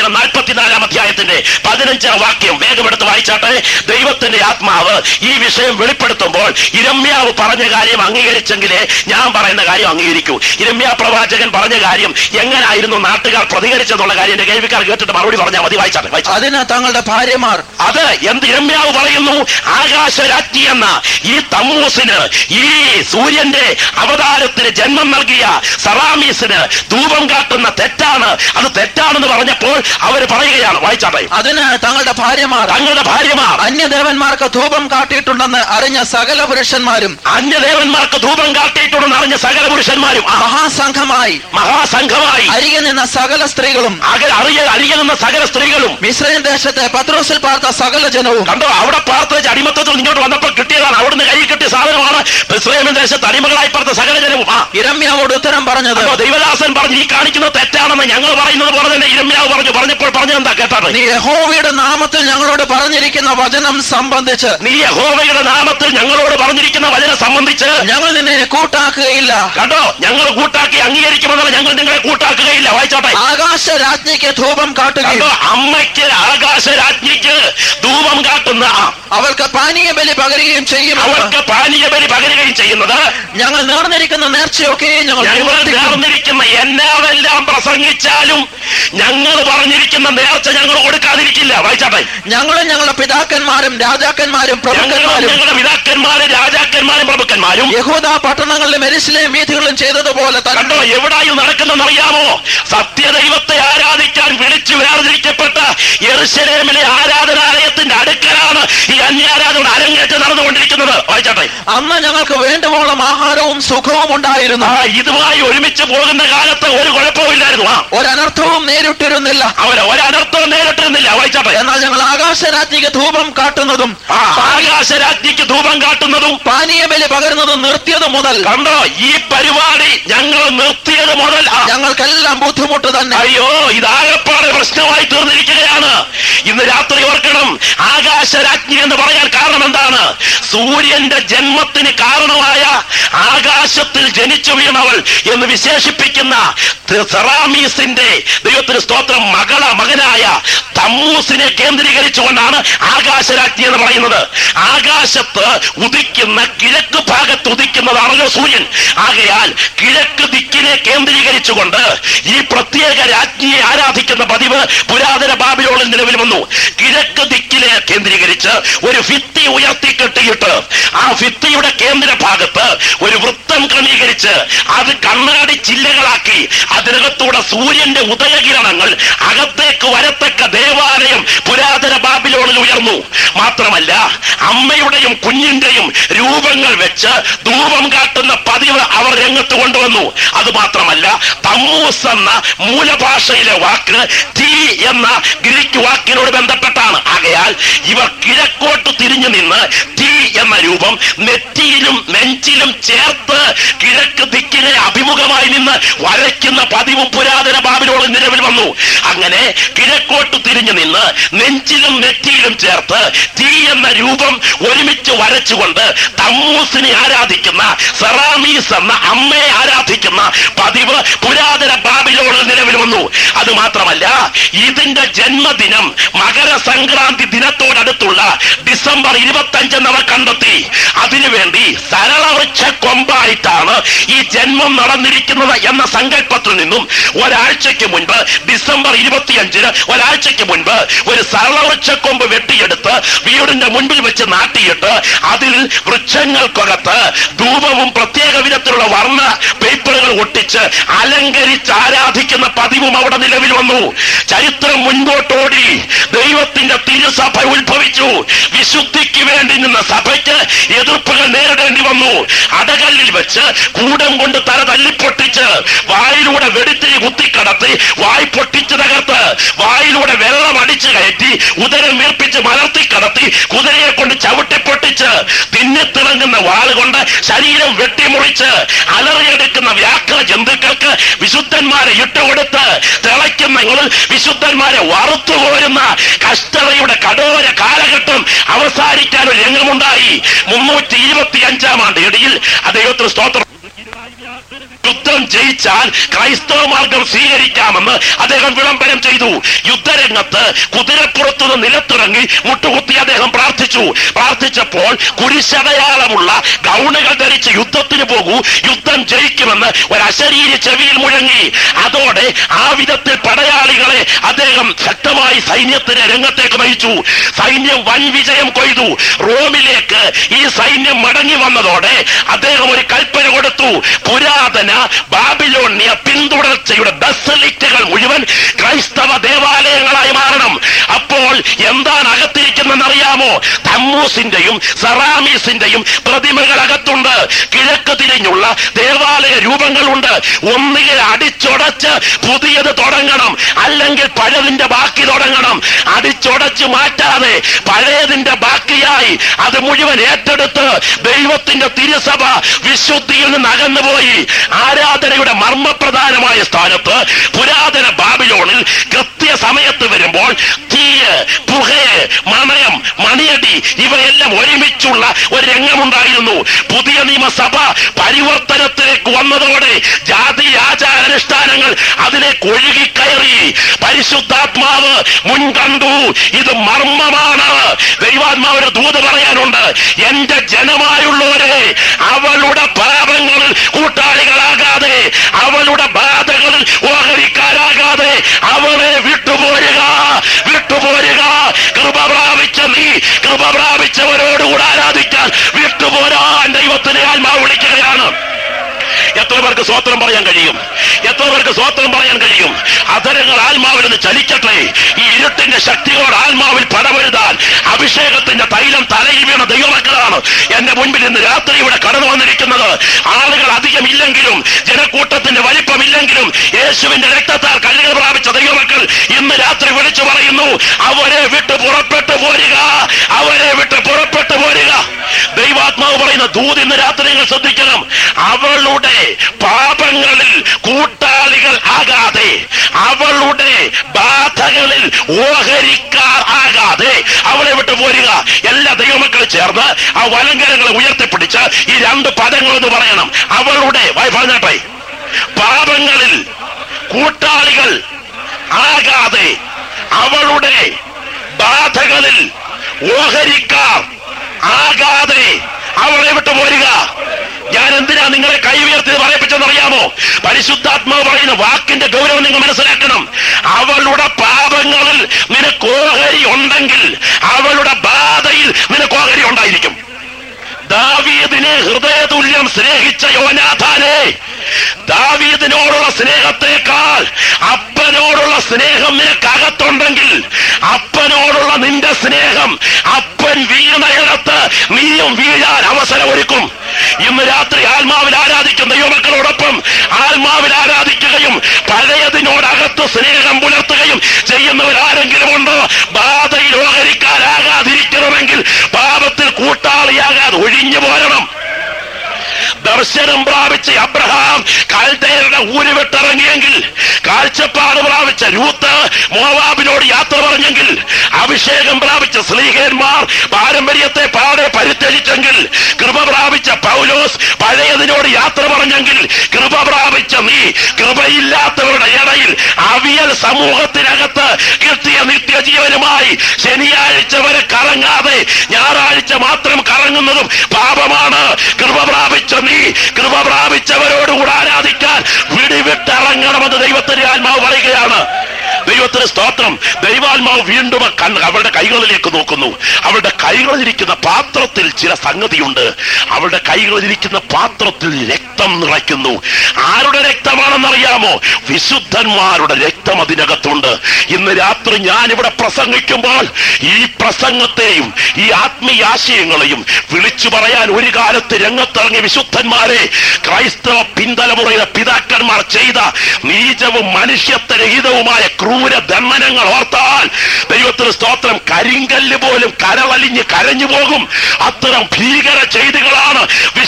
പ്രവചനം നാൽപ്പത്തിനാലാം അധ്യായത്തിന്റെ പതിനഞ്ചാം വാക്യം വേഗമെടുത്ത് വായിച്ചാട്ടെ ദൈവത്തിന്റെ ആത്മാവ് ഈ വിഷയം വെളിപ്പെടുത്തുമ്പോൾ ഇരമ്യാവ് പറഞ്ഞ കാര്യം അംഗീകരിച്ചെങ്കിലേ ഞാൻ പറയുന്ന കാര്യം അംഗീകരിക്കൂ ഇരമ്യ പ്രവാചകൻ പറഞ്ഞ കാര്യം എങ്ങനായിരുന്നു നാട്ടുകാർ പ്രതികരിച്ചെന്നുള്ള കാര്യം എന്റെ കേൾവിക്കാർ കേട്ടിട്ട് മറുപടി പറഞ്ഞാൽ മതി വായിച്ചാട്ടെ വായിച്ചാട്ടെ അതിന് തങ്ങളുടെ ഭാര്യമാർ അത് എന്ത് ഇരമ്യാവ് പറയുന്നു ആകാശരാജ്ഞി എന്ന ഈ തമ്മൂസിന് ഈ സൂര്യന്റെ അവതാരത്തിന് ജന്മം നൽകിയ സറാമീസിന് ധൂപം കാട്ടുന്ന തെറ്റാണ് അത് തെറ്റാണെന്ന് പറഞ്ഞപ്പോൾ അവർ പറയുകയാണ് വായിച്ചാട്ടെ അതിന് തങ്ങളുടെ ഭാര്യമാർ തങ്ങളുടെ ഭാര്യമാർ അന്യദേവന്മാർക്ക് ധൂപം കാട്ടിയിട്ടുണ്ടെന്ന് അറിഞ്ഞ സകല പുരുഷന്മാരും അന്യദേവന്മാർക്ക് ധൂപം കാട്ടിയിട്ടുണ്ടെന്ന് അറിഞ്ഞ സകല പുരുഷന്മാരും ആ മഹാസംഘമായി മഹാസംഘമായി അരികെ നിന്ന സകല സ്ത്രീകളും അകൽ അറിയ അറിയുന്ന സകല സ്ത്രീകളും മിശ്രയും ദേശത്തെ പത്രോസിൽ പാർത്ത സകല ജനവും കണ്ടോ അവിടെ പാർത്ത് വെച്ച് അടിമത്തത്തിൽ ഇങ്ങോട്ട് വന്നപ്പോൾ കിട്ടിയതാണ് അവിടുന്ന് കൈ കിട്ടിയ സാധനമാണ് ഇസ്രയേൽ ദേശത്ത് അടിമകളായി പാർത്ത സകല ജനവും ആ ഇരമ്യാവോട് ഉത്തരം പറഞ്ഞത് അപ്പോ ദൈവദാസൻ പറഞ്ഞു ഈ കാണിക്കുന്നത് തെറ്റാണെന്ന് ഞങ്ങൾ പറയുന്നത് പോലെ തന്നെ ഇരമ്യാവ് പറഞ്ഞു പറഞ്ഞപ്പോൾ പറഞ്ഞു എന്താ കേട്ടാണ് നീ യഹോവയുടെ നാമത്തിൽ ഞങ്ങളോട് പറഞ്ഞിരിക്കുന്ന വചനം സംബന്ധിച്ച് നീ യഹോവയുടെ നാമത്തിൽ ഞങ്ങളോട് പറഞ്ഞിരിക്കുന്ന വചനം സംബന്ധിച്ച് ഞങ്ങൾ നിന്നെ കൂട്ടാക്കുകയില്ല കണ്ടോ ഞങ്ങൾ കൂട്ടാക്കി അംഗീകരിക്കുമെന്നല്ല ഞങ്ങൾ നിങ്ങളെ കൂട്ടാക്കുകയില്ല വായിച്ചോട്ടെ ആകാശ രാജ്ഞിക്ക് ധൂപം കാട്ടുകയും കണ്ടോ അമ്മയ്ക്ക് ആകാശരാജ്ഞിക്ക് ധൂപം കാട്ടുന്ന അവൾക്ക് പാനീയ ബലി പകരുകയും ചെയ്യും അവർക്ക് പാനീയ ബലി പകരുകയും ചെയ്യുന്നത് ഞങ്ങൾ നേർന്നിരിക്കുന്ന നേർച്ചയൊക്കെ ഞങ്ങൾ ഞങ്ങൾ നിവർത്തിക്കും. നേർന്നിരിക്കുന്ന എന്നാവെല്ലാം പ്രസംഗിച്ചാലും ഞങ്ങൾ പറഞ്ഞിരിക്കുന്ന നേർച്ച ഞങ്ങൾ കൊടുക്കാതിരിക്കില്ല വായിച്ചാട്ടെ ഞങ്ങളും ഞങ്ങളുടെ പിതാക്കന്മാരും രാജാക്കന്മാരും ഞങ്ങളും പ്രഭുക്കന്മാരും ഞങ്ങളുടെ പിതാക്കന്മാരും രാജാക്കന്മാരും പ്രഭുക്കന്മാരും യഹൂദ പട്ടണങ്ങളിലും എരിശിലെയും വീഥികളിലും ചെയ്തതുപോലെ തന്നെ കണ്ടോ എവിടായി നടക്കുന്നെന്ന് അറിയാമോ സത്യദൈവത്തെ ആരാധിക്കാൻ വിളിച്ചു വേർതിരിക്കപ്പെട്ട യെറുശലേമിലെ ആരാധനാലയത്തിന്റെ അടുക്കലാണ് ഈ അന്യാരാധന അരങ്ങേറ്റം നടന്നുകൊണ്ടിരിക്കുന്നത് വായിച്ചാട്ടെ അന്ന് ഞങ്ങൾക്ക് വേണ്ടുവോളം ആഹാരവും സുഖവും ഉണ്ടായിരുന്നു ആ ഇതുമായി ഒരുമിച്ച് പോകുന്ന കാലത്ത് ഒരു കുഴപ്പമില്ലായിരുന്നു ആ ഒരനർത്ഥവും നേരിട്ടിരുന്നില്ല അവര് ഒരനർത്ഥവും നേരിട്ടിരുന്നില്ല വായിച്ചാട്ടെ എന്നാൽ ഞങ്ങൾ ആകാശരാജ്ഞിക്ക് ധൂപം കാട്ടുന്നതും ആ ആകാശരാജ്ഞിക്ക് ധൂപം കാട്ടുന്നതും പാനീയ ബലി പകരുന്നതും നിർത്തിയത് മുതൽ കണ്ടോ ഈ പരിപാടി ഞങ്ങൾ നിർത്തിയത് മുതൽ ആ, ഞങ്ങൾക്കെല്ലാം ബുദ്ധിമുട്ട് തന്നെ അയ്യോ ഇതാകപ്പാടെ പ്രശ്നമായി തീർന്നിരിക്കുകയാണ് ഇന്ന് രാത്രി ഓർക്കണം ആകാശരാജ്ഞി എന്ന് പറയാൻ കാരണം എന്താണ് സൂര്യന്റെ ജന്മത്തിന് കാരണമായ ആകാശത്തിൽ ജനിച്ചു വീണവൾ എന്ന് വിശേഷിപ്പിക്കുന്ന ത- സെറാമീസിന്റെ ദൈവത്തിന് സ്തോത്രം മകള മകനായ തമ്മൂസിനെ കേന്ദ്രീകരിച്ചുകൊണ്ടാണ് ആകാശരാജ്ഞി എന്ന് പറയുന്നത് ആകാശത്ത് ഉദിക്കുന്ന കിഴക്ക് ഭാഗത്ത് ഉദിക്കുന്നതാണല്ലോ സൂര്യൻ ആകയാൽ കിഴക്ക് ദിക്കിനെ കേന്ദ്രീകരിച്ചുകൊണ്ട് ഈ പ്രത്യേക രാജ്ഞിയെ ആരാധിക്കുന്ന പതിവ് പുരാതന ബാബിലോണിൽ നിലവിൽ വന്നു കിഴക്ക് ദിക്കിനെ കേന്ദ്രീകരിച്ച് ഒരു ഭിത്തി ഉയർത്തി കെട്ടിയിട്ട് ആ ഭിത്തിയുടെ കേന്ദ്ര ഭാഗത്ത് ഒരു വൃത്തം ക്രമീകരിച്ച് അത് കണ്ണാടി ചില്ലകളാക്കി അതിനകത്തൂടെ സൂര്യന്റെ ഉദയകിരണങ്ങൾ അകത്തേക്ക് വരത്തക്ക ദേവാലയം പുരാതന ബാബിലോണിൽ ഉയർന്നു മാത്രമല്ല അമ്മയുടെയും കുഞ്ഞിന്റെയും രൂപങ്ങൾ വെച്ച് ധൂപം കാട്ടുന്ന പതിവ് അവർ രംഗത്ത് കൊണ്ടുവന്നു അത് മാത്രമല്ല തമ്മൂസ് എന്ന മൂലഭാഷയിലെ വാക്ക് തീ എന്ന ഗ്രീക്ക് വാക്കിനോട് ബന്ധപ്പെട്ടാണ് ആകയാൽ ഇവർ കിഴക്കോട്ട് തിരിഞ്ഞു നിന്ന് തീ എന്ന രൂപം നെറ്റിയിലും നെഞ്ചിലും ചേർത്ത് കിഴക്ക് ദിക്കിനെ അഭിമുഖമായി നിന്ന് വരയ്ക്കുന്ന പതിവും പുരാതന ബാബിലോട് നിലവിൽ വന്നു അങ്ങനെ കിഴക്കോട്ട് തിരിഞ്ഞു നിന്ന് നെഞ്ചിലും നെറ്റിയിലും ചേർത്ത് തീ എന്ന രൂപം ഒരുമിച്ച് വരച്ചുകൊണ്ട് തമ്മൂസിനെ ആരാധിക്കുന്ന സെറാമീസ് എന്ന അമ്മയെ ആരാധിക്കുന്ന പതിവ് പുരാതന ബാബിലോണിൽ നിലവിൽ വന്നു അത് മാത്രമല്ല ഇതിന്റെ ജന്മദിനം മകരസംക്രാന്തി ദിനത്തോടടുത്തുള്ള ഡിസംബർ ഇരുപത്തി അഞ്ചെന്ന് അവർ കണ്ടെത്തി അതിനുവേണ്ടി സരളവൃക്ഷ കൊമ്പായിട്ടാണ് ഈ ജന്മം നടന്നിരിക്കുന്നത് എന്ന സങ്കല്പത്തിൽ നിന്നും ഒരാഴ്ചയ്ക്ക് മുൻപ് ഡിസംബർ ഇരുപത്തിയഞ്ചിന് ഒരാഴ്ചയ്ക്ക് മുൻപ് ഒരു സരളവൃക്ഷ കൊമ്പ് വെട്ടിയെടുത്ത് വീടിന്റെ മുൻപിൽ വെച്ച് നാട്ടിയിട്ട് അതിൽ വൃക്ഷങ്ങൾക്കകത്ത് ധൂപവും പ്രത്യേക വിധത്തിലുള്ള വർണ്ണ പേപ്പറുകൾ ഒട്ടിച്ച് അലങ്കരിച്ച് ആരാധിക്കുന്ന പതിവും അവിടെ നിലവിൽ വന്നു ചരിത്രം മുൻപോട്ടോടി ദൈവത്തിന്റെ തിരുസഭ ഉത്ഭവിച്ചു വിശുദ്ധിക്ക് വേണ്ടി നിന്ന സഭയ്ക്ക് എതിർപ്പുകൾ നേരിടേണ്ടി വന്നു അടകല്ലിൽ വെച്ച് കൂടം കൊണ്ട് തല തല്ലിപ്പൊട്ടിച്ച് വായിലൂടെ വെടിത്തിരി കുത്തിക്കടത്തി വായ് പൊട്ടിച്ച് തകർത്ത് വായിലൂടെ വെള്ളം അടിച്ചു കയറ്റി ഉദരം വീർപ്പിച്ച് മലർത്തി കടത്തി കുതിരയെ കൊണ്ട് ചവിട്ടി പൊട്ടിച്ച് തിന്നിത്തിളങ്ങുന്ന വാളുകൊണ്ട് ശരീരം വെട്ടിമുറിച്ച് അലറിയെടുക്കുന്ന വ്യാഘ്ര ജന്തുക്കൾക്ക് വിശുദ്ധന്മാരെ ഇട്ടുകൊടുത്ത് തിളയ്ക്കുന്ന വിശുദ്ധന്മാരെ വറുത്തു പോരുന്ന കഷ്ടതയുടെ കടോര കാലഘട്ടം അവസാനിക്കാൻ ഒരു രംഗമുണ്ടായി മുന്നൂറ്റി ഇരുപത്തി അഞ്ചാം ആണ്ട് ഇടയിൽ അദ്ദേഹത്തിന് സ്തോത്രം യുദ്ധം ജയിച്ചാൽ ക്രൈസ്തവ മാർഗം സ്വീകരിക്കാമെന്ന് അദ്ദേഹം വിളംബരം ചെയ്തു യുദ്ധരംഗത്ത് കുതിരപ്പുറത്തുനിന്ന് നിലത്തിറങ്ങി മുട്ടുകുത്തി അദ്ദേഹം പ്രാർത്ഥിച്ചു പ്രാർത്ഥിച്ചപ്പോൾ കുരിശടയാളമുള്ള ഗൗണുകൾ ധരിച്ച് യുദ്ധത്തിന് പോകൂ യുദ്ധം ജയിക്കുമെന്ന് ഒരു അശരീരി ചെവിയിൽ മുഴങ്ങി അതോടെ ആ വിധത്തിൽ പടയാളികളെ അദ്ദേഹം ശക്തമായി സൈന്യത്തിന് രംഗത്തേക്ക് നയിച്ചു സൈന്യം വൻ വിജയം കൊയ്തു റോമിലേക്ക് ഈ സൈന്യം മടങ്ങി വന്നതോടെ അദ്ദേഹം ഒരു കൽപ്പന കൊടുത്തു പുരാതന ബാബിലോണ്യ പിന്തുടർച്ചയുടെ ബസലിറ്റുകൾ മുഴുവൻ ക്രൈസ്തവ ദേവാലയങ്ങളായി മാറണം അപ്പോൾ എന്താണ് അകത്തിരിക്കുന്നെന്ന് അറിയാമോ തമ്മൂസിന്റെയും സറാമീസിന്റെയും പ്രതിമകൾ അകത്തുണ്ട് കിഴക്ക് തിരിഞ്ഞുള്ള ദേവാലയ രൂപങ്ങളുണ്ട് ഒന്നുകിൽ അടിച്ചുടച്ച് പുതിയത് തുടങ്ങണം അല്ലെങ്കിൽ പഴയതിന്റെ ബാക്കി തുടങ്ങണം അടിച്ചുടച്ച് മാറ്റാതെ പഴയതിന്റെ ബാക്കിയായി അത് മുഴുവൻ ഏറ്റെടുത്ത് ദൈവത്തിന്റെ തിരുസഭ വിശുദ്ധിയിൽ നിന്ന് അകന്നുപോയി ആരാധനയുടെ മർമ്മപ്രധാനമായ സ്ഥാനത്ത് പുരാതന ബാബിലോണിൽ കൃത്യസമയത്ത് വരുമ്പോൾ തീയ് പുകയ് മണയം മണിയടി ഇവയെല്ലാം ഒരുമിച്ചുള്ള ഒരു രംഗമുണ്ടായിരുന്നു പുതിയ നിയമസഭ പരിവർത്തനത്തിലേക്ക് വന്നതോടെ ജാതി ആചാരാനുഷ്ഠാനങ്ങൾ അതിലേക്ക് ഒഴുകിക്കയറി പരിശുദ്ധാത്മാവ് മുൻകണ്ടു ഇത് മർമ്മമാണ് ദൈവാത്മാവിന്റെ ദൂത് പറയാനുണ്ട് എന്റെ ജനമായുള്ളവരെ അവളുടെ പാപങ്ങളിൽ കൂട്ടാളികളാകാതെ അവളുടെ ബാധകളിൽ ഓഹരിക്കാരാകാതെ അവളെ വിട്ടുപോരുക വിട്ടുപോരുക കൃപ പ്രാപിച്ച നീ കൃപ പ്രാപിച്ചവരോടുകൂടെ ആരാധിക്കാൻ വിട്ടുപോരാൻ ദൈവത്തിനെ ആത്മാവ് വിളിക്കുകയാണ് എത്ര പേർക്ക് സ്വോത്രം പറയാൻ കഴിയും എത്ര പേർക്ക് സ്വോത്രം പറയാൻ കഴിയും അധരങ്ങൾ ആത്മാവിൽ നിന്ന് ചലിക്കട്ടെ ഈ ഇരുട്ടിന്റെ ശക്തിയോട് ആത്മാവിൽ പടവെഴുതാൻ അഭിഷേകത്തിന്റെ തൈലം തലയിൽ വീണ ദൈവമക്കളാണ് എന്റെ മുൻപിൽ ഇന്ന് രാത്രി ഇവിടെ കടന്നു വന്നിരിക്കുന്നത് ആളുകൾ അധികം ഇല്ലെങ്കിലും ജനക്കൂട്ടത്തിന്റെ വലിപ്പമില്ലെങ്കിലും യേശുവിന്റെ രക്തത്താൽ കല്ലുകൾ പ്രാപിച്ച ദൈവമക്കൾ ഇന്ന് രാത്രി വിളിച്ചു പറയുന്നു അവരെ വിട്ട് പുറപ്പെട്ടു പോരുക അവരെ വിട്ട് പുറപ്പെട്ടു പോരുക ദൈവാത്മാവ് പറയുന്ന ദൂത് ഇന്ന് രാത്രി നിങ്ങൾ ശ്രദ്ധിക്കണം അവളുടെ പാപങ്ങളിൽ കൂട്ടാളികൾ ആകാതെ അവളുടെ ബാധകളിൽ ഓഹരിക്കാർ ആകാതെ അവളെ വിട്ടു പോരുക എല്ലാ ദൈവമക്കളും ചേർന്ന് ആ വലങ്കരങ്ങളെ ഉയർത്തിപ്പിടിച്ച് ഈ രണ്ട് പദങ്ങൾ എന്ന് പറയണം അവളുടെ വായി പറഞ്ഞാട്ടെ പാപങ്ങളിൽ കൂട്ടാളികൾ ആകാതെ അവളുടെ ബാധകളിൽ ഓഹരിക്കാർ ആകാതെ അവളെ വിട്ടു പോരുക ഞാൻ എന്തിനാ നിങ്ങളെ കൈ ഉയർത്തി പറയിപ്പിച്ചെന്നറിയാമോ പരിശുദ്ധാത്മാവ് പറയുന്ന വാക്കിന്റെ ഗൗരവം നിങ്ങൾ മനസ്സിലാക്കണം അവളുടെ പാപങ്ങളിൽ നിനക്ക് ഓഹരി ഉണ്ടെങ്കിൽ അവളുടെ ബാധയിൽ നിനക്ക് ഓഹരി ഉണ്ടായിരിക്കും ദാവീദിനെ ഹൃദയതുല്യം സ്നേഹിച്ച യോനാഥാനെ ദാവീദിനോടുള്ള സ്നേഹത്തെക്കാൾ അപ്പനോടുള്ള സ്നേഹം നിനക്കകത്തുണ്ടെങ്കിൽ അപ്പനോടുള്ള നിന്റെ സ്നേഹം അപ്പൻ വീണയിടത്ത് നീയും വീഴാൻ അവസരം ഒരുക്കും ഇന്ന് രാത്രി ആത്മാവിൽ ആരാധിക്കും ദൈവമക്കളോടൊപ്പം ആത്മാവിൽ ആരാധിക്കുകയും പഴയതിനോടകത്ത് സ്നേഹം പുലർത്തുകയും ചെയ്യുന്നവരാരെങ്കിലും ഉണ്ടോ ബാധയിൽ ഓഹരിക്കാരാകാതിരിക്കണമെങ്കിൽ പാപത്തിൽ കൂട്ടാളിയാകാതെ ഒഴിഞ്ഞു പോരണം ദർശനം പ്രാപിച്ച അബ്രഹാം കാൽദേരുടെ ഊര് വിട്ടിറങ്ങിയെങ്കിൽ കാഴ്ചപ്പാട് പ്രാപിച്ച രൂത്ത് മോവാബിനോട് യാത്ര പറഞ്ഞെങ്കിൽ അഭിഷേകം പ്രാപിച്ച സ്ലീഹന്മാർ പാരമ്പര്യത്തെ പാടെ പരിത്യജിച്ചെങ്കിൽ കൃപ പ്രാപിച്ച പൗലോസ് പഴയതിനോട് യാത്ര പറഞ്ഞെങ്കിൽ കൃപ പ്രാപിച്ച നീ കൃപയില്ലാത്തവരുടെ ഇടയിൽ അവിയൽ സമൂഹത്തിനകത്ത് കിട്ടിയ നിത്യജീവനുമായി ശനിയാഴ്ച വരെ കറങ്ങാതെ ഞായറാഴ്ച മാത്രം കറങ്ങുന്നതും പാപമാണ് കൃപ പ്രാപിച്ച നീ കൃപ പ്രാപിച്ചവരോടുകൂടെ ആരാധിക്കാൻ വിടിവിട്ടിറങ്ങണമെന്ന് ദൈവത്തിന്റെ ആത്മാവ് പറയുകയാണ് ദൈവത്തിന് സ്തോത്രം ദൈവാത്മാവ് വീണ്ടും ആ കണ്ണ് അവളുടെ കൈകളിലേക്ക് നോക്കുന്നു അവളുടെ കൈകളിലിരിക്കുന്ന പാത്രത്തിൽ ചില സംഗതിയുണ്ട് അവളുടെ കൈകളിലിരിക്കുന്ന പാത്രത്തിൽ രക്തം നിറയ്ക്കുന്നു ആരുടെ രക്തമാണെന്നറിയാമോ വിശുദ്ധന്മാരുടെ രക്തം അതിനകത്തുണ്ട് ഇന്ന് രാത്രി ഞാൻ ഇവിടെ പ്രസംഗിക്കുമ്പോൾ ഈ പ്രസംഗത്തെയും ഈ ആത്മീയാശയങ്ങളെയും വിളിച്ചു പറയാൻ ഒരു കാലത്ത് രംഗത്തിറങ്ങിയ വിശുദ്ധന്മാരെ ക്രൈസ്തവ പിന്തലമുറയിലെ പിതാക്കന്മാർ ചെയ്ത നീചവും മനുഷ്യത്വരഹിതവുമായ ക്രൂര ദണ്ഡനങ്ങൾ ഓർത്താൽ ദൈവത്തിന് സ്തോത്രം കരിങ്കല്ല് പോലും കരളലിഞ്ഞ് കരഞ്ഞു പോകും അത്തരം ഭീകര ചെയ്തികളാണ്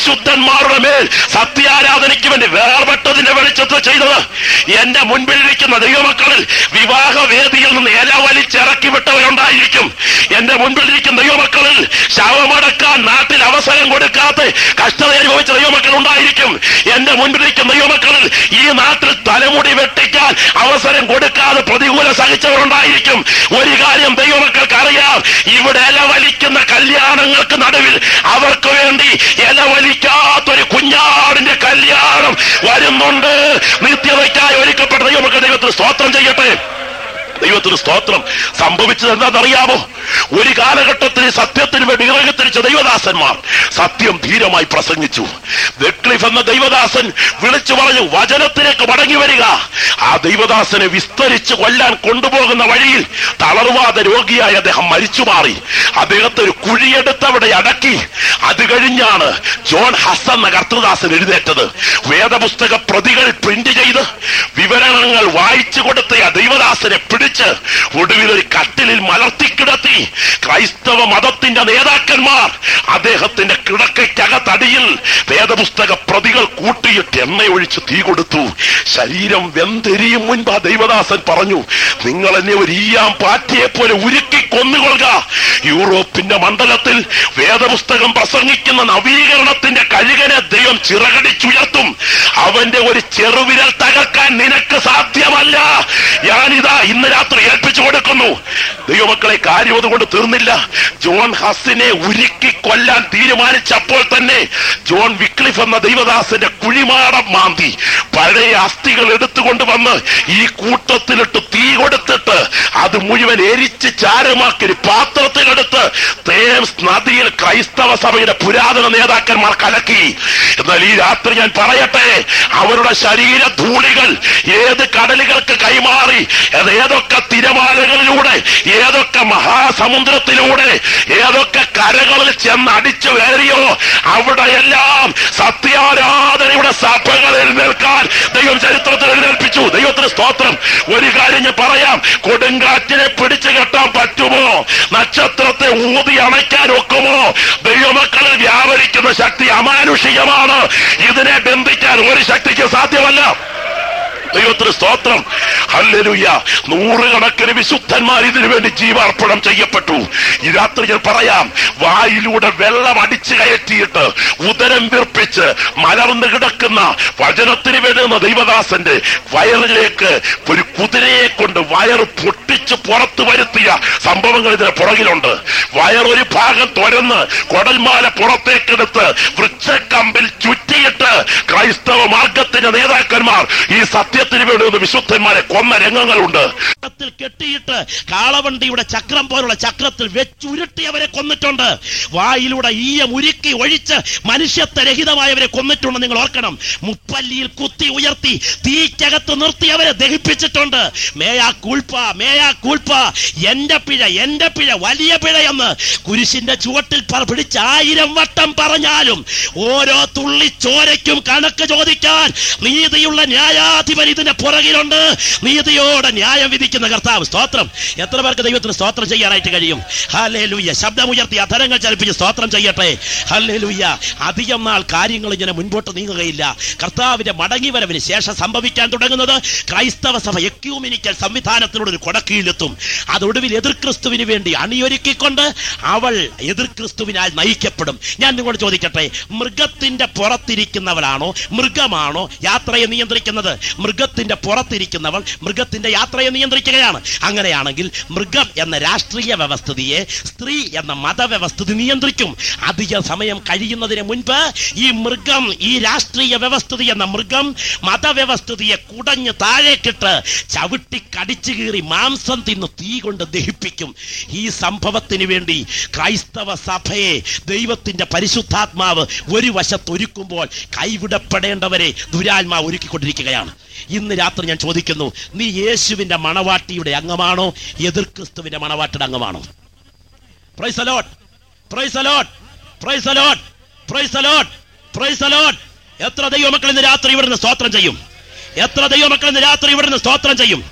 വിശുദ്ധന്മാരുടെ മേൽ സത്യാരാധനയ്ക്ക് വേണ്ടി വേർപെട്ടതിന്റെ വെളിച്ചത്തിൽ ചെയ്തത് എന്റെ മുൻപിലിരിക്കുന്ന ദൈവമക്കളിൽ വിവാഹ വേദിയിൽ നിന്ന് ഇല വലിച്ചിറക്കി വിട്ടവരുണ്ടായിരിക്കും എന്റെ മുൻപിലിരിക്കുന്ന ദൈവമക്കളിൽ ശവമടക്കാൻ നാട്ടിൽ അവസരം കൊടുക്കാത്ത കഷ്ടത അനുഭവിച്ച ദൈവമക്കൾ ഉണ്ടായിരിക്കും എന്റെ മുൻപിലിരിക്കുന്ന ദൈവമക്കളിൽ ഈ നാട്ടിൽ തലമുടി വെട്ടിക്കാൻ അവസരം കൊടുക്കാതെ പ്രതികൂല സഹിച്ചവരുണ്ടായിരിക്കും ഒരു കാര്യം ദൈവമക്കൾക്ക് അറിയാം ഇവിടെ ഇല വലിക്കുന്ന കല്യാണങ്ങൾക്ക് നടുവിൽ അവർക്ക് വേണ്ടി ഇല വലിക്കാത്തൊരു കുഞ്ഞാടിന്റെ കല്യാണം വരുന്നുണ്ട് നിത്യതയ്ക്കായി ഒരുക്കപ്പെട്ട ദൈവമക്കൾ ദൈവത്തിന് സ്തോത്രം ചെയ്യട്ടെ ദൈവത്തിന് സ്തോത്രം സംഭവിച്ചത് എന്താണെന്നറിയാമോ ഒരു കാലഘട്ടത്തിൽ ഈ സത്യത്തിന് വേണ്ടി ഇറങ്ങിത്തിരിച്ച ദൈവദാസന്മാർ സത്യം ധീരമായി പ്രസംഗിച്ചു വെക്ലിഫ് എന്ന ദൈവദാസൻ വിളിച്ചു പറഞ്ഞു വചനത്തിലേക്ക് മടങ്ങി വരിക ആ ദൈവദാസനെ വിസ്തരിച്ച് കൊല്ലാൻ കൊണ്ടുപോകുന്ന വഴിയിൽ തളർവാദ രോഗിയായ അദ്ദേഹം മരിച്ചു മാറി അദ്ദേഹത്തെ ഒരു കുഴിയെടുത്ത് അവിടെ അടക്കി അത് കഴിഞ്ഞാണ് ജോൺ ഹസ് എന്ന കർത്തൃദാസൻ എഴുന്നേറ്റത് വേദപുസ്തക പ്രതികൾ പ്രിന്റ് ചെയ്ത് വിവരണങ്ങൾ വായിച്ചു കൊടുത്ത ആ ദൈവദാസനെ പിടിച്ച് ഒടുവിൽ ഒരു കട്ടിലിൽ മലർത്തി കിടത്തി ക്രൈസ്തവ മതത്തിന്റെ നേതാക്കന്മാർ അദ്ദേഹത്തിന്റെ കിടക്കയ്ക്കകത്തടിയിൽ വേദപുസ്തക പ്രതികൾ കൂട്ടിയിട്ട് എണ്ണയൊഴിച്ച് തീ കൊടുത്തു ശരീരം വെന്തെരിയും മുൻപ് ആ ദൈവദാസൻ പറഞ്ഞു നിങ്ങൾ എന്നെ ഒരു ഈയാം പാറ്റയെ പോലെ ഉരുക്കി കൊന്നുകൊള്ളുക യൂറോപ്പിന്റെ മണ്ഡലത്തിൽ വേദപുസ്തകം പ്രസംഗിക്കുന്ന നവീകരണത്തിന്റെ കഴുകനെ ദൈവം ചിറകടിച്ചുയർത്തും അവന്റെ ഒരു ചെറുവിരൽ തകർക്കാൻ നിനക്ക് സാധ്യമല്ല ഞാനിതാ ഇന്ന് രാത്രി ഏൽപ്പിച്ചു കൊടുക്കുന്നു ദൈവമക്കളെ കാര്യം അതുകൊണ്ട് തീർന്നില്ല ജോൺ ഹസിനെ ഉരുക്കി കൊല്ലാൻ തീരുമാനിച്ചപ്പോൾ തന്നെ ജോൺ വിക്ലിഫ് എന്ന ദൈവദാസന്റെ കുഴിമാടം മാന്തി പഴയ അസ്ഥികൾ എടുത്തുകൊണ്ട് വന്ന് ഈ കൂട്ടത്തിലിട്ട് തീ കൊടുത്തിട്ട് അത് മുഴുവൻ എരിച്ച് ചാരമാക്കി ഒരു പാത്രത്തിലെടുത്ത് തേംസ് നദിയിൽ ക്രൈസ്തവ സഭയുടെ പുരാതന നേതാക്കന്മാർ കലക്കി എന്നാൽ ഈ രാത്രി ഞാൻ പറയട്ടെ അവരുടെ ശരീര ധൂളികൾ ഏത് കടലുകൾക്ക് കൈമാറി അത് ഏതൊക്കെ തിരമാലകളിലൂടെ ഏതൊക്കെ മഹാസമുദ്രത്തിലൂടെ ഏതൊക്കെ കരകളിൽ ചെന്ന് അടിച്ചു കയറിയോ അവിടെയെല്ലാം സത്യാരാധനയുടെ സഭകൾ എഴുന്നേൽക്കാൻ ദൈവം ചരിത്രത്തിൽ എഴുന്നേൽപ്പിച്ചു ദൈവത്തിന് സ്തോത്രം ഒരു കാര്യം ഞാൻ പറയാം കൊടുങ്കാറ്റിനെ പിടിച്ചു കെട്ടാൻ പറ്റുമോ നക്ഷത്രത്തെ ഊതി അണയ്ക്കാൻ ഒക്കുമോ ദൈവമക്കളിൽ വ്യാപരിക്കുന്ന ശക്തി അമാനുഷികമാണ് ഇതിനെ ബന്ധിക്കാൻ ഒരു ശക്തിക്ക് സാധ്യമല്ല ദൈവത്തിന് സ്തോത്രം ഹല്ലേലൂയ നൂറുകണക്കിന് വിശുദ്ധന്മാർ ഇതിനു വേണ്ടി ജീവാർപ്പണം ചെയ്യപ്പെട്ടു ഈ രാത്രി ഞാൻ പറയാം വായിലൂടെ വെള്ളം അടിച്ചു കയറ്റിയിട്ട് ഉദരം വീർപ്പിച്ച് മലർന്ന് കിടക്കുന്ന വചനത്തിന് വേണ്ടുന്ന ദൈവദാസന്റെ വയറിലേക്ക് ഒരു കുതിരയെ കൊണ്ട് വയർ പൊട്ടിച്ച് പുറത്തു വരുത്തിയ സംഭവങ്ങൾ ഇതിന് പുറകിലുണ്ട് വയറൊരു ഭാഗം തുരന്ന് കൊടൽമാല പുറത്തേക്കെടുത്ത് വൃക്ഷക്കമ്പിൽ ചുറ്റിയിട്ട് ക്രൈസ്തവ മാർഗത്തിന്റെ നേതാക്കന്മാർ ഈ സത്യത്തിന് വേണ്ടി ഒന്ന് വിശുദ്ധന്മാരെ കൊന്ന രംഗങ്ങളുണ്ട് ചക്രത്തിൽ കെട്ടിയിട്ട് കാളവണ്ടിയുടെ ചക്രം പോലുള്ള ചക്രത്തിൽ വെച്ചുരുട്ടിയവരെ കൊന്നിട്ടുണ്ട് വായിലൂടെ ഈയം ഉരുക്കി ഒഴിച്ച് മനുഷ്യത്വരഹിതമായവരെ കൊന്നിട്ടുണ്ട് നിങ്ങൾ ഓർക്കണം മുപ്പല്ലിയിൽ കുത്തി ഉയർത്തി തീക്കകത്ത് നിർത്തിയവരെ ദഹിപ്പിച്ചിട്ടുണ്ട് മേയാ കൂൾപ്പ മേയാ കൂൾപ്പ എന്റെ പിഴ എന്റെ പിഴ വലിയ പിഴയെന്ന് കുരിശിന്റെ ചുവട്ടിൽ പ- പിടിച്ച് ആയിരം വട്ടം പറഞ്ഞാലും ഓരോ തുള്ളി ചോരയ്ക്കും കണക്ക് ചോദിക്കാൻ നീതിയുള്ള ന്യായാധിപൻ ഇതിന്റെ പുറകിലുണ്ട് നീതിയോടെ ന്യായം വിധിക്കുന്ന കർത്താവ് സ്തോത്രം എത്ര പേർക്ക് ദൈവത്തിന് സ്തോത്രം ചെയ്യാനായിട്ട് കഴിയും ഹല്ലേ ലൂയ്യ ശബ്ദമുയർത്തി അധരങ്ങൾ ചലിപ്പിച്ച് സ്തോത്രം ചെയ്യട്ടെ ഹല്ലേ ലൂയ്യ അധികം നാൾ കാര്യങ്ങൾ ഇങ്ങനെ മുൻപോട്ട് നീങ്ങുകയില്ല കർത്താവിന്റെ മടങ്ങിവരവിന് ശേഷം സംഭവിക്കാൻ തുടങ്ങുന്നത് ക്രൈസ്തവ സഭ എക്യൂമിനിക്കൽ സംവിധാനത്തിലൂടെ ഒരു കൊടക്കീഴിലെത്തും അതൊടുവിൽ എതിർ ക്രിസ്തുവിന് വേണ്ടി അണിയൊരുക്കിക്കൊണ്ട് അവൾ എതിർ ക്രിസ്തുവിനാൽ നയിക്കപ്പെടും ഞാൻ നിങ്ങളോട് ചോദിക്കട്ടെ മൃഗത്തിന്റെ പുറത്തിരിക്കുന്നവളാണോ മൃഗമാണോ യാത്രയെ നിയന്ത്രിക്കുന്നത് മൃഗത്തിന്റെ പുറത്തിരിക്കുന്നവൾ മൃഗത്തിന്റെ യാത്രയെ നിയന്ത്രിക്കുകയാണ് അങ്ങനെയാണെങ്കിൽ മൃഗം എന്ന രാഷ്ട്രീയ വ്യവസ്ഥിതിയെ സ്ത്രീ എന്ന മതവ്യവസ്ഥിതി നിയന്ത്രിക്കും അധിക സമയം കഴിയുന്നതിന് മുൻപ് ഈ മൃഗം ഈ രാഷ്ട്രീയ വ്യവസ്ഥിതി എന്ന മൃഗം മതവ്യവസ്ഥിതിയെ കുടഞ്ഞ് താഴേക്കിട്ട് ചവിട്ടി കടിച്ചു കീറി മാംസം തിന്ന് തീ കൊണ്ട് ദഹിപ്പിക്കും ഈ സംഭവത്തിന് വേണ്ടി ക്രൈസ്തവ സഭയെ ദൈവത്തിന്റെ പരിശുദ്ധാത്മാവ് ഒരു വശത്ത് ഒരുക്കുമ്പോൾ കൈവിടപ്പെടേണ്ടവരെ ദുരാത്മാവ് ഒരുക്കിക്കൊണ്ടിരിക്കുകയാണ് ഇന്ന് രാത്രി ഞാൻ ചോദിക്കുന്നു നീ യേശുവിന്റെ മണവാട്ടിയുടെ അംഗമാണോ എതിർ ക്രിസ്തുവിന്റെ മണവാട്ടിയുടെ അംഗമാണോ praise a lot praise a lot praise a lot praise a lot praise a lot എത്ര ദൈവമക്കൾ ഇന്ന് രാത്രി ഇവിടുന്ന് സ്തോത്രം ചെയ്യും എത്ര ദൈവമക്കൾ ഇന്ന് രാത്രി ഇവിടുന്ന് സ്തോത്രം ചെയ്യും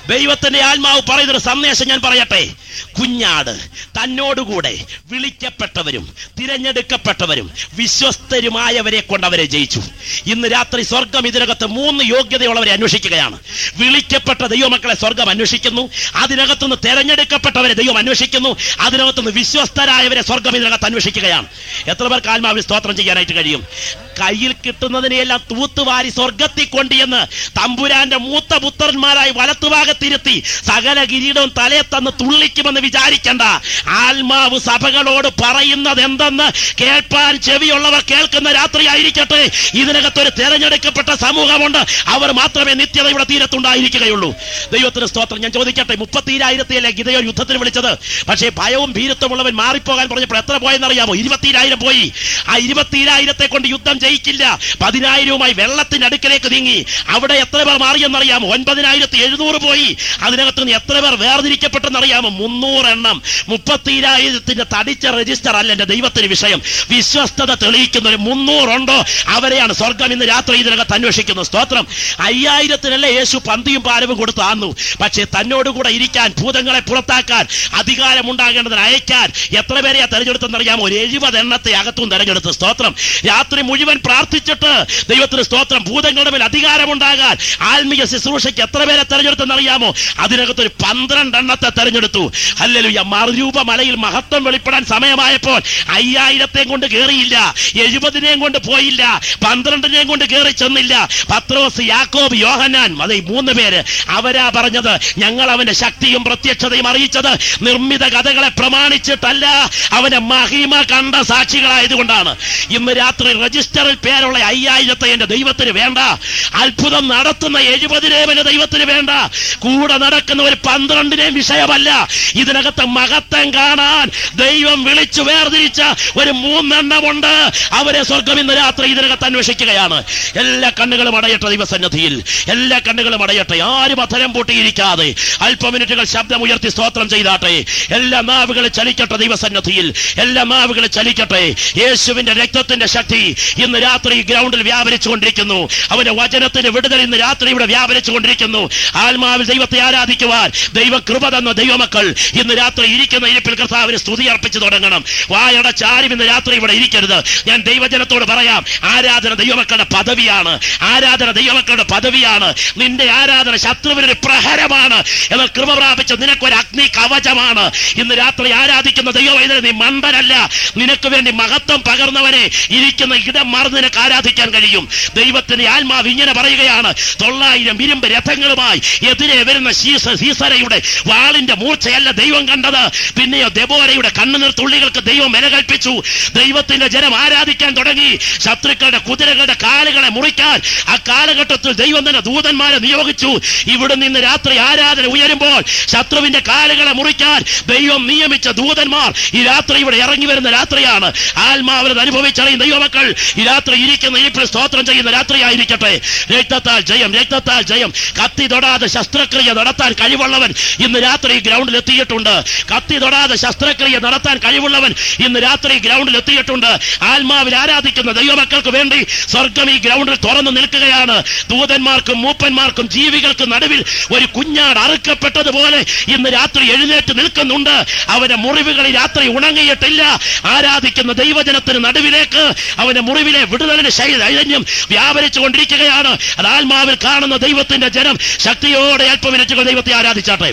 ദൈവത്തിന്റെ ആത്മാവ് പറയുന്നൊരു സന്ദേശം ഞാൻ പറയട്ടെ കുഞ്ഞാട് തന്നോടുകൂടെ വിളിക്കപ്പെട്ടവരും തിരഞ്ഞെടുക്കപ്പെട്ടവരും വിശ്വസ്തരുമായവരെ കൊണ്ട് അവരെ ജയിച്ചു ഇന്ന് രാത്രി സ്വർഗം ഇതിനകത്ത് മൂന്ന് യോഗ്യതയുള്ളവരെ അന്വേഷിക്കുകയാണ് വിളിക്കപ്പെട്ട ദൈവമക്കളെ സ്വർഗം അന്വേഷിക്കുന്നു അതിനകത്തുനിന്ന് തെരഞ്ഞെടുക്കപ്പെട്ടവരെ ദൈവം അന്വേഷിക്കുന്നു അതിനകത്തുനിന്ന് വിശ്വസ്തരായവരെ സ്വർഗം ഇതിനകത്ത് അന്വേഷിക്കുകയാണ് എത്ര പേർക്ക് ആത്മാവിൽ സ്തോത്രം ചെയ്യാനായിട്ട് കഴിയും കയ്യിൽ കിട്ടുന്നതിനെയെല്ലാം തൂത്തുവാരി സ്വർഗത്തിൽ കൊണ്ടിയെന്ന് തമ്പുരാന്റെ മൂത്ത പുത്രന്മാരായി വലത്തുഭാഗത്തിരുത്തി സകല കിരീടവും തലയെ തന്ന് തുള്ളിക്കുമെന്ന് വിചാരിക്കണ്ട ആത്മാവ് സഭകളോട് പറയുന്നത് എന്തെന്ന് കേൾപ്പാൻ ചെവിയുള്ളവർ കേൾക്കുന്ന രാത്രിയായിരിക്കട്ടെ ഇതിനകത്തൊരു തെരഞ്ഞെടുക്കപ്പെട്ട സമൂഹമുണ്ട് അവർ മാത്രമേ നിത്യത ഇവിടെ തീരത്തുണ്ടായിരിക്കുകയുള്ളൂ ദൈവത്തിന് സ്തോത്രം ഞാൻ ചോദിക്കട്ടെ മുപ്പത്തിരായിരത്തിയല്ലേ ഗിതയോ യുദ്ധത്തിന് വിളിച്ചത് പക്ഷേ ഭയവും ഭീരുത്വമുള്ളവൻ മാറിപ്പോകാൻ പറഞ്ഞപ്പോൾ എത്ര പോയെന്നറിയാമോ ഇരുപത്തിരായിരം പോയി ആ ഇരുപത്തിരായിരത്തെ കൊണ്ട് യുദ്ധം ജയിക്കില്ല പതിനായിരവുമായി വെള്ളത്തിന്റെ അടുക്കലേക്ക് നീങ്ങി അവിടെ എത്ര പേർ മാറിയെന്നറിയാമോ ഒൻപതിനായിരത്തി എഴുന്നൂറ് പോയി അതിനകത്ത് നിന്ന് എത്ര പേർ വേർതിരിക്കപ്പെട്ടെന്നറിയാമോ മുന്നൂറ് എണ്ണം മുപ്പത്തിരായിരത്തിന്റെ തടിച്ച രജിസ്റ്റർ അല്ല എന്റെ ദൈവത്തിന് വിഷയം വിശ്വസ്തത തെളിയിക്കുന്ന ഒരു മുന്നൂറുണ്ടോ അവരെയാണ് സ്വർഗം ഇന്ന് രാത്രി ഇതിനകത്ത് അന്വേഷിക്കുന്നു സ്തോത്രം അയ്യായിരത്തിനല്ലേ യേശു പന്തിയും പാരവും കൊടുത്തു ആന്നു പക്ഷേ തന്നോടുകൂടെ ഇരിക്കാൻ ഭൂതങ്ങളെ പുറത്താക്കാൻ അധികാരമുണ്ടാകേണ്ടതിന് അയക്കാൻ എത്ര പേരെയാ തെരഞ്ഞെടുത്തെന്നറിയാമോ ഒരു എഴുപത് എണ്ണത്തെ അകത്തും തെരഞ്ഞെടുത്ത് സ്തോത്രം രാത്രി മുഴുവൻ പ്രാർത്ഥിച്ചിട്ട് ദൈവത്തിന് സ്തോത്രം ഭൂതങ്ങളുടെ മേൽ അധികാരമുണ്ടാകാൻ ആത്മീയ ശുശ്രൂഷയ്ക്ക് എത്ര പേരെ തെരഞ്ഞെടുത്തെന്നറിയാമോ അതിനകത്ത് ഒരു പന്ത്രണ്ട് എണ്ണത്തെ തെരഞ്ഞെടുത്തു അല്ലല്ലോ മറുരൂപ മലയിൽ മഹത്വം വെളിപ്പെടാൻ സമയമായപ്പോൾ അയ്യായിരത്തെയും കൊണ്ട് കയറിയില്ല എഴുപതിനെയും കൊണ്ട് പോയില്ല പന്ത്രണ്ടിനെയും കൊണ്ട് കയറി ചെന്നില്ല പത്രോസ് യാക്കോബ് യോഹന്നാൻ അത് ഈ മൂന്ന് പേര് അവരാ പറഞ്ഞത് ഞങ്ങൾ അവന്റെ ശക്തിയും പ്രത്യക്ഷതയും അറിയിച്ചത് നിർമ്മിത കഥകളെ പ്രമാണിച്ചിട്ടല്ല അവന്റെ മഹിമ കണ്ട സാക്ഷികളായതുകൊണ്ടാണ് ഇന്ന് രാത്രി രജിസ്റ്ററിൽ പേരുള്ള അയ്യായിരത്തെ എന്റെ ദൈവത്തിന് വേണ്ട അത്ഭുതം നടത്തുന്ന എഴുപതിനെയും എന്റെ ദൈവത്തിന് വേണ്ട കൂടെ നടക്കുന്ന ഒരു പന്ത്രണ്ടിനെയും വിഷയമല്ല ഇതിനകത്ത് മഹത്വം കാണാൻ ദൈവം വിളിച്ചു വേർതിരിച്ച ഒരു മൂന്നെണ്ണമുണ്ട് അവരെ സ്വർഗം ഇന്ന് രാത്രി ഇതിനകത്ത് അന്വേഷിക്കുകയാണ് എല്ലാ കണ്ണുകളും അടയട്ടെ ദൈവസന്നിധിയിൽ എല്ലാ കണ്ണുകളും അടയട്ടെ ആരും അധരം പൂട്ടിയിരിക്കാതെ അല്പ മിനിറ്റുകൾ ശബ്ദമുയർത്തി സ്തോത്രം ചെയ്താട്ടെ എല്ലാ നാവുകളും ചലിക്കട്ടെ ദൈവസന്നിധിയിൽ എല്ലാ നാവുകളും ചലിക്കട്ടെ യേശുവിന്റെ രക്തത്തിന്റെ ശക്തി ഇന്ന് രാത്രി ഈ ഗ്രൗണ്ടിൽ വ്യാപരിച്ചുകൊണ്ടിരിക്കുന്നു അവന്റെ വചനത്തിന്റെ വിടുതൽ ഇന്ന് രാത്രി ഇവിടെ വ്യാപരിച്ചുകൊണ്ടിരിക്കുന്നു ആത്മാവിൽ ദൈവത്തെ ആരാധിക്കുവാൻ ദൈവ കൃപ തന്ന ദൈവമക്കൾ ഇന്ന് രാത്രി ഇരിക്കുന്ന ഇരിപ്പിൽ കർത്താവിന് സ്തുതി അർപ്പിച്ചു തുടങ്ങണം വായട ചാരും ഇന്ന് രാത്രി ഇവിടെ ഇരിക്കരുത് ഞാൻ ദൈവജനത്തോട് പറയാം ആരാധന ദൈവമക്കളുടെ പദവിയാണ് ആരാധന ദൈവമക്കളുടെ പദവിയാണ് നിന്റെ ആരാധന ശത്രുവിനൊരു പ്രഹരമാണ് എന്നാൽ കൃപ പ്രാപിച്ച നിനക്കൊരു അഗ്നി കവചമാണ് ഇന്ന് രാത്രി ആരാധിക്കുന്ന ദൈവവൈദ്യ നീ മണ്ടനല്ല നിനക്ക് വേണ്ടി മഹത്വം പകർന്നവനെ ഇരിക്കുന്ന ഇടം മറന്ന് നിനക്ക് ആരാധിക്കാൻ കഴിയും ദൈവത്തിന്റെ ആത്മാവ് ഇങ്ങനെ പറയുകയാണ് തൊള്ളായിരം ഇരുമ്പ് രഥങ്ങളുമായി എതിരെ വരുന്ന ശീസ സീസരയുടെ വാളിന്റെ മൂർച്ചയല്ല ദൈവം കണ്ടത് പിന്നെയോ ദെബോരയുടെ കണ്ണുനീർ തുള്ളികൾക്ക് ദൈവം വില കൽപ്പിച്ചു ദൈവത്തിന്റെ ജനം ആരാധിക്കാൻ തുടങ്ങി ശത്രുക്കളുടെ കുതിരകളുടെ കാലുകളെ മുറിക്കാൻ ആ കാലഘട്ടത്തിൽ ദൈവം തന്നെ ദൂതന്മാരെ നിയോഗിച്ചു ഇവിടെ നിന്ന് രാത്രി ആരാധന ഉയരുമ്പോൾ ശത്രുവിന്റെ കാലുകളെ മുറിക്കാൻ ദൈവം നിയമിച്ച ദൂതന്മാർ ഈ രാത്രി ഇവിടെ ഇറങ്ങി വരുന്ന രാത്രിയാണ് ആത്മാവിനെ അനുഭവിച്ചറിയും ദൈവമക്കൾ ഈ രാത്രി ഇരിക്കുന്ന ഇരിപ്പിൽ സ്തോത്രം ചെയ്യുന്ന രാത്രിയായിരിക്കട്ടെ രക്തത്താൽ ജയം രക്തത്താൽ ജയം കത്തി തൊടാതെ ശസ്ത്രക്രിയ നടത്താൻ കഴിവുള്ളവൻ ഇന്ന് രാത്രി ഈ ഗ്രൗണ്ടിൽ എത്തിയിട്ടുണ്ട് കത്തി തൊടാതെ ശസ്ത്രക്രിയ നടത്താൻ കഴിവുള്ളവൻ ഇന്ന് രാത്രി ഈ ഗ്രൗണ്ടിൽ എത്തിയിട്ടുണ്ട് ആത്മാവിൽ ആരാധിക്കുന്ന ദൈവമക്കൾക്ക് വേണ്ടി സ്വർഗം ഈ ഗ്രൗണ്ടിൽ തുറന്നു നിൽക്കുകയാണ് ദൂതന്മാർക്കും മൂപ്പന്മാർക്കും ജീവികൾക്കും നടുവിൽ ഒരു കുഞ്ഞാട് അറുക്കപ്പെട്ടതുപോലെ ഇന്ന് രാത്രി എഴുന്നേറ്റ് നിൽക്കുന്നുണ്ട് അവന്റെ മുറിവുകളിൽ രാത്രി ഉണങ്ങിയിട്ടില്ല ആരാധിക്കുന്ന ദൈവജനത്തിന് നടുവിലേക്ക് അവന്റെ മുറിവിലെ വിടുതലിന്റെ ശൈതന്യം വ്യാപരിച്ചു കൊണ്ടിരിക്കുകയാണ് അത് ആത്മാവിൽ കാണുന്ന ദൈവത്തിന്റെ ജനം ശക്തിയോടെ അല്പ മിനിറ്റുകൾ ദൈവത്തെ ആരാധിച്ചാട്ടെ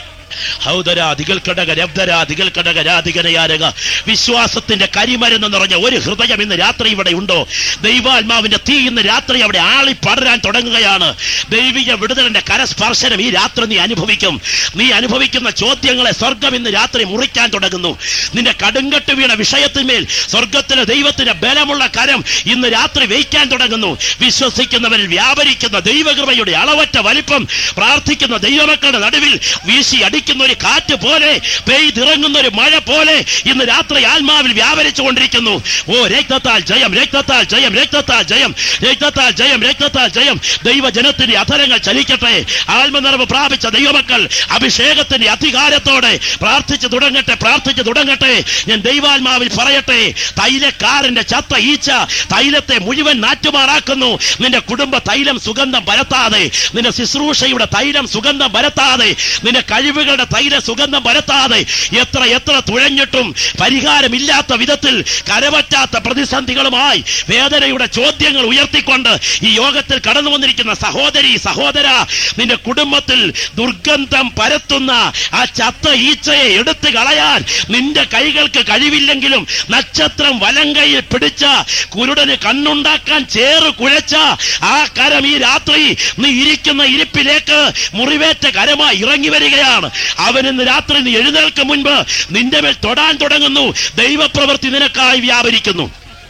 ഹൗദരാദികൾ കടക രബ്ദരാദികൾ കടക രാധികനയാരക വിശ്വാസത്തിന്റെ കരിമരുന്ന് നിറഞ്ഞ ഒരു ഹൃദയം ഇന്ന് രാത്രി ഇവിടെ ഉണ്ടോ ദൈവാത്മാവിന്റെ തീ ഇന്ന് രാത്രി അവിടെ ആളി പടരാൻ തുടങ്ങുകയാണ് ദൈവിക വിടുതലിന്റെ കരസ്പർശനം ഈ രാത്രി നീ അനുഭവിക്കും നീ അനുഭവിക്കുന്ന ചോദ്യങ്ങളെ സ്വർഗം ഇന്ന് രാത്രി മുറിക്കാൻ തുടങ്ങുന്നു നിന്റെ കടുങ്കട്ട് വീണ വിഷയത്തിന്മേൽ സ്വർഗത്തിലെ ദൈവത്തിന്റെ ബലമുള്ള കരം ഇന്ന് രാത്രി വയ്ക്കാൻ തുടങ്ങുന്നു വിശ്വസിക്കുന്നവരിൽ വ്യാപരിക്കുന്ന ദൈവകൃപയുടെ അളവറ്റ വലിപ്പം പ്രാർത്ഥിക്കുന്ന ദൈവമക്കളുടെ നടുവിൽ വീശി അടി അടിക്കുന്ന ഒരു കാറ്റ് പോലെ പെയ്തിറങ്ങുന്ന ഒരു മഴ പോലെ ഇന്ന് രാത്രി ആത്മാവിൽ വ്യാപരിച്ചു കൊണ്ടിരിക്കുന്നു ഓ രക്തത്താൽ ജയം രക്തത്താൽ ജയം രക്തത്താൽ ജയം രക്തത്താൽ ജയം രക്തത്താൽ ജയം ദൈവജനത്തിന്റെ അധരങ്ങൾ ചലിക്കട്ടെ ആത്മനിറവ് പ്രാപിച്ച ദൈവമക്കൾ അഭിഷേകത്തിന്റെ അധികാരത്തോടെ പ്രാർത്ഥിച്ചു തുടങ്ങട്ടെ പ്രാർത്ഥിച്ചു തുടങ്ങട്ടെ ഞാൻ ദൈവാത്മാവിൽ പറയട്ടെ തൈലക്കാരന്റെ ചത്ത ഈച്ച തൈലത്തെ മുഴുവൻ നാറ്റുമാറാക്കുന്നു നിന്റെ കുടുംബ തൈലം സുഗന്ധം പരത്താതെ നിന്റെ ശുശ്രൂഷയുടെ തൈലം സുഗന്ധം പരത്താതെ നിന്റെ കഴിവുകളുടെ തൈല സുഗന്ധം പരത്താതെ എത്ര എത്ര തുഴഞ്ഞിട്ടും പരിഹാരമില്ലാത്ത വിധത്തിൽ കരപറ്റാത്ത പ്രതിസന്ധികളുമായി വേദനയുടെ ചോദ്യങ്ങൾ ഉയർത്തിക്കൊണ്ട് ഈ യോഗത്തിൽ കടന്നു വന്നിരിക്കുന്ന സഹോദരി സഹോദര നിന്റെ കുടുംബത്തിൽ ദുർഗന്ധം പരത്തുന്ന ആ ചത്ത ഈച്ചയെ എടുത്തു കളയാൻ നിന്റെ കൈകൾക്ക് കഴിവില്ലെങ്കിലും നക്ഷത്രം വലങ്കയിൽ പിടിച്ച കുരുടന് കണ്ണുണ്ടാക്കാൻ ചേറ് കുഴച്ച ആ കരം ഈ രാത്രി നീ ഇരിക്കുന്ന ഇരിപ്പിലേക്ക് മുറിവേറ്റ കരമായി ഇറങ്ങി വരികയാണ് അവൻ ഇന്ന് രാത്രി നീ എഴുന്നേൽക്കും മുൻപ് നിന്റെ മേൽ തൊടാൻ തുടങ്ങുന്നു ദൈവപ്രവൃത്തി നിനക്കായി വ്യാപരിക്കുന്നു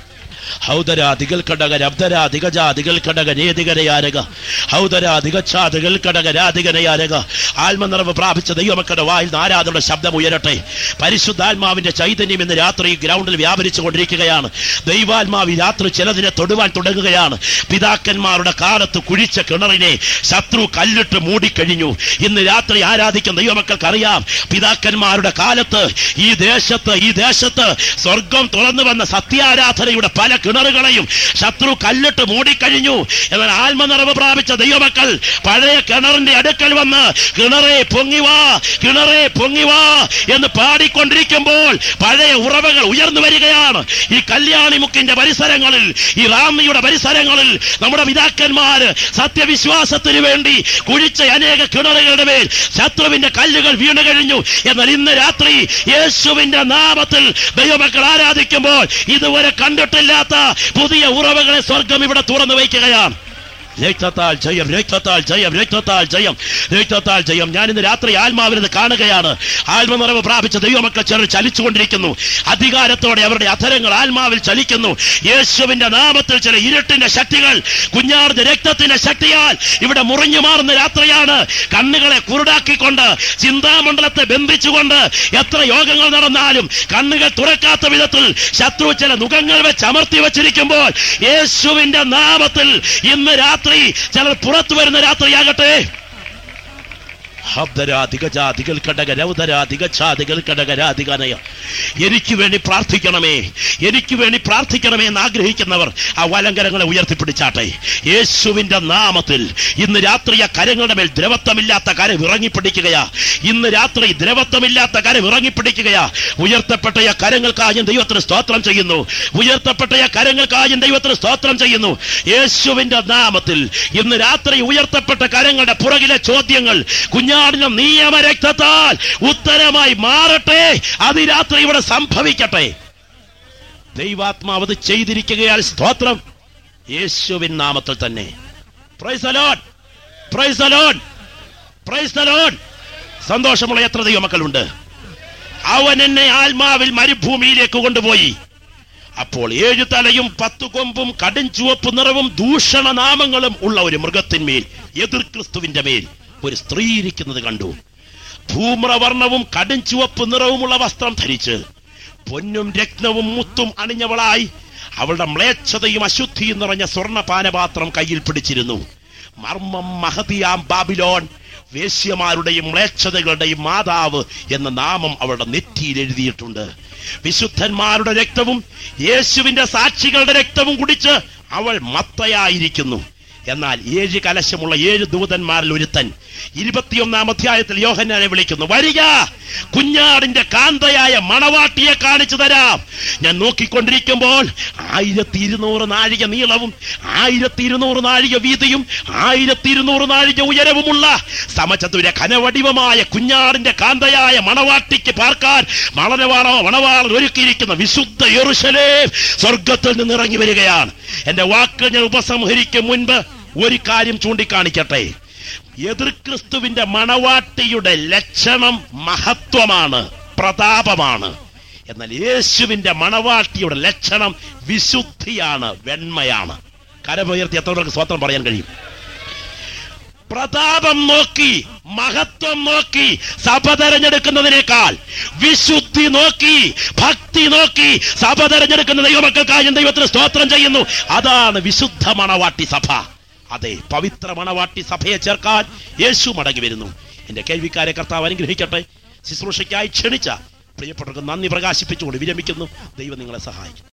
ഹൗദരാ ദിഗൽ കടക രബ്ദരാ ദിഗജാ ദിഗൽ കടക നേതികരയാരക ഹൗദരാ ദിഗച്ഛാ ദിഗൽ കടക രാധികനയാരക ആത്മനിറവ് പ്രാപിച്ച ദൈവമക്കളുടെ വായിൽ നിന്ന് ആരാധനയുടെ ശബ്ദം ഉയരട്ടെ പരിശുദ്ധാത്മാവിന്റെ ചൈതന്യം ഇന്ന് രാത്രി ഈ ഗ്രൗണ്ടിൽ വ്യാപരിച്ചു കൊണ്ടിരിക്കുകയാണ് ദൈവാത്മാവ് ഈ രാത്രി ചിലതിനെ തൊടുവാൻ തുടങ്ങുകയാണ് പിതാക്കന്മാരുടെ കാലത്ത് കുഴിച്ച കിണറിനെ ശത്രു കല്ലിട്ട് മൂടിക്കഴിഞ്ഞു ഇന്ന് രാത്രി ആരാധിക്കുന്ന ദൈവമക്കൾക്ക് അറിയാം പിതാക്കന്മാരുടെ കാലത്ത് ഈ ദേശത്ത് ഈ ദേശത്ത് സ്വർഗം തുറന്നു വന്ന സത്യാരാധനയുടെ പല കിണറുകളെയും ശത്രു കല്ലിട്ട് മൂടിക്കഴിഞ്ഞു എന്നാൽ ആത്മനിറവ് പ്രാപിച്ച ദൈവമക്കൾ പഴയ കിണറിന്റെ അടുക്കൽ വന്ന് കിണറെ പൊങ്ങിവാ കിണറെ പൊങ്ങിവാ എന്ന് പാടിക്കൊണ്ടിരിക്കുമ്പോൾ പഴയ ഉറവകൾ ഉയർന്നു വരികയാണ് ഈ കല്യാണിമുക്കിന്റെ പരിസരങ്ങളിൽ ഈ റാമിയുടെ പരിസരങ്ങളിൽ നമ്മുടെ പിതാക്കന്മാര് സത്യവിശ്വാസത്തിന് വേണ്ടി കുഴിച്ച അനേക കിണറുകളുടെ മേൽ ശത്രുവിന്റെ കല്ലുകൾ വീണു കഴിഞ്ഞു എന്നാൽ ഇന്ന് രാത്രി യേശുവിന്റെ നാമത്തിൽ ദൈവമക്കൾ ആരാധിക്കുമ്പോൾ ഇതുവരെ കണ്ടിട്ടില്ലാത്ത പുതിയ ഉറവകളെ സ്വർഗം ഇവിടെ തുറന്നു വയ്ക്കുകയാണ് രക്തത്താൽ ജയം രക്തത്താൽ ജയം രക്തത്താൽ ജയം രക്തത്താൽ ജയം ഞാൻ ഇന്ന് രാത്രി ആത്മാവിനത് കാണുകയാണ് ആത്മനിറവ് പ്രാപിച്ച ദൈവമക്കൾ ചിലർ ചലിച്ചുകൊണ്ടിരിക്കുന്നു അധികാരത്തോടെ അവരുടെ അധരങ്ങൾ ആത്മാവിൽ ചലിക്കുന്നു യേശുവിന്റെ നാമത്തിൽ ചില ഇരുട്ടിന്റെ ശക്തികൾ കുഞ്ഞാർന്ന രക്തത്തിന്റെ ശക്തിയാൽ ഇവിടെ മുറിഞ്ഞു മാറുന്ന രാത്രിയാണ് കണ്ണുകളെ കുരുടാക്കിക്കൊണ്ട് ചിന്താമണ്ഡലത്തെ ബന്ധിച്ചുകൊണ്ട് എത്ര യോഗങ്ങൾ നടന്നാലും കണ്ണുകൾ തുറക്കാത്ത വിധത്തിൽ ശത്രു ചില മുഖങ്ങൾ വെച്ച് അമർത്തി വച്ചിരിക്കുമ്പോൾ യേശുവിന്റെ നാമത്തിൽ ഇന്ന് രാത്രി ചിലർ പുറത്തു വരുന്ന രാത്രിയാകട്ടെ ഹബ്ദരാധികജാതികൾ കടക രൗദരാധികഛാതികൾ കടക രാധികനയ എനിക്ക് വേണ്ടി പ്രാർത്ഥിക്കണമേ എനിക്ക് വേണ്ടി പ്രാർത്ഥിക്കണമേ എന്ന് ആഗ്രഹിക്കുന്നവർ ആ വലങ്കരങ്ങളെ ഉയർത്തിപ്പിടിച്ചാട്ടെ യേശുവിന്റെ നാമത്തിൽ ഇന്ന് രാത്രി ആ കരങ്ങളുടെ മേൽ ദ്രവത്വമില്ലാത്ത കരം ഇറങ്ങിപ്പിടിക്കുകയാ ഇന്ന് രാത്രി ദ്രവത്വമില്ലാത്ത കരം ഇറങ്ങിപ്പിടിക്കുകയാ ഉയർത്തപ്പെട്ട ആ കരങ്ങൾക്കായി ഞാൻ ദൈവത്തിന് സ്തോത്രം ചെയ്യുന്നു ഉയർത്തപ്പെട്ട ആ കരങ്ങൾക്കായി ഞാൻ ദൈവത്തിന് സ്തോത്രം ചെയ്യുന്നു യേശുവിന്റെ നാമത്തിൽ ഇന്ന് രാത്രി ഉയർത്തപ്പെട്ട കരങ്ങളുടെ പുറകിലെ ചോദ്യങ്ങൾ കുഞ്ഞാടിന്റെ നിയമ രക്തത്താൽ ഉത്തരമായി മാറട്ടെ അത് ഈ രാത്രി ഇവിടെ സംഭവിക്കട്ടെ ദൈവാത്മാവ് അത് ചെയ്തിരിക്കുകയാൽ സ്തോത്രം യേശുവിൻ നാമത്തിൽ തന്നെ praise alone praise alone praise alone സന്തോഷമുള്ള എത്ര ദൈവമക്കളുണ്ട് അവൻ എന്നെ ആത്മാവിൽ മരുഭൂമിയിലേക്ക് കൊണ്ടുപോയി അപ്പോൾ ഏഴു തലയും പത്തു കൊമ്പും കടും ചുവപ്പ് നിറവും ദൂഷണ നാമങ്ങളും ഉള്ള ഒരു മൃഗത്തിന്മേൽ എതിർ ക്രിസ്തുവിന്റെ മേൽ ഒരു സ്ത്രീ ഇരിക്കുന്നത് കണ്ടു ധൂമ്രവർണവും കടും ചുവപ്പ് നിറവുമുള്ള വസ്ത്രം ധരിച്ച് പൊന്നും രത്നവും മുത്തും അണിഞ്ഞവളായി അവളുടെ മ്ലേച്ഛതയും അശുദ്ധിയും നിറഞ്ഞ സ്വർണ്ണ പാനപാത്രം കയ്യിൽ പിടിച്ചിരുന്നു മർമ്മം മഹതിയാം ബാബിലോൺ വേശ്യമാരുടെയും മ്ലേച്ഛതകളുടെയും മാതാവ് എന്ന നാമം അവളുടെ നെറ്റിയിൽ എഴുതിയിട്ടുണ്ട് വിശുദ്ധന്മാരുടെ രക്തവും യേശുവിന്റെ സാക്ഷികളുടെ രക്തവും കുടിച്ച് അവൾ മത്തയായിരിക്കുന്നു എന്നാൽ ഏഴ് കലശമുള്ള ഏഴ് ദൂതന്മാരിൽ ഒരുത്തൻ ഇരുപത്തിയൊന്നാം അധ്യായത്തിൽ യോഹന്നാനെ വിളിക്കുന്നു വരിക കുഞ്ഞാടിന്റെ കാന്തയായ മണവാട്ടിയെ കാണിച്ചു തരാം ഞാൻ നോക്കിക്കൊണ്ടിരിക്കുമ്പോൾ ആയിരത്തി ഇരുന്നൂറ് നാഴിക നീളവും ആയിരത്തി ഇരുന്നൂറ് നാഴിക വീതിയും ആയിരത്തി ഇരുന്നൂറ് നാഴിക ഉയരവുമുള്ള സമചതുര ഘനവടിവമായ കുഞ്ഞാടിന്റെ കാന്തയായ മണവാട്ടിക്ക് പാർക്കാൻ മണനവാണോ മണവാളൻ ഒരുക്കിയിരിക്കുന്ന വിശുദ്ധ യെറുശലേ സ്വർഗത്തിൽ നിന്ന് ഇറങ്ങി വരികയാണ് എന്റെ വാക്ക് ഞാൻ ഉപസംഹരിക്കും മുൻപ് ഒരു കാര്യം ചൂണ്ടിക്കാണിക്കട്ടെ എതിർ ക്രിസ്തുവിന്റെ മണവാട്ടിയുടെ ലക്ഷണം മഹത്വമാണ് പ്രതാപമാണ് എന്നാൽ യേശുവിന്റെ മണവാട്ടിയുടെ ലക്ഷണം വിശുദ്ധിയാണ് വെണ്മയാണ് കരമുയർത്തി എത്ര പേർക്ക് സ്വത്രം പറയാൻ കഴിയും പ്രതാപം നോക്കി മഹത്വം നോക്കി സഭ തെരഞ്ഞെടുക്കുന്നതിനേക്കാൾ വിശുദ്ധി നോക്കി ഭക്തി നോക്കി സഭ തെരഞ്ഞെടുക്കുന്ന ദൈവമക്കൾക്കായി ഞാൻ ദൈവത്തിന് സ്തോത്രം ചെയ്യുന്നു അതാണ് വിശുദ്ധ മണവാട്ടി സഭ അതെ പവിത്ര മണവാട്ടി സഭയെ ചേർക്കാൻ യേശു മടങ്ങി വരുന്നു എന്റെ കേൾവിക്കാരെ കർത്താവ് അനുഗ്രഹിക്കട്ടെ ശുശ്രൂഷയ്ക്കായി ക്ഷണിച്ച പ്രിയപ്പെട്ടവർക്ക് നന്ദി പ്രകാശിപ്പിച്ചുകൊണ്ട് വിരമിക്കുന്നു ദൈവം നിങ്ങളെ സഹായിക്കും